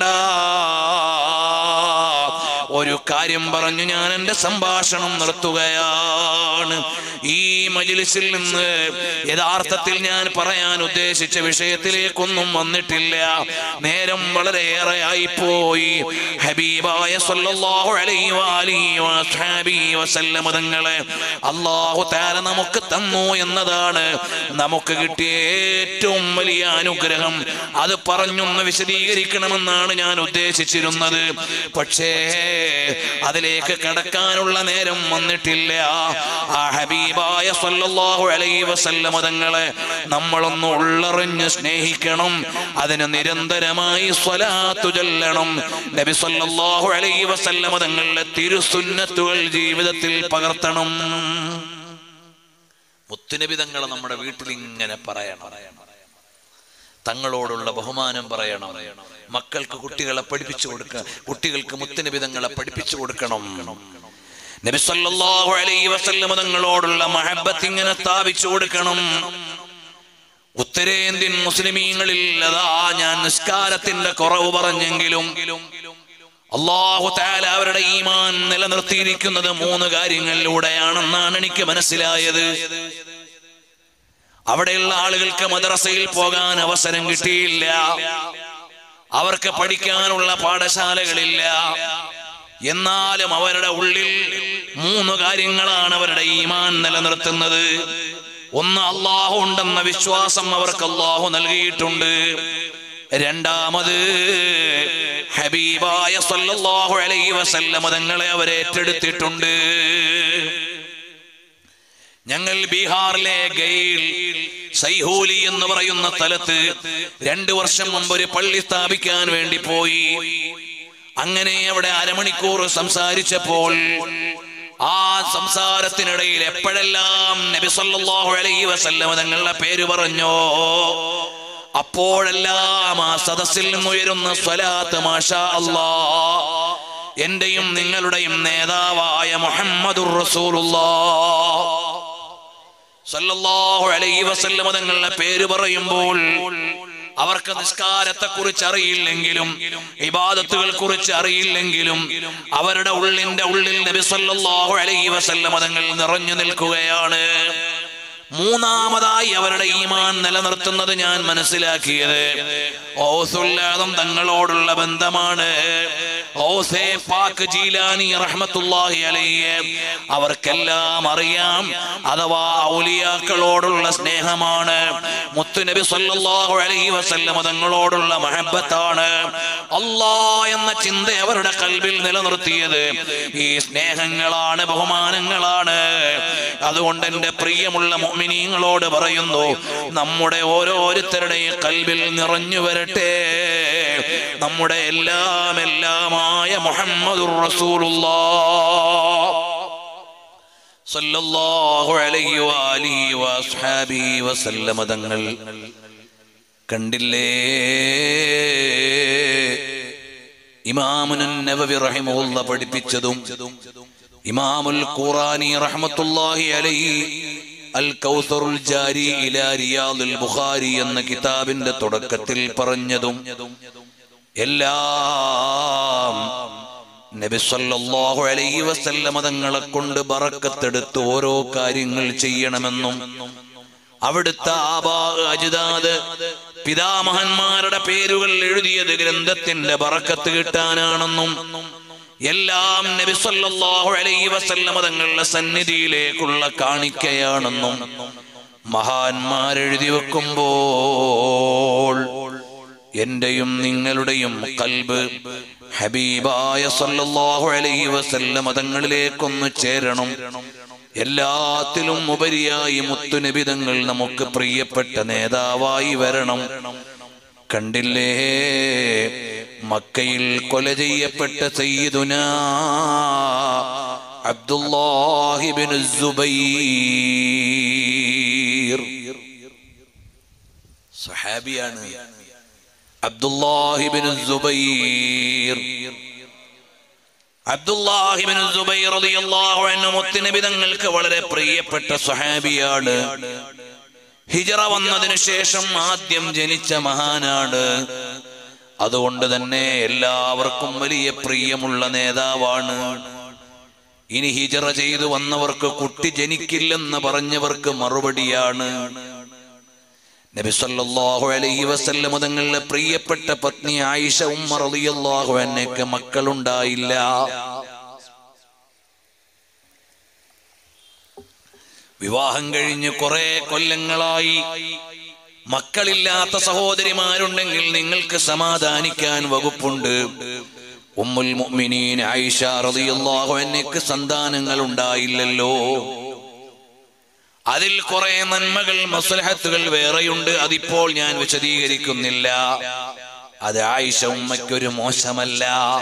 ഒരു കാര്യം പറഞ്ഞു ഞാൻ എന്റെ സംഭാഷണം നിർത്തുകയാണ് ഈ മജിലിസിൽ നിന്ന് യഥാർത്ഥത്തിൽ ഞാൻ പറയാൻ ഉദ്ദേശിച്ച വിഷയത്തിലേക്കൊന്നും വന്നിട്ടില്ല നേരം വളരെയേറെ ആയിപ്പോയി ഹബീബായ സല്ലല്ലാഹു അലൈഹി വആലിഹി വസ്ഹാബിഹി വസല്ലമ തങ്ങളെ അല്ലാഹു തആല നമുക്ക് തന്നു എന്നതാണ് നമുക്ക് കിട്ടിയ ഏറ്റവും വലിയ അനുഗ്രഹം അത് പറഞ്ഞൊന്ന് വിശദീകരിക്കണമെന്നാണ് ഞാൻ ഉദ്ദേശിച്ചിരുന്നത് പക്ഷേ അതിലേക്ക് കടക്കാനുള്ള നേരം വന്നിട്ടില്ല ആ ഹബീബായ സല്ലല്ലാഹു അലൈഹി വസല്ലമ തങ്ങളെ നമ്മളൊന്ന് ഉള്ളറിഞ്ഞ് സ്നേഹിക്കണം അതിന് നിരന്തരമായി സ്വലാത്തു ചൊല്ലണം നബി സല്ലല്ലാഹു അലൈഹി വസല്ലമ തങ്ങളുടെ തിരുസുന്നത്തുകൾ ജീവിതത്തിൽ പകർത്തണം മുത്തുനബി തങ്ങളെ നമ്മുടെ വീട്ടിൽ ഇങ്ങനെ പറയണം തങ്ങളോടുള്ള ബഹുമാനം പറയണം മക്കൾക്ക് കുട്ടികളെ പഠിപ്പിച്ചു കൊടുക്കുക കുട്ടികൾക്ക് മുത്തുനിബിതങ്ങളെ പഠിപ്പിച്ചു കൊടുക്കണം നബി സല്ലല്ലാഹു അലൈഹി വസല്ലം തങ്ങളോടുള്ള മഹബത്ത് ഇങ്ങനെ സ്ഥാപിച്ചു കൊടുക്കണം ഉത്തരേന്ത്യൻ മുസ്ലിമീങ്ങളിൽ അതാ ഞാൻ നിസ്കാരത്തിന്റെ കുറവ് പറഞ്ഞെങ്കിലും അള്ളാഹു താല അവരുടെ ഈമാൻ നിലനിർത്തിയിരിക്കുന്നത് മൂന്ന് കാര്യങ്ങളിലൂടെയാണെന്നാണ് എനിക്ക് മനസ്സിലായത് അവിടെയുള്ള ആളുകൾക്ക് മദ്രസയിൽ പോകാൻ അവസരം കിട്ടിയില്ല അവർക്ക് പഠിക്കാനുള്ള പാഠശാലകളില്ല എന്നാലും അവരുടെ ഉള്ളിൽ മൂന്ന് കാര്യങ്ങളാണ് അവരുടെ ഈമാൻ നിലനിർത്തുന്നത് ഒന്ന് അള്ളാഹു ഉണ്ടെന്ന വിശ്വാസം അവർക്ക് അള്ളാഹു നൽകിയിട്ടുണ്ട് രണ്ടാമത് ഹബീബായ സല്ലല്ലാഹു അലൈഹി വസല്ലമ തങ്ങളെ അവർ ഏറ്റെടുത്തിട്ടുണ്ട് ഞങ്ങൾ ബീഹാറിലെ ഗയിൽ സൈഹൂലി എന്ന് പറയുന്ന സ്ഥലത്ത് രണ്ടു വർഷം മുമ്പ് ഒരു പള്ളി സ്ഥാപിക്കാൻ വേണ്ടി പോയി അങ്ങനെ അവിടെ അരമണിക്കൂർ സംസാരിച്ചപ്പോൾ ആ സംസാരത്തിനിടയിൽ എപ്പോഴെല്ലാം നബി സല്ലല്ലാഹു അലൈഹി വസല്ലമ തങ്ങളുടെ പേര് പറഞ്ഞോ അപ്പോഴെല്ലാം ആ സദസ്സിൽ നിന്നുയരുന്ന സ്വലാത്ത് മാഷാ അല്ലാ എന്റെയും നിങ്ങളുടെയും നേതാവായ മുഹമ്മദുർ റസൂലുള്ളാഹ് സല്ലല്ലാഹു അലൈഹി വസല്ലമ തങ്ങളുടെ പേര് പറയുമ്പോൾ അവർക്ക് നിസ്കാരത്തെ കുറിച്ച് അറിയില്ലെങ്കിലും ഇബാദത്തുകൾ കുറിച്ച് അറിയില്ലെങ്കിലും അവരുടെ ഉള്ളിന്റെ ഉള്ളിൽ നബി സല്ലല്ലാഹു അലൈഹി വസല്ലമ തങ്ങൾ നിറഞ്ഞു നിൽക്കുകയാണ് മൂന്നാമതായി അവരുടെ ഈമാൻ നിലനിർത്തുന്നത് ഞാൻ മനസ്സിലാക്കിയത് ഓസുല്ലാദം തങ്ങളോടുള്ള ബന്ധമാണ് ഓസേ പാക്ക് ജീലാനി റഹ്മത്തുള്ളാഹി അലൈഹി അവർക്കെല്ലാം അറിയാം അഥവാ ഔലിയാക്കളോടുള്ള സ്നേഹമാണ് മുത്തുനബി സല്ലല്ലാഹു അലൈഹി വസല്ലം തങ്ങളോടുള്ള മഹബത്താണ് അല്ലാ എന്ന ചിന്ത അവരുടെ കൽബിൽ നിലനിർത്തിയത് ഈ സ്നേഹങ്ങളാണ് ബഹുമാനങ്ങളാണ് അതുകൊണ്ട് എന്റെ പ്രിയമുള്ള മുഅ്മിനീങ്ങളോട് പറയുന്നു നമ്മുടെ ഓരോരുത്തരുടെയും കൽബിൽ നിറഞ്ഞു വരട്ടെ നമ്മുടെ എല്ലാം എല്ലാമായ മുഹമ്മദുർ റസൂലുള്ളാഹ് സല്ലല്ലാഹു അലൈഹി വആലിഹി വഅസ്ഹാബിഹി വസല്ലമ തങ്ങൾ കണ്ടില്ലേ ഇമാമുൻ നബവി റഹിമഹുല്ല പഠിപ്പിച്ചതും ഇമാമുൽ ഖുറാനി റഹ്മത്തുള്ളാഹി അലൈഹി അൽ കൗസറുൽ ജാരി ഇലാ റിയാദുൽ ബുഖാരി എന്ന കിതാബിന്റെ തുടക്കത്തിൽ പറഞ്ഞതും എല്ലാം നബി സല്ലല്ലാഹു അലൈഹി വസല്ലമ തങ്ങളെ കൊണ്ട് ബറക്കത്തെടുത്ത് ഓരോ കാര്യങ്ങൾ ചെയ്യണമെന്നും അവിടുത്തെ ആബാ അജിതാദ് പിതാമഹന്മാരുടെ പേരുകൾ എഴുതിയത് ഗ്രന്ഥത്തിന്റെ ബറക്കത്ത് കിട്ടാനാണെന്നും എല്ലാം നബി സല്ലല്ലാഹു അലൈഹി വസല്ലമ തങ്ങളുടെ സന്നിധിയിലേക്കുള്ള കാണിക്കയാണെന്നും മഹാന്മാരെഴുതി വെക്കുമ്പോൾ എന്റെയും നിങ്ങളുടെയും കൽബ് ഹബീബായ സല്ലല്ലാഹു അലൈഹി വസല്ലമ തങ്ങളിലേക്കൊന്ന് ചേരണം എല്ലാത്തിലും ഉപരിയായി മുത്തുനിബിതങ്ങൾ നമുക്ക് പ്രിയപ്പെട്ട നേതാവായി വരണം കണ്ടില്ലേ മക്കയിൽ കൊല ചെയ്യപ്പെട്ട സയ്യിദുന അബ്ദുല്ലാഹിബിൻ സുബൈർ സുഹാബിയാണ് അബ്ദുല്ലാഹിബിൻ സുബൈർ അബ്ദുല്ലാഹിബിൻ സുബൈർ റളിയല്ലാഹു അൻഹു മുത്തുനബി തങ്ങൾക്ക് വളരെ പ്രിയപ്പെട്ട സ്വഹാബിയാണ് ഹിജറ വന്നതിനു ശേഷം ആദ്യം ജനിച്ച മഹാനാണ് അതുകൊണ്ട് തന്നെ എല്ലാവർക്കും വലിയ പ്രിയമുള്ള നേതാവാണ് ഇനി ഹിജറ ചെയ്തു വന്നവർക്ക് കുട്ടി ജനിക്കില്ലെന്ന് പറഞ്ഞവർക്ക് മറുപടിയാണ് നബി സല്ലല്ലാഹു അലൈഹി വസല്ലം തങ്ങളുടെ പ്രിയപ്പെട്ട പത്നി ആയിഷ ഉമ്മ റളിയല്ലാഹു അൻഹയ്ക്ക് മക്കളുണ്ടായില്ല വിവാഹം കഴിഞ്ഞ് കുറെ കൊല്ലങ്ങളായി മക്കളില്ലാത്ത സഹോദരിമാരുണ്ടെങ്കിൽ നിങ്ങൾക്ക് സമാധാനിക്കാൻ വകുപ്പുണ്ട് ഉമ്മുൽ മുഅ്മിനീൻ ആയിഷ റളിയല്ലാഹു അൻഹയ്ക്ക് സന്താനങ്ങൾ ഉണ്ടായില്ലല്ലോ അതിൽ കുറെ നന്മകൾ മസ്ലഹത്തുകൾ വേറെയുണ്ട് അതിപ്പോൾ ഞാൻ വിശദീകരിക്കുന്നില്ല അത് ആയിഷ ഉമ്മയ്ക്കൊരു മോശമല്ല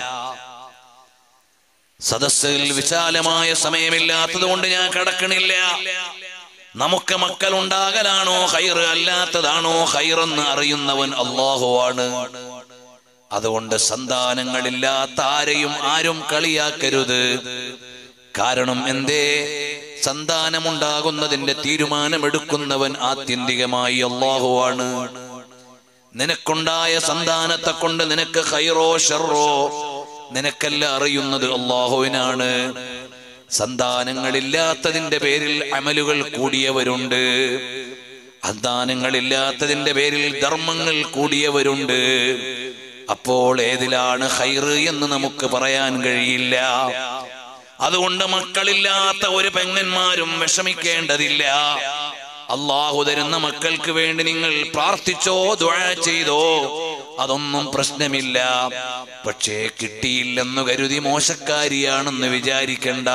സദസ്സിൽ വിശാലമായ സമയമില്ലാത്തത് കൊണ്ട് ഞാൻ കടക്കണില്ല നമുക്ക് മക്കൾ ഉണ്ടാകലാണോ ഹൈർ അല്ലാത്തതാണോ ഹൈറെന്ന് അറിയുന്നവൻ അള്ളാഹുവാണ് അതുകൊണ്ട് സന്താനങ്ങളില്ലാത്ത ആരെയും ആരും കളിയാക്കരുത് കാരണം എന്തേ സന്താനമുണ്ടാകുന്നതിന്റെ തീരുമാനമെടുക്കുന്നവൻ ആത്യന്തികമായി അള്ളാഹുവാണ് നിനക്കുണ്ടായ സന്താനത്തെ കൊണ്ട് നിനക്ക് ഹൈറോ ഷെറോ നിനക്കല്ല അറിയുന്നത് അള്ളാഹുവിനാണ് സന്താനങ്ങളില്ലാത്തതിന്റെ പേരിൽ അമലുകൾ കൂടിയവരുണ്ട് സന്താനങ്ങളില്ലാത്തതിന്റെ പേരിൽ ധർമ്മങ്ങൾ കൂടിയവരുണ്ട് അപ്പോൾ ഏതിലാണ് ഹൈറ് എന്ന് നമുക്ക് പറയാൻ കഴിയില്ല അതുകൊണ്ട് മക്കളില്ലാത്ത ഒരു പെങ്ങന്മാരും വിഷമിക്കേണ്ടതില്ല അള്ളാഹു തരുന്ന മക്കൾക്ക് വേണ്ടി നിങ്ങൾ പ്രാർത്ഥിച്ചോ ദുആ ചെയ്തോ അതൊന്നും പ്രശ്നമില്ല പക്ഷേ കിട്ടിയില്ലെന്നു കരുതി മോശക്കാരിയാണെന്ന് വിചാരിക്കണ്ട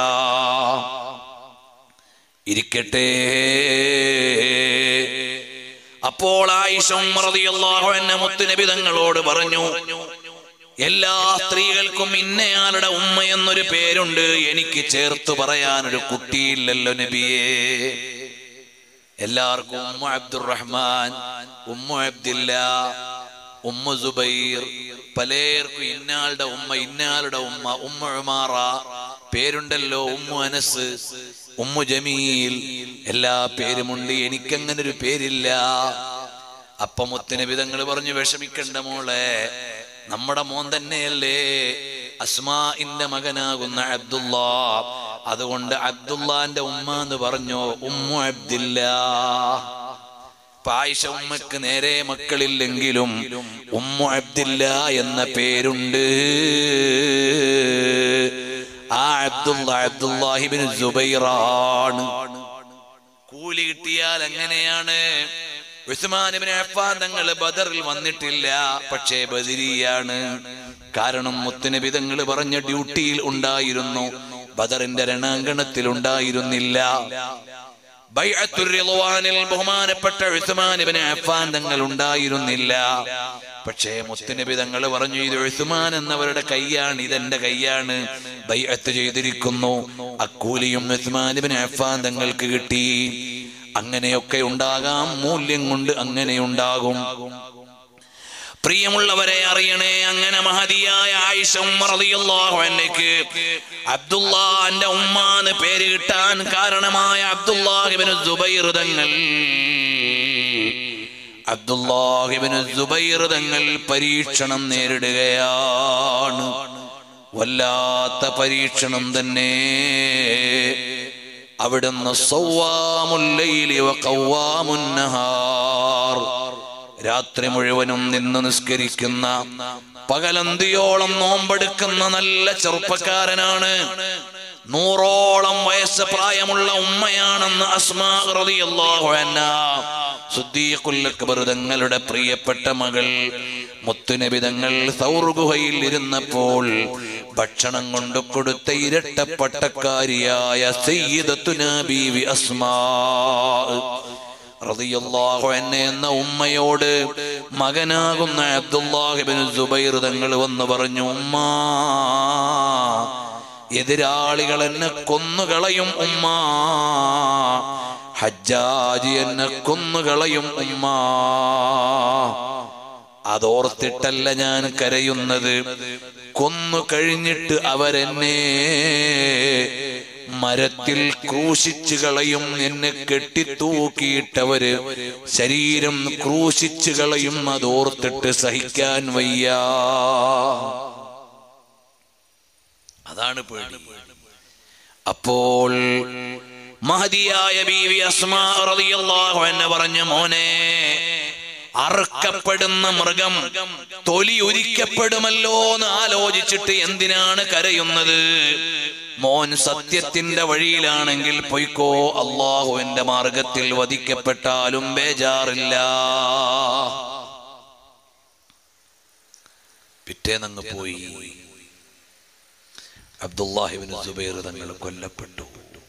ഇരിക്കട്ടെ അപ്പോൾ ആയിഷം മുത്തുനബി തങ്ങളോട് പറഞ്ഞു എല്ലാ സ്ത്രീകൾക്കും ഇന്നയാളുടെ ഉമ്മ എന്നൊരു പേരുണ്ട് എനിക്ക് ചേർത്ത് പറയാൻ ഒരു കുട്ടിയില്ലല്ലോ നബിയേ എല്ലാവർക്കും ഉമ്മ അബ്ദുറഹ്മാൻ ഉമ്മ അബ്ദില്ല ഉമ്മ സുബൈർ പലർക്കും ഇന്നാളുടെ ഉമ്മ ഇന്നാളുടെ ഉമ്മ ഉമ്മ ഉമാറ പേരുണ്ടല്ലോ ഉമ്മു അനസ് ഉമ്മു ജമീൽ എല്ലാ പേരുമുണ്ട് എനിക്കങ്ങനെ ഒരു പേരില്ല അപ്പൊ മുത്തിനബി തങ്ങൾ പറഞ്ഞു വിഷമിക്കണ്ട മോളെ നമ്മുടെ മോൻ തന്നെയല്ലേ അസ്മാഇന്റെ മകനാകുന്ന അബ്ദുള്ള അതുകൊണ്ട് അബ്ദുള്ളാന്റെ ഉമ്മ എന്ന് പറഞ്ഞു ഉമ്മു അബ്ദില്ല പായിഷ ഉമ്മക്ക് നേരെ മക്കളില്ലെങ്കിലും ഉമ്മു അബ്ദില്ല എന്ന പേരുണ്ട് ആ അബ്ദുള്ള അബ്ദുല്ലാഹിബിൻ സുബൈറാണ് കൂലി കിട്ടിയാൽ എങ്ങനെയാണ് ഉസ്മാനിബിന് അഫ്ഫാൻ തങ്ങൾ ബദറിൽ വന്നിട്ടില്ല പക്ഷേ ബദിരിയാണ് കാരണം മുത്തുനബി തങ്ങൾ പറഞ്ഞ ഡ്യൂട്ടിയിൽ ഉണ്ടായിരുന്നു ബദറിന്റെ രണാങ്കണത്തിൽ ഉണ്ടായിരുന്നില്ല ബൈഅത്തുർ റിളവാനിൽ ബഹുമാനപ്പെട്ട ഉസ്മാനിബിന് അഫ്ഫാൻ തങ്ങൾ ഉണ്ടായിരുന്നില്ല പക്ഷേ മുത്തുനബി തങ്ങൾ പറഞ്ഞു ഇത് ഉസ്മാൻ എന്നവരുടെ കൈയാണ് ഇതെന്റെ കൈയാണ് ബൈഅത്ത് ചെയ്തിരിക്കുന്നു അക്കൂലിയും ഉസ്മാനിബിന് അഫ്ഫാൻ തങ്ങൾക്ക് കിട്ടി അങ്ങനെയൊക്കെ ഉണ്ടാകാം മൂല്യം കൊണ്ട് അങ്ങനെ ഉണ്ടാകും പ്രിയമുള്ളവരെ അറിയണേ അങ്ങനെ മഹതിയായ ആയിഷ ഉമ്മറിയാഹുക്ക് അബ്ദുല്ലാന്റെ ഉമ്മാന്ന് പേര് കിട്ടാൻ കാരണമായ അബ്ദുല്ലാഹിബിന് സുബൈർ തങ്ങൾ അബ്ദുല്ലാഹിബിന് സുബൈർ തങ്ങൾ പരീക്ഷണം നേരിടുകയാണ് വല്ലാത്ത പരീക്ഷണം തന്നെ അവിടുന്ന് സൗവാമുല്ലൈലി വഖവ്വാമുന്നഹാർ രാത്രി മുഴുവനും നിന്ന് നിസ്കരിക്കുന്ന പകലന്തിയോളം നോമ്പെടുക്കുന്ന നല്ല ചെറുപ്പക്കാരനാണ് നൂറോളം വയസ്സ് പ്രായമുള്ള ഉമ്മയാണെന്ന് അസ്മാ റളിയല്ലാഹു അൻഹ സുദ്ദീഖുൽ അക്ബർ തങ്ങളുടെ പ്രിയപ്പെട്ട മകൾ മുത്തുനബി തങ്ങൾ സൗർ ഗുഹയിൽ ഇരുന്നപ്പോൾ ഭക്ഷണം കൊണ്ടു കൊടുത്ത ഇരട്ടപ്പട്ടക്കാരിയായ സയ്യിദത്തുന ബീവി അസ്മാ റളിയല്ലാഹു അൻഹ എന്ന ഉമ്മയോട് മകനാകുന്ന അബ്ദുല്ലാഹിബിൻ സുബൈർ തങ്ങൾ വന്ന് പറഞ്ഞു ഉമ്മ എതിരാളികൾ എന്നെ കൊന്നുകളയും ഉമ്മ ഹജ്ജാജി എന്നെ കൊന്നുകളയും ഉമ്മ അതോർത്തിട്ടല്ല ഞാൻ കരയുന്നത് കൊന്നു കഴിഞ്ഞിട്ട് അവരെന്നെ മരത്തിൽ ക്രൂശിച്ചു കളയും എന്നെ കെട്ടിത്തൂക്കിയിട്ടവര് ശരീരം ക്രൂശിച്ചു കളയും അതോർത്തിട്ട് സഹിക്കാൻ വയ്യ അതാണ് പേടി അപ്പോൾ മഹതിയായ ബീവി അസ്മാ റളിയല്ലാഹു അൻഹ പറഞ്ഞു മോനെ അറുക്കപ്പെടുന്ന മൃഗം തൊലി ഉരിക്കപ്പെടുമല്ലോ എന്ന് ആലോചിച്ചിട്ട് എന്തിനാണ് കരയുന്നത് മോൻ സത്യത്തിന്റെ വഴിയിലാണെങ്കിൽ പൊയ്ക്കോ അള്ളാഹുവിന്റെ മാർഗത്തിൽ വധിക്കപ്പെട്ടാലും ബേജാറില്ല പിറ്റേന്നങ്ങ് പോയി അബ്ദുല്ലാഹിബിൻ സുബൈർ തങ്ങൾ കൊല്ലപ്പെട്ടു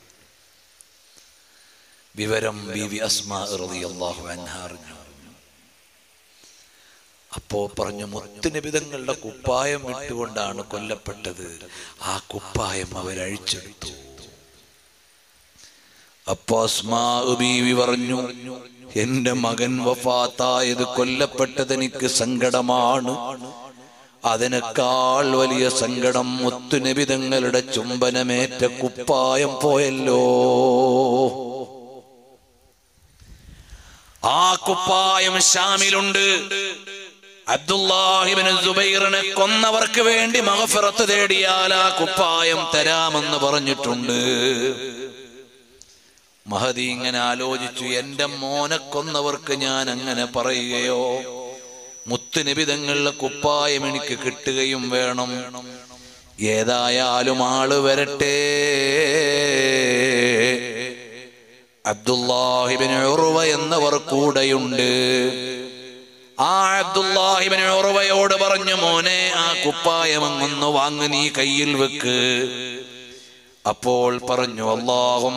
വിവരം ബീവി അസ്മാ റളിയല്ലാഹു അൻഹ അറിഞ്ഞു അപ്പോ പറഞ്ഞു മുത്തുനിബിതങ്ങളുടെ കുപ്പായം ഇട്ടുകൊണ്ടാണ് കൊല്ലപ്പെട്ടത് ആ കുപ്പായം അവരഴിച്ചെടുത്തു അപ്പോ അസ്മാ ബീവി പറഞ്ഞു എന്റെ മകൻ വഫാത്തായത് കൊല്ലപ്പെട്ടത് എനിക്ക് സങ്കടമാണ് അതിനേക്കാൾ വലിയ സങ്കടം മുത്തുനിബിതങ്ങളുടെ ചുംബനമേറ്റ കുപ്പായം പോയല്ലോ ആ കുപ്പായം ഷാമിലുണ്ട് അബ്ദുല്ലാഹിബിന് സുബൈറിനെ കൊന്നവർക്ക് വേണ്ടി മഹഫിറത്ത് തേടിയാൽ ആ കുപ്പായം തരാമെന്ന് പറഞ്ഞിട്ടുണ്ട് മഹദി ഇങ്ങനെ ആലോചിച്ചു എന്റെ മോനെ കൊന്നവർക്ക് ഞാൻ അങ്ങനെ പറയുകയോ മുത്തുനിബിതങ്ങളുടെ കുപ്പായം എനിക്ക് കിട്ടുകയും വേണം ഏതായാലും ആള് വരട്ടെ അബ്ദുല്ലാഹിബിൻ ഉറുവ എന്നവർ കൂടെയുണ്ട് ആ അബ്ദുല്ലാഹിബിൻ ഉറുവയോട് പറഞ്ഞു മോനെ ആ കുപ്പായം അങ്ങൊന്ന് വാങ്ങി നീ കയ്യിൽ വെക്ക് അപ്പോൾ പറഞ്ഞു അള്ളാഹും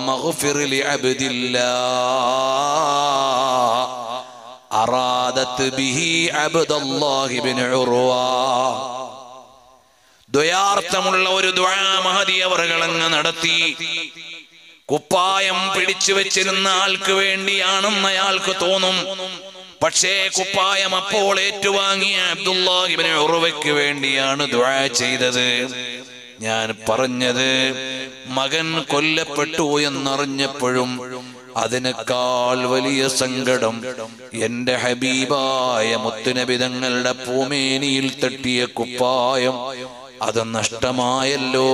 അറാദത്ത് ബിഹി അബ്ദുല്ലാഹിബിൻ ഉറുവ ദ്വയാർത്ഥമുള്ള ഒരു ദ്വാ മഹതി അവറുകളങ്ങ് നടത്തി കുപ്പായം പിടിച്ചു വെച്ചിരുന്ന ആൾക്ക് വേണ്ടിയാണെന്ന് അയാൾക്ക് തോന്നും പക്ഷേ കുപ്പായം അപ്പോൾ ഏറ്റുവാങ്ങിയ അബ്ദുല്ലാഹിബിന് ഉറവയ്ക്ക് വേണ്ടിയാണ് ദ്വാ ചെയ്തത് ഞാൻ പറഞ്ഞത് മകൻ കൊല്ലപ്പെട്ടു എന്നറിഞ്ഞപ്പോഴും അതിനേക്കാൾ വലിയ സങ്കടം എന്റെ ഹബീബായ മുത്തുനബിതങ്ങളുടെ പൂമേനിയിൽ തട്ടിയ കുപ്പായം അത് നഷ്ടമായല്ലോ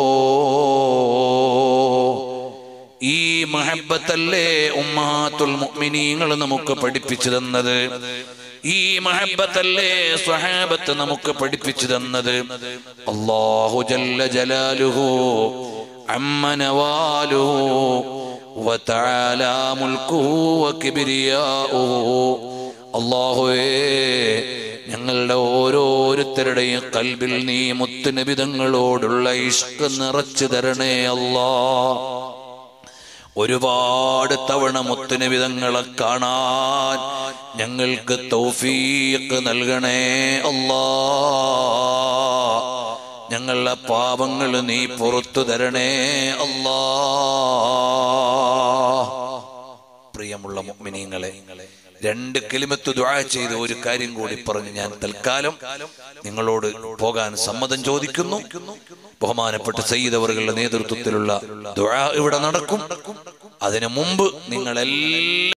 ഈ മഹബത്തല്ലേ ഉമ്മാത്തുൽ മുഅ്മിനീങ്ങൾ നമുക്ക് പഠിപ്പിച്ചു തന്നത് ഈ മഹബത്തല്ലേ സ്വഹാബത്ത് നമുക്ക് പഠിപ്പിച്ചു തന്നത് അല്ലാഹു ജല്ല ജലാലുഹു അമ്മ നവാലുഹു വതആല മുൽക്കുഹു വകിബ്രിയാഉഹു അല്ലാഹുവേ ഞങ്ങളുടെ ഓരോരുത്തരുടെയും കൽബിൽ നീ മുത്തുനബിതങ്ങളോടുള്ള ഇഷ്ക നിറച്ചു തരണേ അല്ലാ ഒരുപാട് തവണ മുത്തുനിവിധങ്ങളെ കാണാൻ ഞങ്ങൾക്ക് തൗഫീഖ് നൽകണേ അല്ലാ ഞങ്ങളുടെ പാപങ്ങൾ നീ പുറത്തു തരണേ അല്ലാ പ്രിയമുള്ള മുഅ്മിനീങ്ങളെ രണ്ട് കിലിമത്ത് ദുആ ചെയ്ത് ഒരു കാര്യം കൂടി പറഞ്ഞ് ഞാൻ തൽക്കാലം നിങ്ങളോട് പോകാൻ സമ്മതം ചോദിക്കുന്നു ബഹുമാനപ്പെട്ട സയ്യിദ് അവറുകളുടെ നേതൃത്വത്തിലുള്ള ദുആ ഇവിടെ നടക്കും അതിനു മുമ്പ് നിങ്ങളെല്ലാം